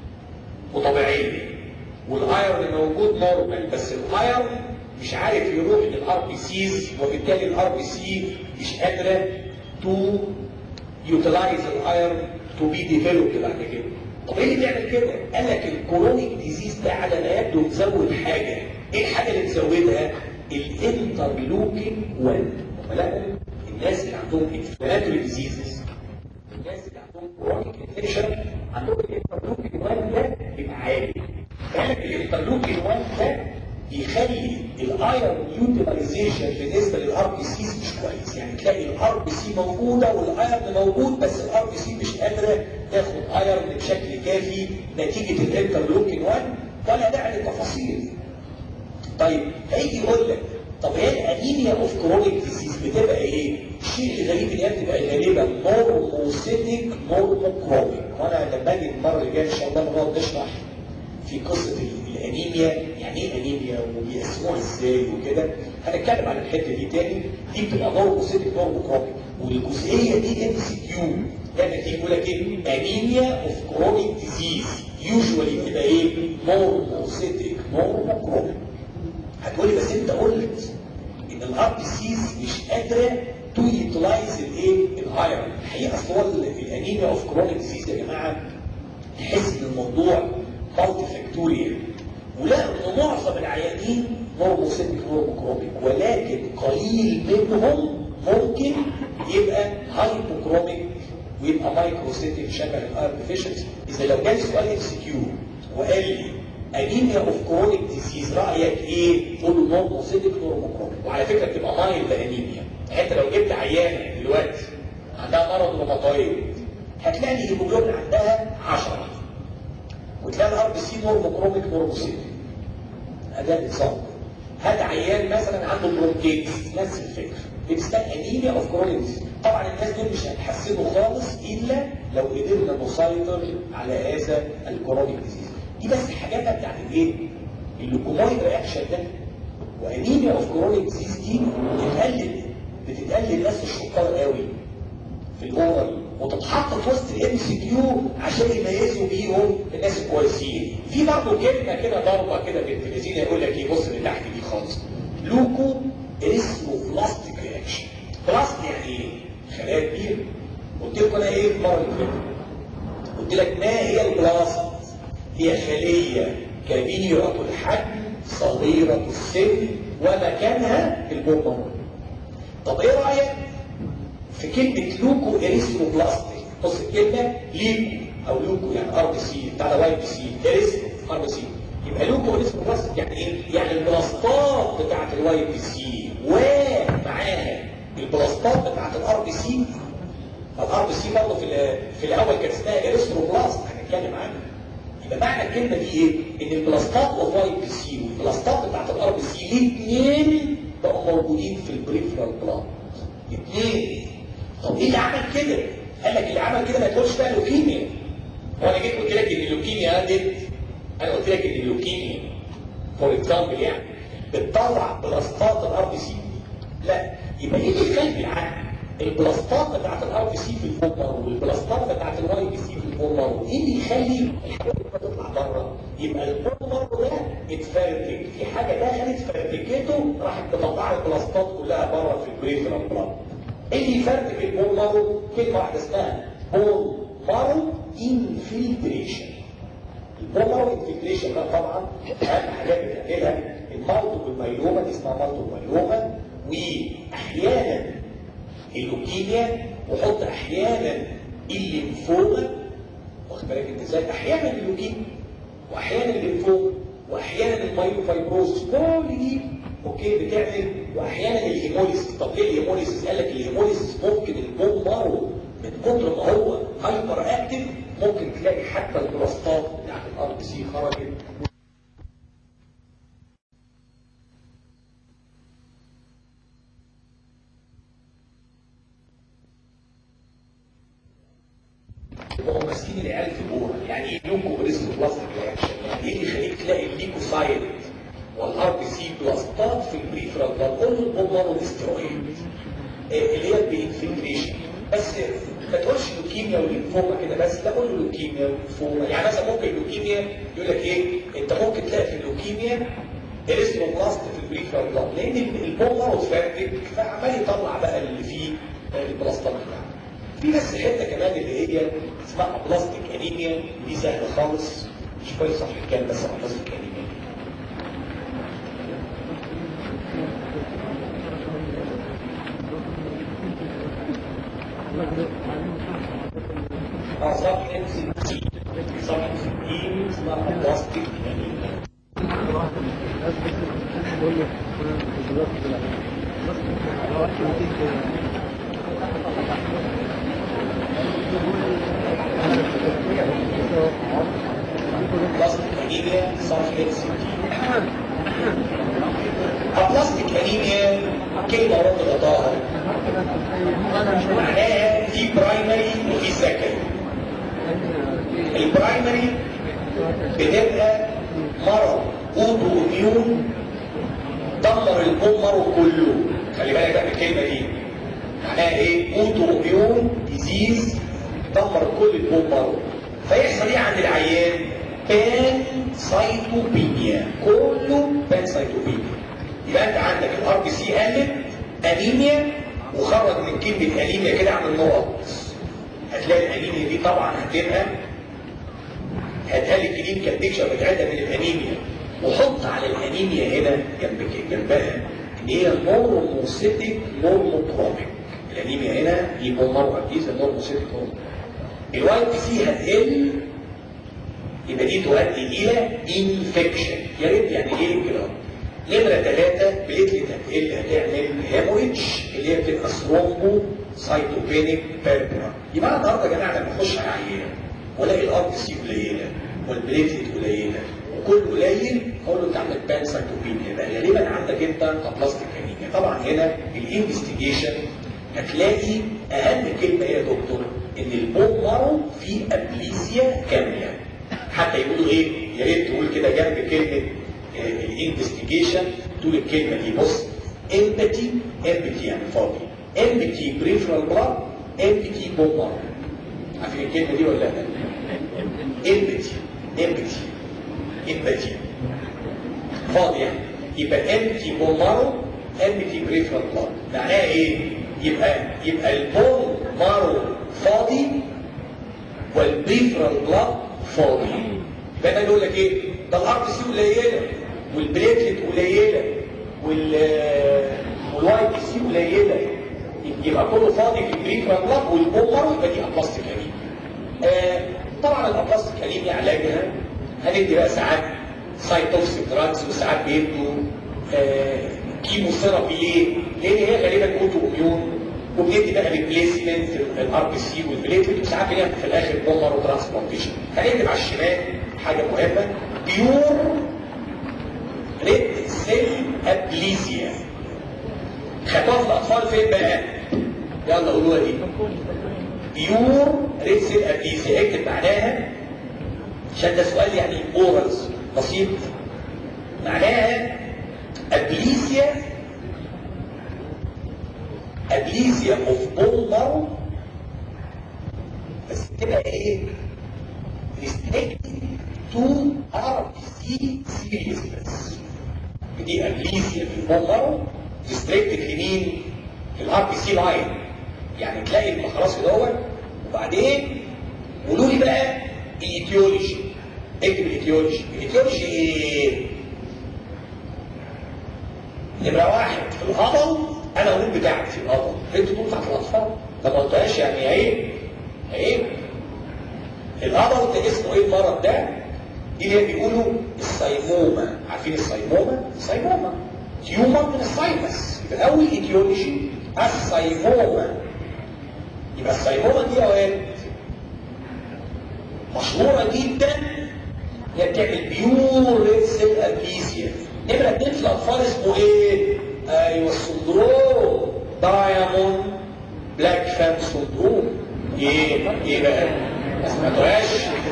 وطبيعيه والايرون موجود نورمال بس الايرون مش عارف يروح للار بي سيز وبالتالي الار بي سي مش قادره تو يوتيلايز الايرون تو بي ديفلوبد بعد كده طب ايه اللي بيعمل كده؟ قال لك الكرونيك ديزيز ده على ما يبدو مزود حاجه ايه الحاجه اللي مزودها؟ الانترلوكين 1 هم لقوا الناس اللي عندهم انفلاماتوري ديزيزز الناس اللي عندهم كرونيك انفكشن عندهم الانترلوكين 1 ده بيبقى عالي قال لك الانترلوكين 1 ده بيخلي الايرون يوتيلايزيشن بالنسبه للار بي سيز مش كويس يعني تلاقي الار بي سي موجوده والايرون موجود بس الار بي سي مش قادره تاخد ايرون بشكل كافي نتيجه الانترلوكين 1 ولا داعي للتفاصيل طيب هيجي يقول لك طب هي الانيميا اوف كرونيك ديزيز بتبقى ايه؟ الشيء الغريب ان هي بتبقى غالبا نورموسيتيك نورموكروميك وانا لما اجي المره اللي جايه ان شاء الله نقعد نشرح في قصه الانيميا يعني ايه انيميا وبيقسموها ازاي وكده هنتكلم عن الحته دي تاني دي بتبقى نورموسيتيك نورموكروميك والجزئيه دي ام سي كيو دايما تيجي يقول لك ايه؟ انيميا اوف كرونيك ديزيز يوجوالي بتبقى ايه؟ نورموسيتيك نورموكروميك هتقولي بس انت قلت ان الار بي سيز مش قادره تو يوتلايز الايه الايرون الحقيقه اصل هو الانيميا اوف كرونيك ديزيز يا جماعه تحس ان الموضوع مالتي فاكتوريال ولقوا ان معظم العيانين نورموسيتيك نورموكروميك ولكن قليل منهم ممكن يبقى هايبوكروميك ويبقى مايكروسيتيك شبه الار ديفيشنسي اذا لو جالي سؤال ام سي كيو وقال لي انيميا اوف كرونيك ديزيز رايك ايه؟ قول له نورموسيتيك نورموكروميك وعلى فكره بتبقى مايلد انيميا يعني انت لو جبت عيانه دلوقتي عندها مرض روماتويد هتلاقي الهيموجلوبين عندها 10 وتلاقي الار بي سي نورموكروميك نورموسيتيك ده النظام هات عيان مثلا عنده برونكيتس نفس الفكره بتسمى انيميا اوف كرونيك ديزيز طبعا الناس دول مش هيتحسنوا خالص الا لو قدرنا نسيطر على هذا الكرونيك ديزيز دي بس حاجات بتاعت الايه؟ اللوكومويد رياكشن ده وانيميا اوف كرونيك ديزيز دي بتتقلل بتتقلل ناس الشطار قوي في الاورال وتتحط في وسط الام سي كيو عشان يميزوا بيهم الناس الكويسين في برضه كلمه كده ضربه كده بنت لذينه يقول لك ايه بص اللي تحت دي خالص لوكو اسمه بلاستيك رياكشن بلاست يعني ايه؟ خلايا كبيره قلت لكم انا ايه المره اللي فاتت قلت لك ما هي البلاست هي خليه كبيره الحجم صغيره السن ومكانها في البومه طب ايه رايك في كلمه لوكو اريثروبلاستيك بص الكلمه ليكو او لوكو يعني ار بي سي بتاع واي بي سي اريثرو ار بي سي يبقى لوكو اريثروبلاستيك يعني ايه؟ يعني البلاستات بتاعت الواي بي سي ومعاها البلاستات بتاعت الار بي سي الار بي سي برضه في في الاول كانت اسمها اريثروبلاست هنتكلم عنها يبقى معنى الكلمه دي ايه؟ ان البلاستات والواي بي سي والبلاستات بتاعت الار بي سي الاثنين بقوا موجودين في البريفرال بلاد اثنين طب ايه اللي عمل كده؟ قال لك اللي عمل كده ما تقولش بقى لوكيميا وانا جيت قلت لك ان اللوكيميا دي انا قلت لك ان اللوكيميا فور اكزامبل يعني بتطلع بلاستات الار بي سي لا يبقى ايه اللي يخلي العقل البلاستات بتاعت الار بي سي في الفومر والبلاستات بتاعت الواي بي سي في الفومر ايه اللي يخلي الحاجات دي تطلع بره يبقى الفومر ده اتفرتك في حاجه دخلت فرتكته راحت مطلعه البلاستات كلها بره في البريفرال بلاد ايه اللي يفرتك البون مارو كلمه واحده اسمها بون مارو انفلتريشن البون مارو انفلتريشن ده طبعا اهم حاجات بتعملها المالتو بالميلوما دي اسمها مالتو بالميلوما واحيانا اللوكيميا وحط احيانا الليمفوما واخد بالك انت ازاي احيانا اللوكيميا واحيانا الليمفوما واحيانا المايوفايبروز كل دي اوكي بتعمل واحيانا الهيموليسيس طب ايه الهيموليسيس قال لك الهيموليسيس ممكن البون مارو من كتر ما هو هايبر اكتف ممكن تلاقي حتى البلاستات بتاعت الار بي سي خرجت وهم ماسكين العيال في الجوه يعني ايه لوكو ريسك بلاستيك رياكشن يعني ايه اللي يخليك تلاقي الليكوسايد والار بي سي بلاستات في البريفرال بلاد كل البومبارو الاسترويد اللي هي الانفلتريشن بس ما تقولش لوكيميا والليمفوما كده بس لا قول له لوكيميا والليمفوما يعني مثلا ممكن اللوكيميا يقول لك ايه انت ممكن تلاقي في اللوكيميا اريثروبلاست في البريفرال بلاد لان البومبارو اتفرتك فعمال يطلع بقى اللي فيه البلاستات بتاعته في بس حته كمان اللي هي اسمها بلاستيك انيميا دي سهله خالص مش كويس صح كام بس بلاستيك انيميا اه صفحه 60 صفحه 60 اسمها بلاستيك انيميا انيميا صفحه 60 ابلاستيك انيميا كلمه رد غطاها معناها في برايمري وفي سكندري البرايمري بتبقى مرض اوتو اميون دمر البون مارو كله خلي بالك بقى من الكلمه دي معناها ايه اوتو اميون ديزيز دمر كل البون مارو فيحصل ايه عند العيان بان سايتوبينيا كله بان سايتوبينيا يبقى انت عندك الار بي سي قلت انيميا وخرج من كلمه انيميا كده عن النقط هتلاقي الانيميا دي طبعا هتبقى هاتها لي الكلينيكال بيكشر بتاعتها من الانيميا وحط على الانيميا هنا جنب جنبها ان هي نورموسيتيك نورموتروبيك الانيميا هنا دي بومر ابديز نورموسيتيك نورموتروبيك الواي بي سي هتقل يبقى دي تؤدي الى انفكشن يا ريت يعني ايه كده نمره ثلاثه بليتلت هتقل هتعمل هيموريدج اللي هي بتبقى ثرومبو سايتوبينيك بيربرا يبقى أنا النهارده يا جماعه لما اخش على عيان والاقي الار بي سي قليله والبليتلت قليله وكل قليل اقول له انت عندك بان سايتوبينيا يبقى غالبا عندك انت ابلاستيك انيميا طبعا هنا الانفستيجيشن هتلاقي اهم كلمه يا دكتور ان البون مارو فيه ابليسيا كامله حتى يقولوا ايه يا ريت تقول كده جنب كلمه الانفستيجيشن تقول الكلمه دي بص امباتي امباتي يعني فاضي امباتي بريفرال بلاد امباتي بون مارو عارفين الكلمه دي ولا لا؟ امباتي امباتي امباتي فاضي يعني يبقى امبتي بون مارو امبتي بريفرال بلاد معناها ايه؟ يبقى يبقى البون مارو فاضي والبريفرال بلاد فاضي يبقى ده يقول لك ايه؟ ده الار بي سي قليله والبليتلت قليله وال والواي بي سي قليله يبقى كله فاضي في البريفرال بلاد والبون مارو يبقى دي ابلاستيك انيميا آه طبعا الابلاستيك انيميا علاجها هندي بقى ساعات سايتوكسيك دراجز وساعات بيدوا آه كيمو ثيرابي ليه؟ لان هي غالبا اوتو اميون وبندي بقى ريبليسمنت الار بي سي والبليتلت وساعات بنعمل في الاخر بومر وترانسبلانتيشن هنكتب على الشمال حاجه مهمه بيور ريد سيل ابليزيا خدوها في الاطفال فين بقى؟ يلا قولوها دي بيور ريد سيل ابليزيا اكتب معناها عشان ده سؤال يعني اورالز بسيط معناها ابليسيا ابليسيا اوف بون مارو بس تبقى ايه restricted to RBC series بس دي ابليسيا في البون مارو restricted لمين في الار بي سي لاين يعني تلاقي خلاص دوت وبعدين قولوا لي بقى الايتيولوجي اكتب الايتيولوجي الايتيولوجي ايه نمرة واحد في الهضل انا اقول بتاعتي في الهضل انتوا تقول بتاعت الاطفال ده ما قلتهاش يعني عيب عيب الهضل ده اسمه ايه المرض ده دي اللي بيقولوا السيمومة عارفين السيمومة السيمومة تيومر من الساينس يبقى اول ايتيولوجي السيمومة يبقى السيمومة دي يا واد مشهورة جدا هي بتعمل بيور ريد سيل ابليسيا نمرة اتنين في الأطفال اسمه ايه؟ ايوه السندروم دايموند بلاك فان سندروم ايه؟ ايه بقى؟ ما سمعتوهاش؟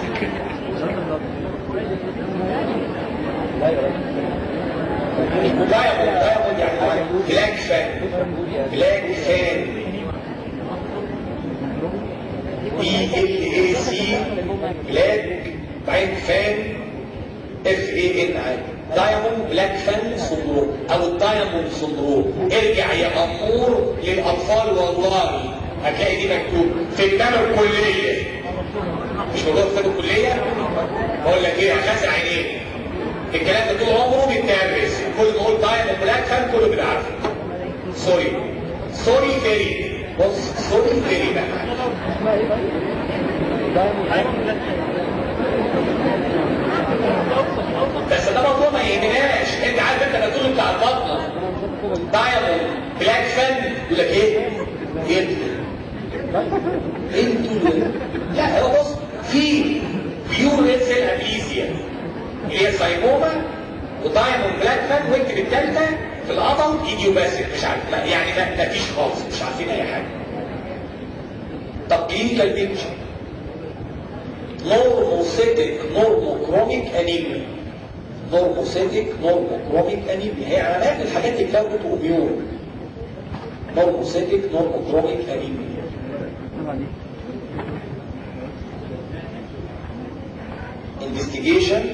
اسمه دايموند دايموند يعني بلاك فان بلاك فان بي ال اي سي بلاك بعين فان اف اي ان اي دايموند بلاك فان سندروم او الدايموند سندروم ارجع يا امور للاطفال والله هتلاقي دي مكتوب في كتاب الكليه مش موجود في كتاب الكليه بقول لك ايه هخزع عينيك الكلام ده طول عمره بيتدرس كل ما اقول دايموند بلاك فان كله بيبقى عارفه سوري سوري فيري بص سوري فيري بقى بس ده موضوع ما يهمناش انت عارف انت بتقول بتاع البطنه دايموند بلاك فن يقول لك ايه؟ ايه انتوا لا هو بص في بيور ريد سيل ابليزيا اللي هي دايموند بلاك فات واكتب الثالثه في القطم ايديوباثيك مش عارف لا يعني ما ما فيش خالص مش عارفين اي حاجه طب كلينيكال بيكتشر نورموسيتك نورموكروميك انيميا نورموسيتك نورموكروميك انيميا هي علامات الحاجات اللي اتلونت وميون نورموسيتك نورموكروميك انيميا investigation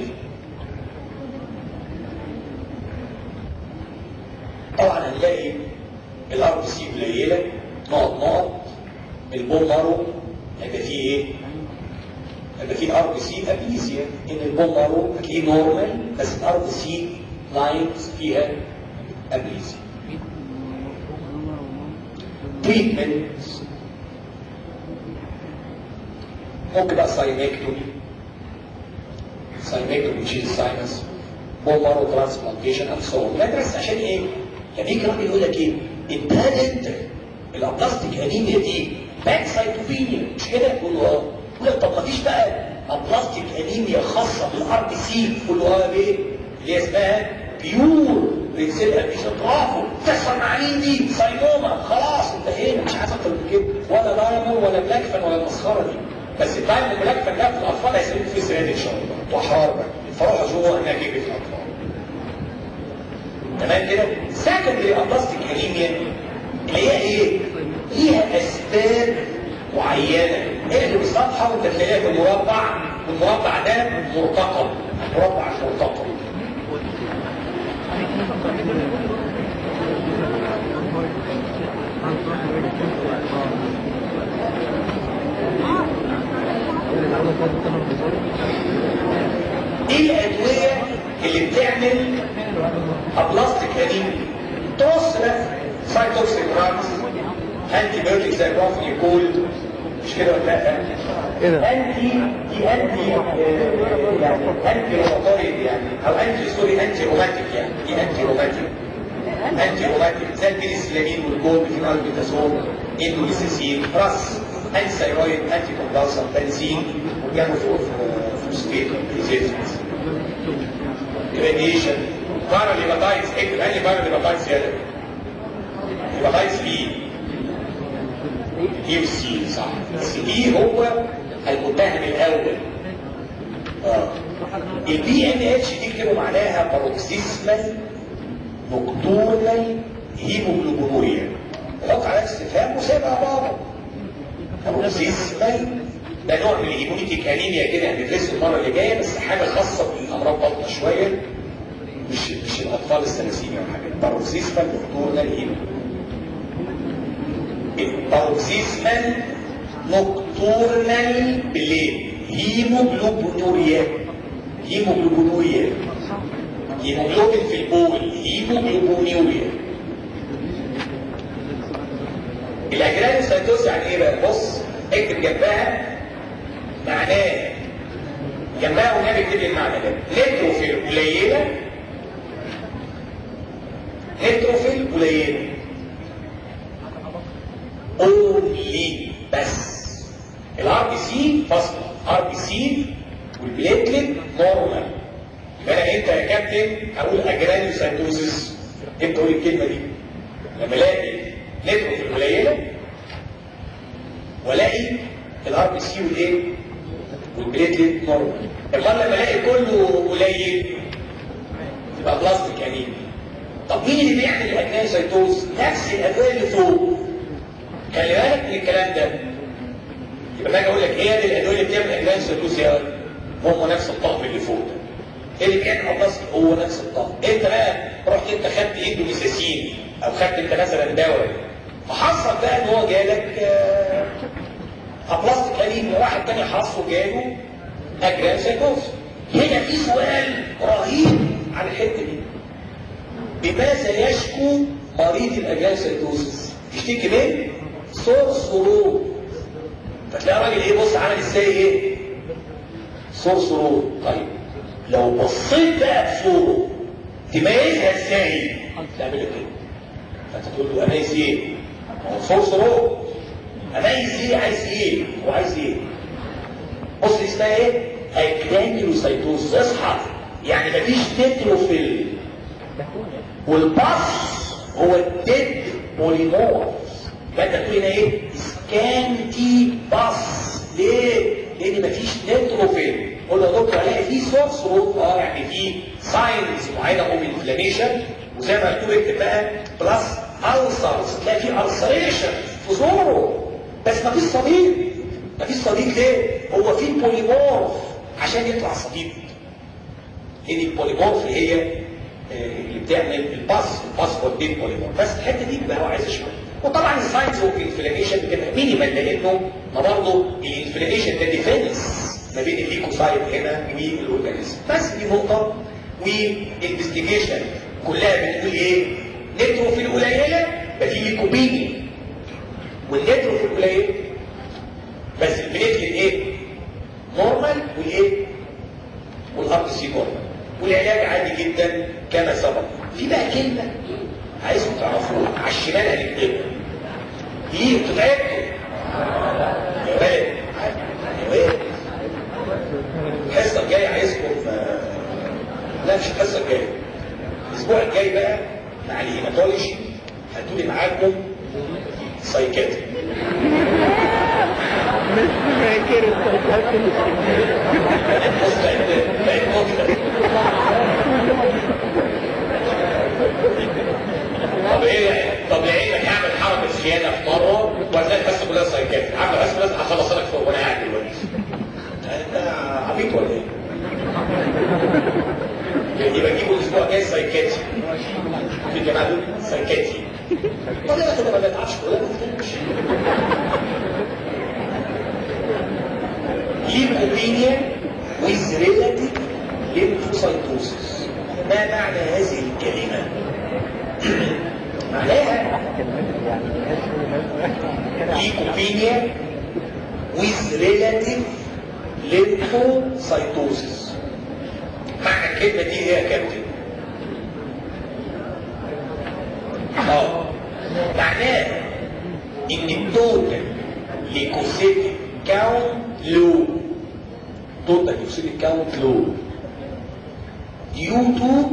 طبعا هنلاقي الار بي سي قليله نقط نقط البون مارو هيبقى فيه ايه؟ هيبقى فيه ار بي سي ابيزيا ان البون مارو هتلاقيه نورمال بس الار بي سي لاينز فيها ابيزيا تريتمنت ممكن بقى ساينكتومي ساينكتومي بتشيل الساينس بون مارو ترانسبلانتيشن اند سو لا بس عشان ايه؟ لما يجي راجل يقول لك ايه؟ انت هل انت الابلاستيك انيميا دي باك سايتوبينيا مش كده؟ يقول له اه يقول لك طب ما فيش بقى ابلاستيك انيميا خاصه بالار بي سي يقول له اه ليه؟ اللي هي اسمها بيور ريسيل ابيشن برافو تحصل مع مين دي؟ ساينوما خلاص انتهينا مش عايز اكتر من كده ولا دايمون ولا بلاكفن ولا المسخره دي بس الدايمون بلاكفن ده في الاطفال هيسيبوك في السنه دي ان شاء الله انتوا احرار بقى فروحوا جوه هناك ايه في الاطفال تمام كده سكندري ابلاستيك انيميا اللي هي ايه ليها اسباب معينه اقلب الصفحه وانت تلاقيها في المربع والمربع ده مرتقب مربع مرتقب ايه الادويه اللي بتعمل ابلاستيك انيميا توصل سايتوكسيك دراجز انتي بيوتيك زي الرافنيكول مش كده ولا لا؟ ايه ده؟ انتي دي انتي آه، يعني انتي روماتويد يعني او انتي سوري انتي روماتيك يعني دي انتي روماتيك انتي روماتيك زي البنسلامين والجول في البيتازول اندوليسيسين راس انتي ثايرويد انتي كومبالسر بنزين وبيعملوا فوق في ستيت ريزيستنس راديشن فايرال هيباتايتس اكتب انهي فايرال هيباتايتس يا هيباتايتس بي دي وسي صح بس دي هو المتهم الاول اه البي ان اتش دي كده معناها باروكسيسمال نكتورنال هيموجلوبينوريا حط على استفهام وسيبها بابا باروكسيسمال ده نوع من الهيمونيتيك انيميا كده هندرسه المره اللي جايه بس حاجه خاصه بالامراض بطنه شويه مش مش الاطفال الثلاثينيا او حاجه باروكسيسمال نكتورنال هيموجلوبينوريا الباروكسيسمال نكتورنال بالليل هيموجلوبينوريا هيموجلوبينوريا هيموجلوبين في البول هيموجلوبينوريا الاجرانوسايتوز يعني ايه بقى بص اكتب جنبها معناه جنبها والنبي اكتب لي المعنى ده نيتروفيل قليله نيتروفيل قليله اونلي بس الار بي سي فاصله ار بي سي والبليتلت نورمال يبقى انا انت يا كابتن هقول اجرانيوسايتوزس انت قول الكلمه دي لما الاقي نيتروفيل قليله والاقي الار بي سي والايه والبليتلت نورمال امال لما الاقي كله قليل يبقى بلاستيك انيميا طب مين اللي بيعمل الاجرانيوسايتوز نفس الادويه اللي فوق خلي بالك من الكلام ده يبقى باجي اقول لك ايه دي الادويه اللي بتعمل اجلان سيتوز يا ولد هم نفس الطقم اللي فوق ده ايه اللي بيعمل ابلاستيك هو نفس الطقم انت بقى رحت انت خدت اندوميساسين او خدت انت مثلا دواء فحصل بقى ان هو جالك آه، ابلاستيك انيميا واحد تاني حصله جاله اجلان سيتوز هنا في سؤال رهيب على الحته دي بماذا يشكو مريض الاجلان سيتوزس يشتكي من صور سرور فتلاقي الراجل ايه بص عمل ازاي ايه صور سرور طيب لو بصيت بقى بصوره تميزها ازاي تعمل كده فانت تقول له اميز ايه هو صور سرور اميز ايه عايز ايه هو عايز ايه بص دي اسمها ايه اجلانيوسايتوز اصحى يعني مفيش نيتروفيل والباص هو الديد بوليمورف يبقى انت بتقول هنا ايه سكانتي باص ليه لان مفيش نيتروفيل قول له يا دكتور الاقي في سورس روت اه يعني في ساينز معينه اوف انفلاميشن وزي ما مكتوب اكتب بقى بلس السرز تلاقي في السريشن في زوره بس مفيش صديق مفيش صديق ليه هو في بوليمورف عشان يطلع صديق لان البوليمورف اللي هي اللي بتعمل الباس الباس هو الدين بوليمورف بس الحته دي بقى هو عايز شويه وطبعا الساينس اوف انفلاميشن بتبقى مينيمال لانه ما برضه الانفلاميشن ده ديفنس ما بين الليكوسايت هنا والاورجانيزم بس دي نقطه والانفستيجيشن كلها بتقول ايه نتروفيل قليله يبقى في ليكوبينيا والنتروفيل قليل بس البليتلت ايه نورمال والايه والار سي نورمال والعلاج عادي جدا كما سبق في بقى كلمه عايزكم تعرفوها على الشمال هنكتبها دي بتتعبكم يا ولد يا ولد الحصه الجايه عايزكم لا مش الحصه الجايه الاسبوع الجاي بقى مع الهيماتولوجي هتقولي معاكم سايكاتري مش فاكر السايكاتري بص بقت بقت نكته طب ايه طب لعلمك هعمل حركه خيانه في مره وهتلاقي الحصه كلها سايكاتري عامل بس لازم هخلصها لك فوق وانا قاعد دلوقتي انت عبيط ولا ايه؟ يبقى جيبوا الاسبوع الجاي سايكاتري في الجماعه دول سايكاتري طب انا كده ما بتعرفش ولا ما بتفهمش ليكوبينيا with relative lymphocytosis ما معنى هذه الكلمة؟ معناها ليكوبينيا with relative lymphocytosis معنى الكلمة دي ايه يا كابتن؟ اه معناه ان التوتال ليكوسيتيك كاونت لو توتال ليكوسيتيك كاونت لو due to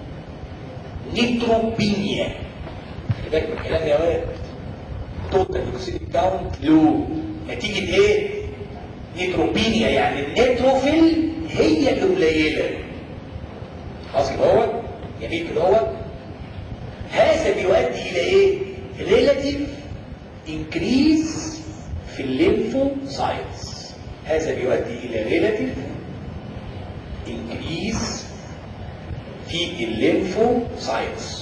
نيتروبينيا خلي بالك من الكلام يا ولد توتال ليكوسيتيك كاونت لو نتيجة ايه؟ نيتروبينيا يعني النيتروفيل هي اللي قليلة خلاص كده هو جميل كده هو هذا بيؤدي الى ايه؟ relative increase في الليمفوسايتس هذا بيؤدي الى relative increase في الليمفوسايتس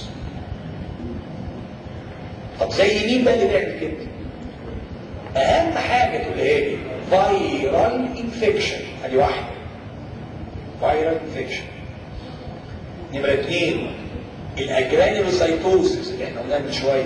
طب زي مين بقى اللي بيعمل كده؟ اهم حاجه تقولها لي فايرال انفكشن ادي واحده فايرال انفكشن نمره اثنين الاجرانيولوسايتوسيس اللي احنا قلناها من شويه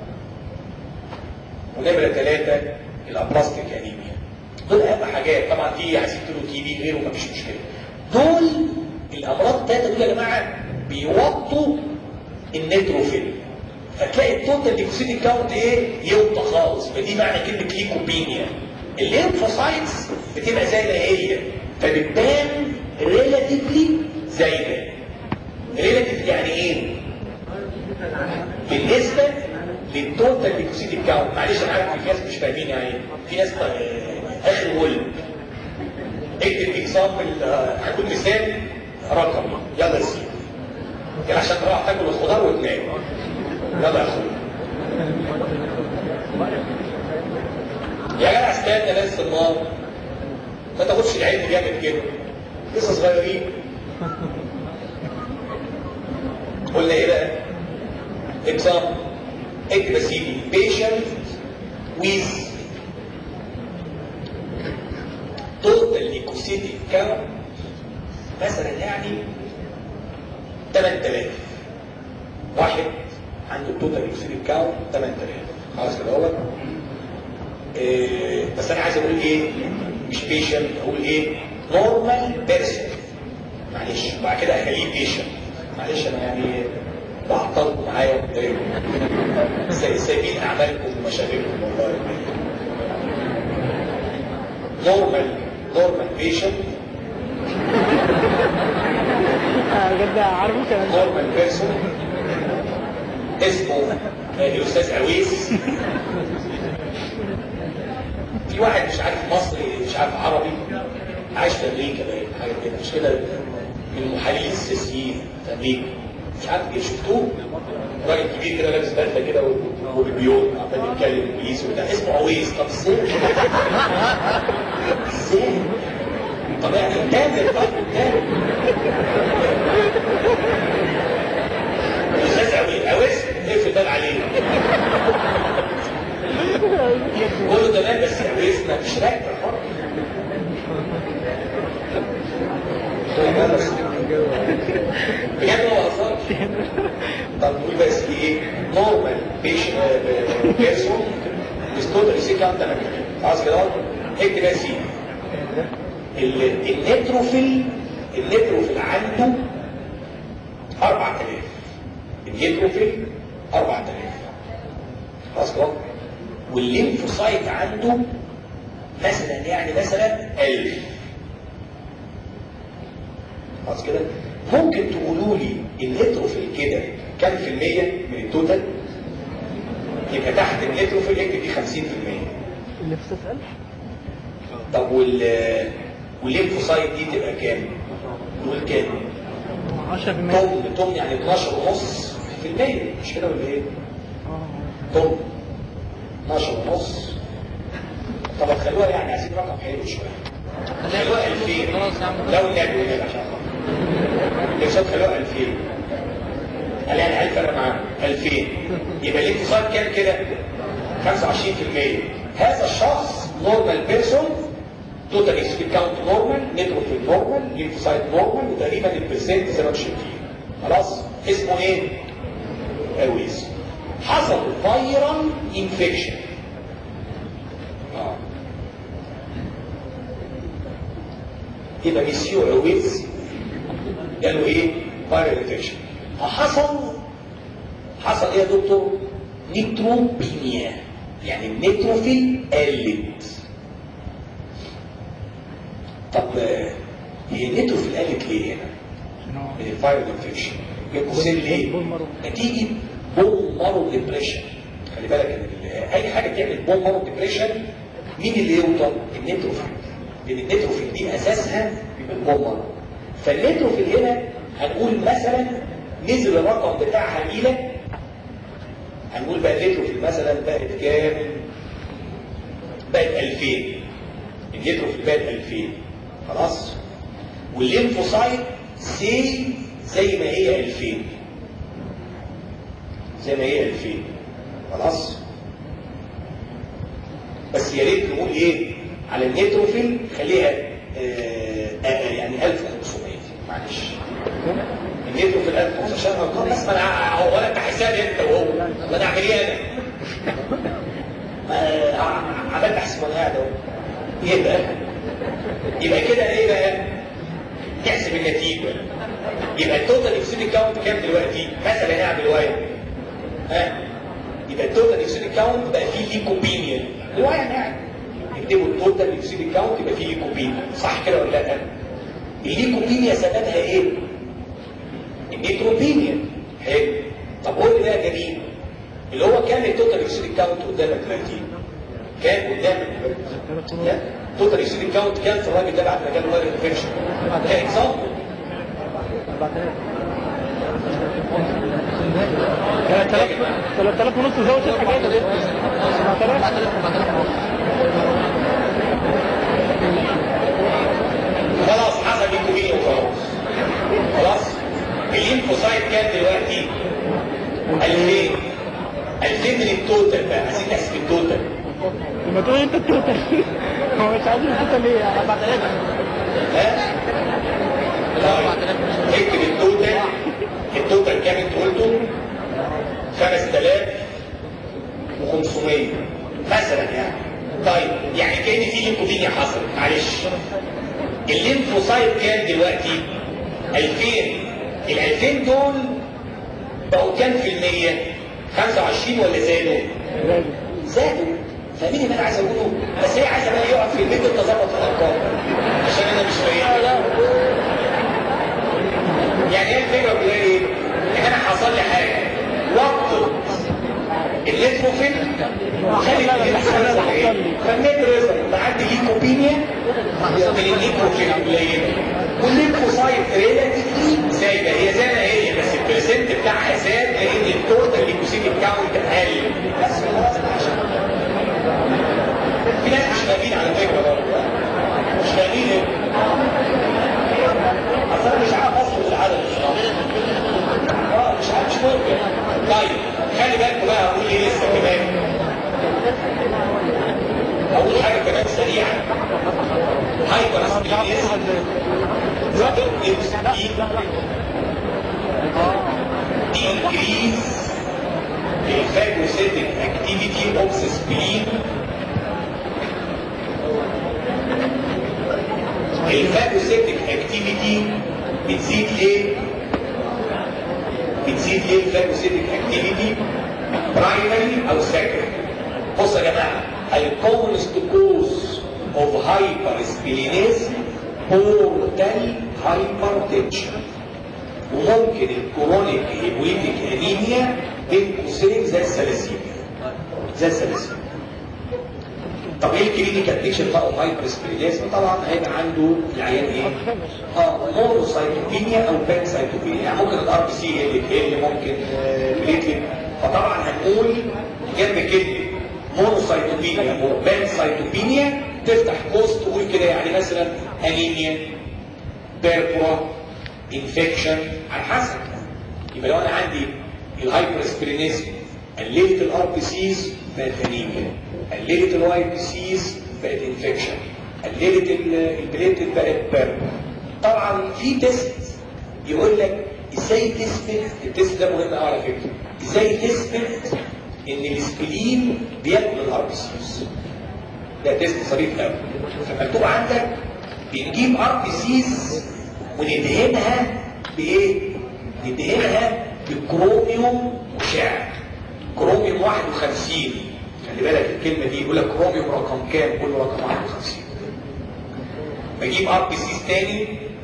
ونمره ثلاثه الابلاستيك انيميا دول اهم حاجات طبعا في عايزين تقولوا تي بي غيره مفيش مشكله دول الامراض الثلاثه دول يا جماعه بيوطوا النيتروفيل فتلاقي التوتال ليكوسيتيك كاونت ايه يوطى خالص فدي معنى كلمه ليكوبينيا الليمفوسايتس بتبقى زي ما هي فبتبان ريلاتيفلي زايده ريلاتيف يعني ايه بالنسبه للتوتال ليكوسيتيك كاونت معلش انا عارف في ناس مش فاهمين يعني في ناس آه، اخر ولد اكتب اكزامبل هكون مثال رقم يلا يا سيدي كده عشان تروح تاكل الخضار وتنام يلا يا اخويا يا جدع استنى بس النار ما تاخدش العلم جامد كده لسه صغيرين قلنا ايه بقى؟ اكزامبل اكتب يا سيدي patient with total leukocytic count مثلا يعني 8000 واحد عنده total leukocytic count 8000 خلاص كده اهوت إيه بس انا عايز اقول ايه مش بيشنت اقول ايه نورمال بيرسون معلش وبعد كده اخليه بيشنت معلش انا يعني بعطلكم معايا وبتضايقكم سا- سايبين اعمالكم ومشاغلكم والله نورمال نورمال بيشنت ده عارفه كان نورمال بيرسون اسمه آه، الاستاذ عويس في واحد مش عارف مصري مش عارف عربي عايش في امريكا باين حاجه كده مش كده من المحللين السياسيين في امريكا مش عارف ايه شفتوه راجل كبير كده لابس بدله كده و- وبيبيوت عمال يتكلم انجليزي وبتاع اسمه عويس طب ازاي؟ ازاي؟ طب يعني كامل طيب كامل الاستاذ عويس عويس اقفل ده عليه قول له تمام بس عويسنا مش راكبه خالص بجد هو هزار طب نقول بس في ايه نورمال بيرسون ستوتال سي كام ده خلاص كده اكتب بس سي ال- النيتروفيل النيتروفيل عنده 4000 النيتروفيل 4000 خلاص كده والليمفوسايت عنده مثلا يعني مثلا 1000 خلاص كده ممكن تقولوا لي النيتروفيل كده كام في المية من التوتال يبقى تحت النيتروفيل اكتب دي 50% اللي في سؤال طب وال والليمفوسايت دي تبقى كام؟ نقول كام؟ 10% طن طن يعني 12 ونص في المية مش كده ولا ايه؟ طن 12 ونص طب خلوها يعني عايزين رقم حلو شوية خلوها 2000 لو النبي ولا عشان الإنسان خلوها 2000 قال يعني 1000 أنا معاه 2000 يبقى الاتصال كام كده؟ 25% هذا الشخص نورمال بيرسون توتال اكسبيد كاونت نورمال نيتروفيل نورمال ليمفوسايت نورمال وتقريبا البرسنت زي ما انتم شايفين خلاص اسمه ايه؟ اويس حصل فايرال انفكشن اه يبقى ميسيو اويس قالوا ايه؟ فايرال انفكشن حصل حصل ايه يا دكتور؟ نيتروبينيا يعني النيتروفيل قلت طب آه، هي النيتروفيل قلت ليه هنا؟ من الفايرال انفكشن يقصد ليه؟ نتيجه بون مارو ديبريشن خلي بالك ان ال- اي حاجه تعمل بون مارو ديبريشن مين اللي يوطن؟ النيتروفيل لان النيتروفيل دي اساسها البون مارو فالنيتروفيل هنا هنقول مثلا نزل الرقم بتاعها الى هنقول بقى النيتروفيل مثلا بقت كام؟ بقت 2000 النيتروفيل بقت 2000 خلاص؟ والليمفوسايت سي زي ما هي 2000 زي ما هي 2000 خلاص بس يا ريت نقول ايه على النيتروفيل خليها آه آه يعني 1500 معلش النيتروفيل 1500 عشان ارقام بس ما انا هو انا حسابي انت وهو ما انا اعمل ايه انا ما ع- عملت احسن وانا قاعد اهو يبقى يبقى كده ايه بقى تحسب النتيجه يبقى التوتال اكسيد كاونت كام دلوقتي مثلا يعني روايه ها يبقى التوتال اكسيد كاونت بقى فيه ليكوبينيا روايه يعني اكتبوا التوتال اكسيد كاونت يبقى فيه ليكوبينيا صح كده ولا لا الليكوبينيا سببها ايه النيتروبينيا حلو طب قول لي بقى جميل اللي هو كام التوتال اكسيد كاونت قدامك دلوقتي كام قدامك دلوقتي لا توتال اكسيد كاونت كام في الراجل ده بعد ما جاله فايرال انفكشن ده اكزامبل 3000 ونص زود الحاجات دي 7000 خلاص حصل ليكوبينيا وخلاص خلاص الليمفوسايت كام دلوقتي 2000 2000 من التوتال بقى عايزين نحسب التوتال لما تقول انت التوتال هو مش عايز التوتال ليه 4000 ها طيب اكتب التوتال التوتال كام انت قلته 5500 مثلا يعني طيب يعني كان في ليمفوبينيا حصلت معلش الليمفوسايت كام دلوقتي 2000 ال 2000 دول بقوا كام في المية 25 ولا زادوا زادوا فاهمين اللي انا عايز اقوله بس هي عايزه بقى يقعد في البيت التظبط في الارقام عشان انا مش فاهم يعني هي الفكره خلي فالنت ريزر بعد ليكوبينيا من الليكوفيل قليله والليكوسايت ريلاتيفلي زايده هي زي ما هي بس البرسنت بتاعها زاد لان التوتال ليكوسيت كاونت قل بس خلاص عشان في ناس مش فاهمين على فكره برضه مش فاهمين ايه؟ اصل انا مش عارف اصل العدد اه مش عارف مش ممكن طيب خلي بالكم بقى اقول ايه لسه كمان اول حاجه كمان سريعا هايبر سبلينيزم increase the phagocytic activity of the spleen الفاجوسيتك اكتيفيتي بتزيد ليه؟ بتزيد ليه الفاجوسيتك اكتيفيتي؟ برايمري او سكندري بص يا جماعه الكومنست كوز اوف هايبر سبلينيزم بورتال هايبرتنشن وممكن الكرونيك هيموليتيك انيميا بين قوسين زي الثلاسيميا زي الثلاسيميا طب ايه الكلينيكال بيكشر بتاعه هايبر سبلينيزم طبعا هيبقى عنده العيان ايه؟ اه مونوسايتوبينيا او بانسايتوبينيا يعني ممكن الار بي سي اللي تقل ممكن بليتلت فطبعا هنقول جنب كلمه مونوسايتوبينيا او بانسايتوبينيا تفتح قوس تقول كده يعني مثلا انيميا بيربورا انفكشن على حسب يبقى لو انا عندي الهايبر سبلينيزم قللت الار بي سيز بقت انيميا قللت الواي بي سيز بقت انفكشن قللت البليتد بقت بيربورا طبعا في تيست يقول لك ازاي تثبت التيست ده مهم قوي على فكره ازاي تثبت ان الاسبلين بياكل الار بي سيز ده تيست ظريف قوي فمكتوب عندك بنجيب ار بي سيز وندهنها بايه؟ ندهنها بكروميوم مشع كروميوم 51 خلي بالك الكلمه دي يقول لك كروميوم رقم كام؟ قول له رقم 51 بجيب ار بي سيز تاني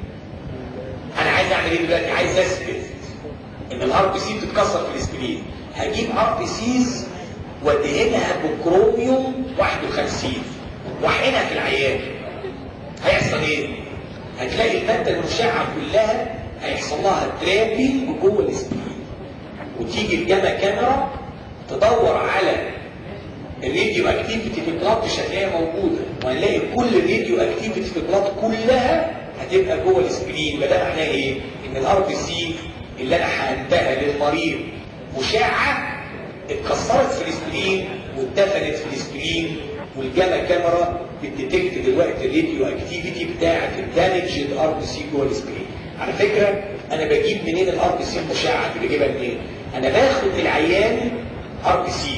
انا عايز اعمل ايه دلوقتي؟ عايز اثبت ان الار بي سي بتتكسر في الاسبرين هجيب ار بي سيز وادهنها بكروميوم 51 واحقنها في العيان هيحصل ايه؟ هتلاقي الماده المشعه كلها هيحصل لها ترابينج جوه الاسبرين وتيجي الجاما كاميرا تدور على الراديو اكتيفيتي في البلاد مش هتلاقيها موجوده وهنلاقي كل الراديو اكتيفيتي في البلاد كلها هتبقى جوه الاسبرين يبقى ده معناه ايه؟ ان الار بي سي اللي انا حقنتها للمريض مشعه اتكسرت في الاسبرين واتدفنت في الاسبرين والجاما كاميرا بتديتكت دلوقتي الراديو اكتيفيتي بتاعه الدامج الار بي سي جوه الاسبرين على فكره انا بجيب منين الار بي سي المشعه دي بجيبها منين؟ انا باخد العيان ار بي سي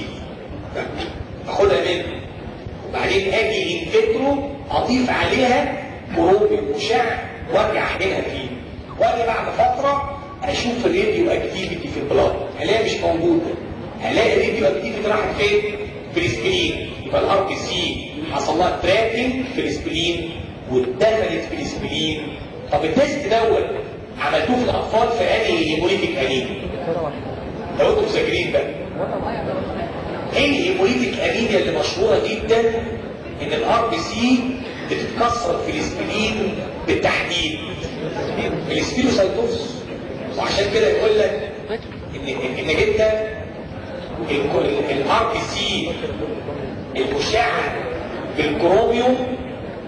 باخدها منه وبعدين اجي انفكترو اضيف عليها كروب مشع وارجع احقنها فيه واجي بعد فتره اشوف الراديو اكتيفيتي في البلاد هلاقيها مش موجوده هلاقي الراديو اكتيفيتي راحت فين؟ في الاسبرين يبقى الار بي سي حصل لها تراكنج في الاسبرين واتدخلت في الاسبرين طب التيست دوت عملتوه في الاطفال في انهي هيموليتيك انيميا لو انتم فاكرين بقى ايه الهيموليتيك انيميا اللي مشهوره جدا ان الار بي سي بتتكسر في الاسبرين بالتحديد الاسبيروسايتوز وعشان كده يقول لك ان انك انت الار بي سي المشعه بالكروميوم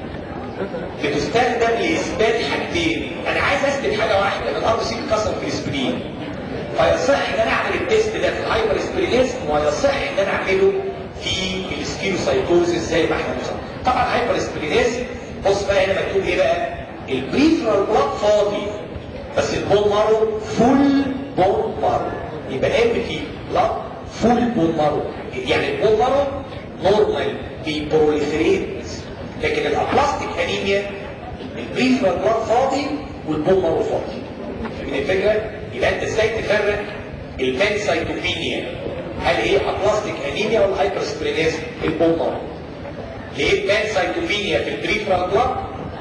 بتستخدم لاثبات حاجتين انا عايز اثبت حاجه واحده ان الار بي سي بتتكسر في الاسبرين فيصح ان انا اعمل التيست ده في الهايبر اسبرينيزم ويصح ان انا اعمله في السكيروسايتوزيس زي ما احنا بنسمع طبعا الهايبر اسبرينيزم بص بقى هنا مكتوب ايه بقى البريفرال بلاد فاضي بس البون مارو فول بون مارو يبقى امتي بلاد فول بون مارو يعني البون مارو نورمال بيبروليفريت لكن الابلاستيك انيميا البريفرال بلاد فاضي والبون مارو فاضي فاهمين الفكره؟ يبقى انت ازاي تفرق البانسايتوبينيا هل هي ابلاستيك انيميا ولا هايبرسبرينيزم البون مارو لقيت بانسايتوبينيا في البريفرال بلاد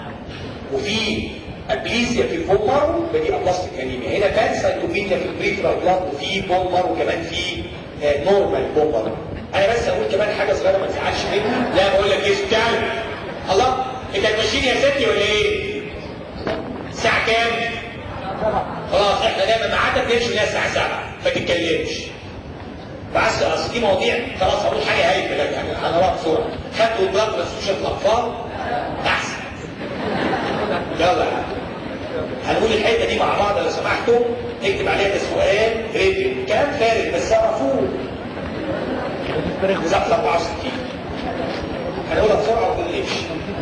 وفي ابليزيا في البون مارو فدي ابلاستيك انيميا هنا بانسايتوبينيا في البريفرال بلاد وفي بون مارو كمان في نورمال بون مارو انا بس اقول كمان حاجه صغيره ما تزعلش مني لا بقول لك ايه استعلم الله انت هتمشيني يا ستي ولا ايه الساعه كام خلاص احنا دايما ميعادنا بنمشي لها الساعه 7 ما تتكلمش بس اصل دي مواضيع خلاص هقول حاجه هايفه لك يعني هنروح بسرعه خدتوا البلاد ترانسفيوجن الاطفال احسن يلا يا عم. هنقول الحته دي مع بعض لو سمحتوا نكتب عليها ده سؤال ريتم كلام فارغ بس اعرفوه بالظبط 64 هنقولها بسرعه وكل نمشي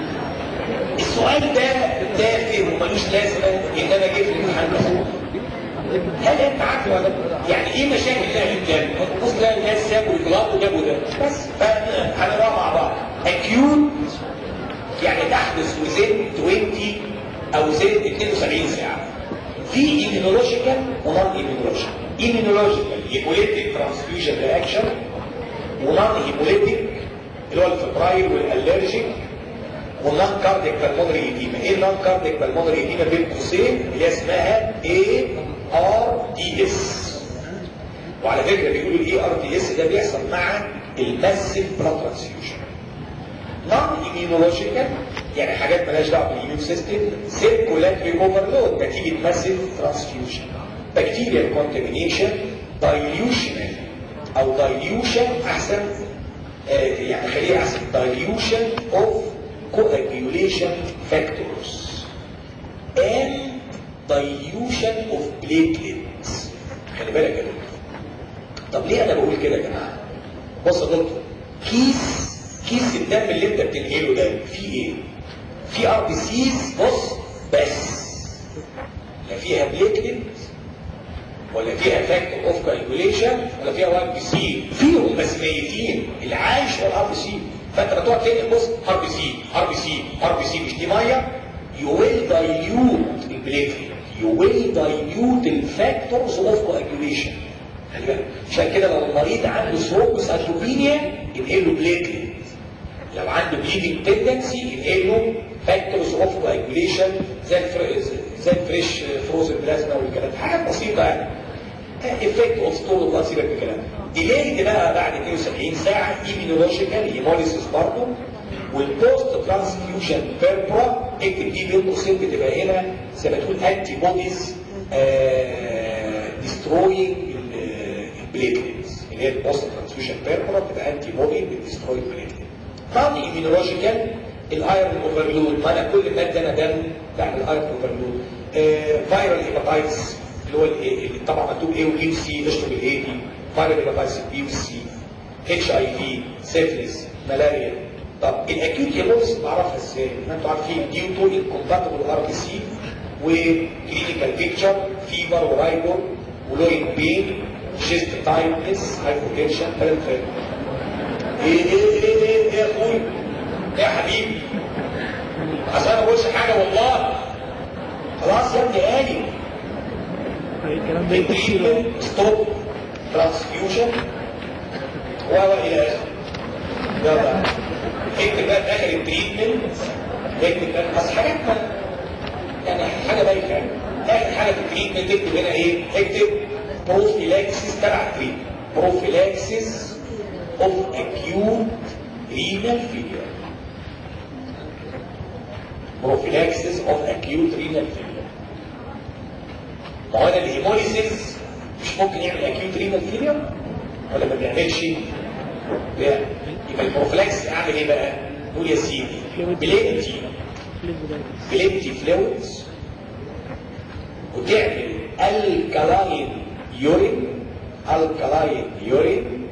السؤال ده تافه وملوش لازمه ان انا جيت في الامتحان ده هل انت عارف ولا يعني ايه مشاكل اهل الجنه؟ بص تلاقي الناس سابوا البلاط وجابوا ده بس فهنقراها مع بعض اكيوت يعني تحدث وزن 20 او زن 72 ساعه في ايمينولوجيكال ونون ايمينولوجيكال ايمينولوجيكال هيموليتيك ترانسفيوجن رياكشن ونون هيموليتيك اللي هو الفبرايل والالرجيك والنون كارديك بالمونري ايديما ايه النون كارديك بالمونري ايديما بين قوسين اللي هي اسمها اي ار دي اس وعلى فكره بيقولوا الاي ار دي اس ده بيحصل مع الماسيف بلاد ترانسفيوجن نون ايميونولوجيكال يعني حاجات مالهاش دعوه بالاميون سيستم سيركولاتري اوفرلود نتيجه ماسيف ترانسفيوجن بكتيريا كونتامينيشن دايليوشنال او دايليوشن احسن آه يعني خليها احسن دايليوشن اوف coagulation factors and dilution of platelets خلي بالك يا دكتور طب ليه انا بقول كده يا جماعه بص يا دكتور كيس كيس الدم اللي انت بتنقله ده فيه ايه في ار بي سيز بص بس لا فيها بليتلت ولا فيها فاكتور اوف كالكوليشن ولا فيها وان بي سي فيهم بس ميتين اللي عايش هو الار بي سي فانت بتقعد تلاقي بص ار بي سي ار بي سي ار بي سي مش دي ميه يو ويل دايليوت البليتلت يو ويل دايليوت الفاكتورز اوف كواجوليشن خلي بالك عشان كده لو المريض عنده ثرومبوسايتوبينيا ينقل له بليتلت لو عنده بليدنج تندنسي ينقل له فاكتورز اوف كواجوليشن زي الفريش زي الفريش فروزن بلازما والكلام ده حاجات بسيطه يعني افكت اوف طول الله سيبك من الكلام ديليد بقى بعد 72 ساعه ايمينولوجيكال هيموليسيس برضه والبوست ترانسفيوجن بيربرا اكتب دي بين قوسين بتبقى هنا زي ما تقول انتي بوديز ديستروينج البليتلتس اللي هي البوست ترانسفيوجن بيربرا بتبقى انتي بودي بتدستروي البليتلت بعد ايمينولوجيكال الايرون اوفرلود ما انا كل ماده انا دم بعمل ايرون اوفرلود فايرال هيباتايتس اللي هو اللي طبعا مكتوب ايه وبي وسي اشرب الاي دي فايرال هيباتايتس بي وسي اتش اي في سيفلس ملاريا طب الاكيوت هيموفيس بعرفها ازاي؟ ما انتوا عارفين ديو تو انكومباتبل ار بي سي وكلينيكال بيكتشر فيبر ورايبور ولوين بين شيست تايمنس هايبوتنشن كلام فارغ ايه ايه ايه ايه ايه يا اخويا؟ ايه يا حبيبي؟ اصل انا ما بقولش حاجه والله خلاص يا ابني قالي الكلام ده يتشيله ستوب ترانسفيوجن و الى اخره يلا اكتب بقى في اخر التريتمنت اكتب بقى بس حاجات ما يعني حاجه بايخه يعني اخر حاجه في التريتمنت اكتب هنا ايه؟ اكتب بروفيلاكسيس تبع التريتمنت بروفيلاكسيس اوف اكيوت رينال فيلير بروفيلاكسيس اوف اكيوت رينال فيلير ما هو انا الهيموليسيس مش ممكن يعمل اكيوت رينال فيلير ولا ما بيعملش لا يبقى البروفلاكس اعمل ايه بقى نقول يا سيدي بلينتي بلينتي فلويدز وتعمل الكلاين يورين الكلاين يورين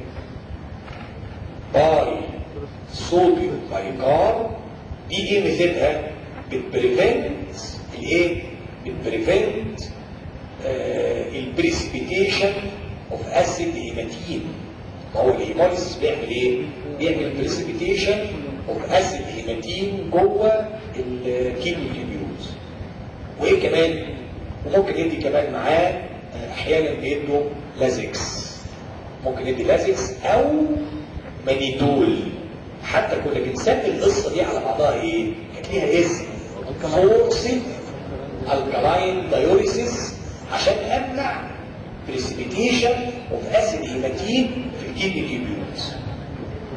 باي صوديوم بايكار دي ايه ميزتها بتبريفنت الايه بتبريفنت البريسبيتيشن اوف اسيد هيماتين ما هو الهيموليسيس بيعمل ايه؟ بيعمل بريسبيتيشن اوف اسيد هيماتين جوه الكيدني ليبيوز وايه كمان؟ وممكن يدي كمان معاه احيانا بيدوا لازكس ممكن يدي لازكس او مانيتول حتى كنا بنسمي القصه دي على بعضها ايه؟ كانت ليها اسم فورسيد الكلاين دايوريسيس عشان امنع بريسبيتيشن اوف اسيد هيماتين في الكيدني تيبيولز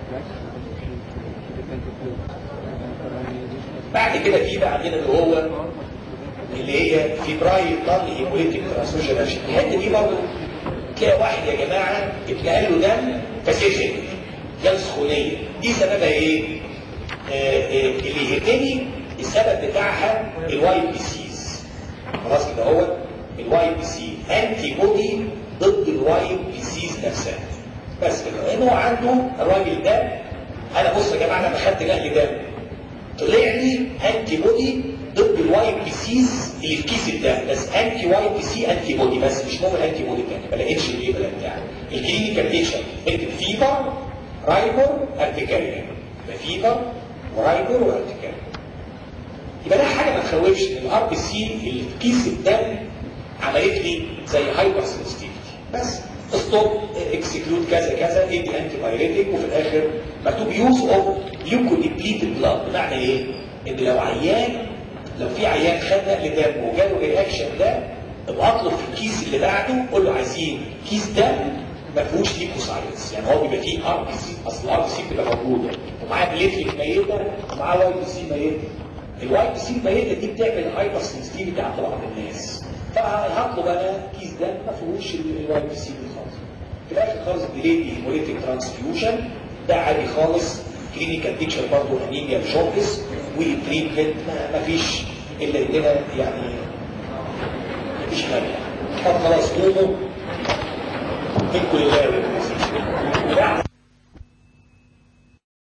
بعد كده في بقى عندنا اللي هو اللي هي فيبرايل نون هيموليتيك ترانسفيوجن الحته دي برضه تلاقي واحد يا جماعه اتنقل له دم باسيفيك جال سخونيه دي سببها ايه؟ آه آه اللي يهمني السبب بتاعها الواي بي سيز خلاص كده هو الواي بي سي انتي بودي ضد الواي بي سيز نفسها بس كده لان هو عنده الراجل ده انا بص يا جماعه انا خدت نقل دم طلع لي انتي بودي ضد الواي بي سيز اللي في كيس الدم بس انتي واي بي سي انتي بودي بس مش مهم انتي بودي تاني ما لقيتش الليبل بتاعه الكلينيكال بيكشر اكتب فيبر رايبر ارتكاريا يبقى فيبر ورايبر وارتكاريا يبقى ده حاجه ما تخوفش ان الار بي سي اللي في كيس الدم عملت لي زي هايبر سنسيتيفيتي بس ستوب اكسكلود كذا كذا ادي انتي بايريتك وفي الاخر مكتوب يوز اوف ليوكو ديبليتد بلاد بمعنى ايه؟ ان لو عيان لو في عيان خد نقل دم وجاله رياكشن ده ابقى اطلب في الكيس اللي بعده قول له عايزين كيس دم ما فيهوش ليكوسايتس يعني هو بيبقى فيه ار بي سي اصل الار بي سي بتبقى موجوده ومعاه بليتلت ميته ومعاه واي بي سي ميته الواي بي سي الميته دي بتعمل هايبر سنسيتيفيتي عند بعض الناس فهطلب انا كيس دم ما فيهوش الواي بي سي دي خالص في الاخر خالص ديليتي هيموليتيك ترانسفيوجن ده عادي خالص كلينيكال بيكتشر برضه انيميا جوندس وتريتمنت ما فيش الا اننا يعني مفيش حاجه طب خلاص قوموا منكم لله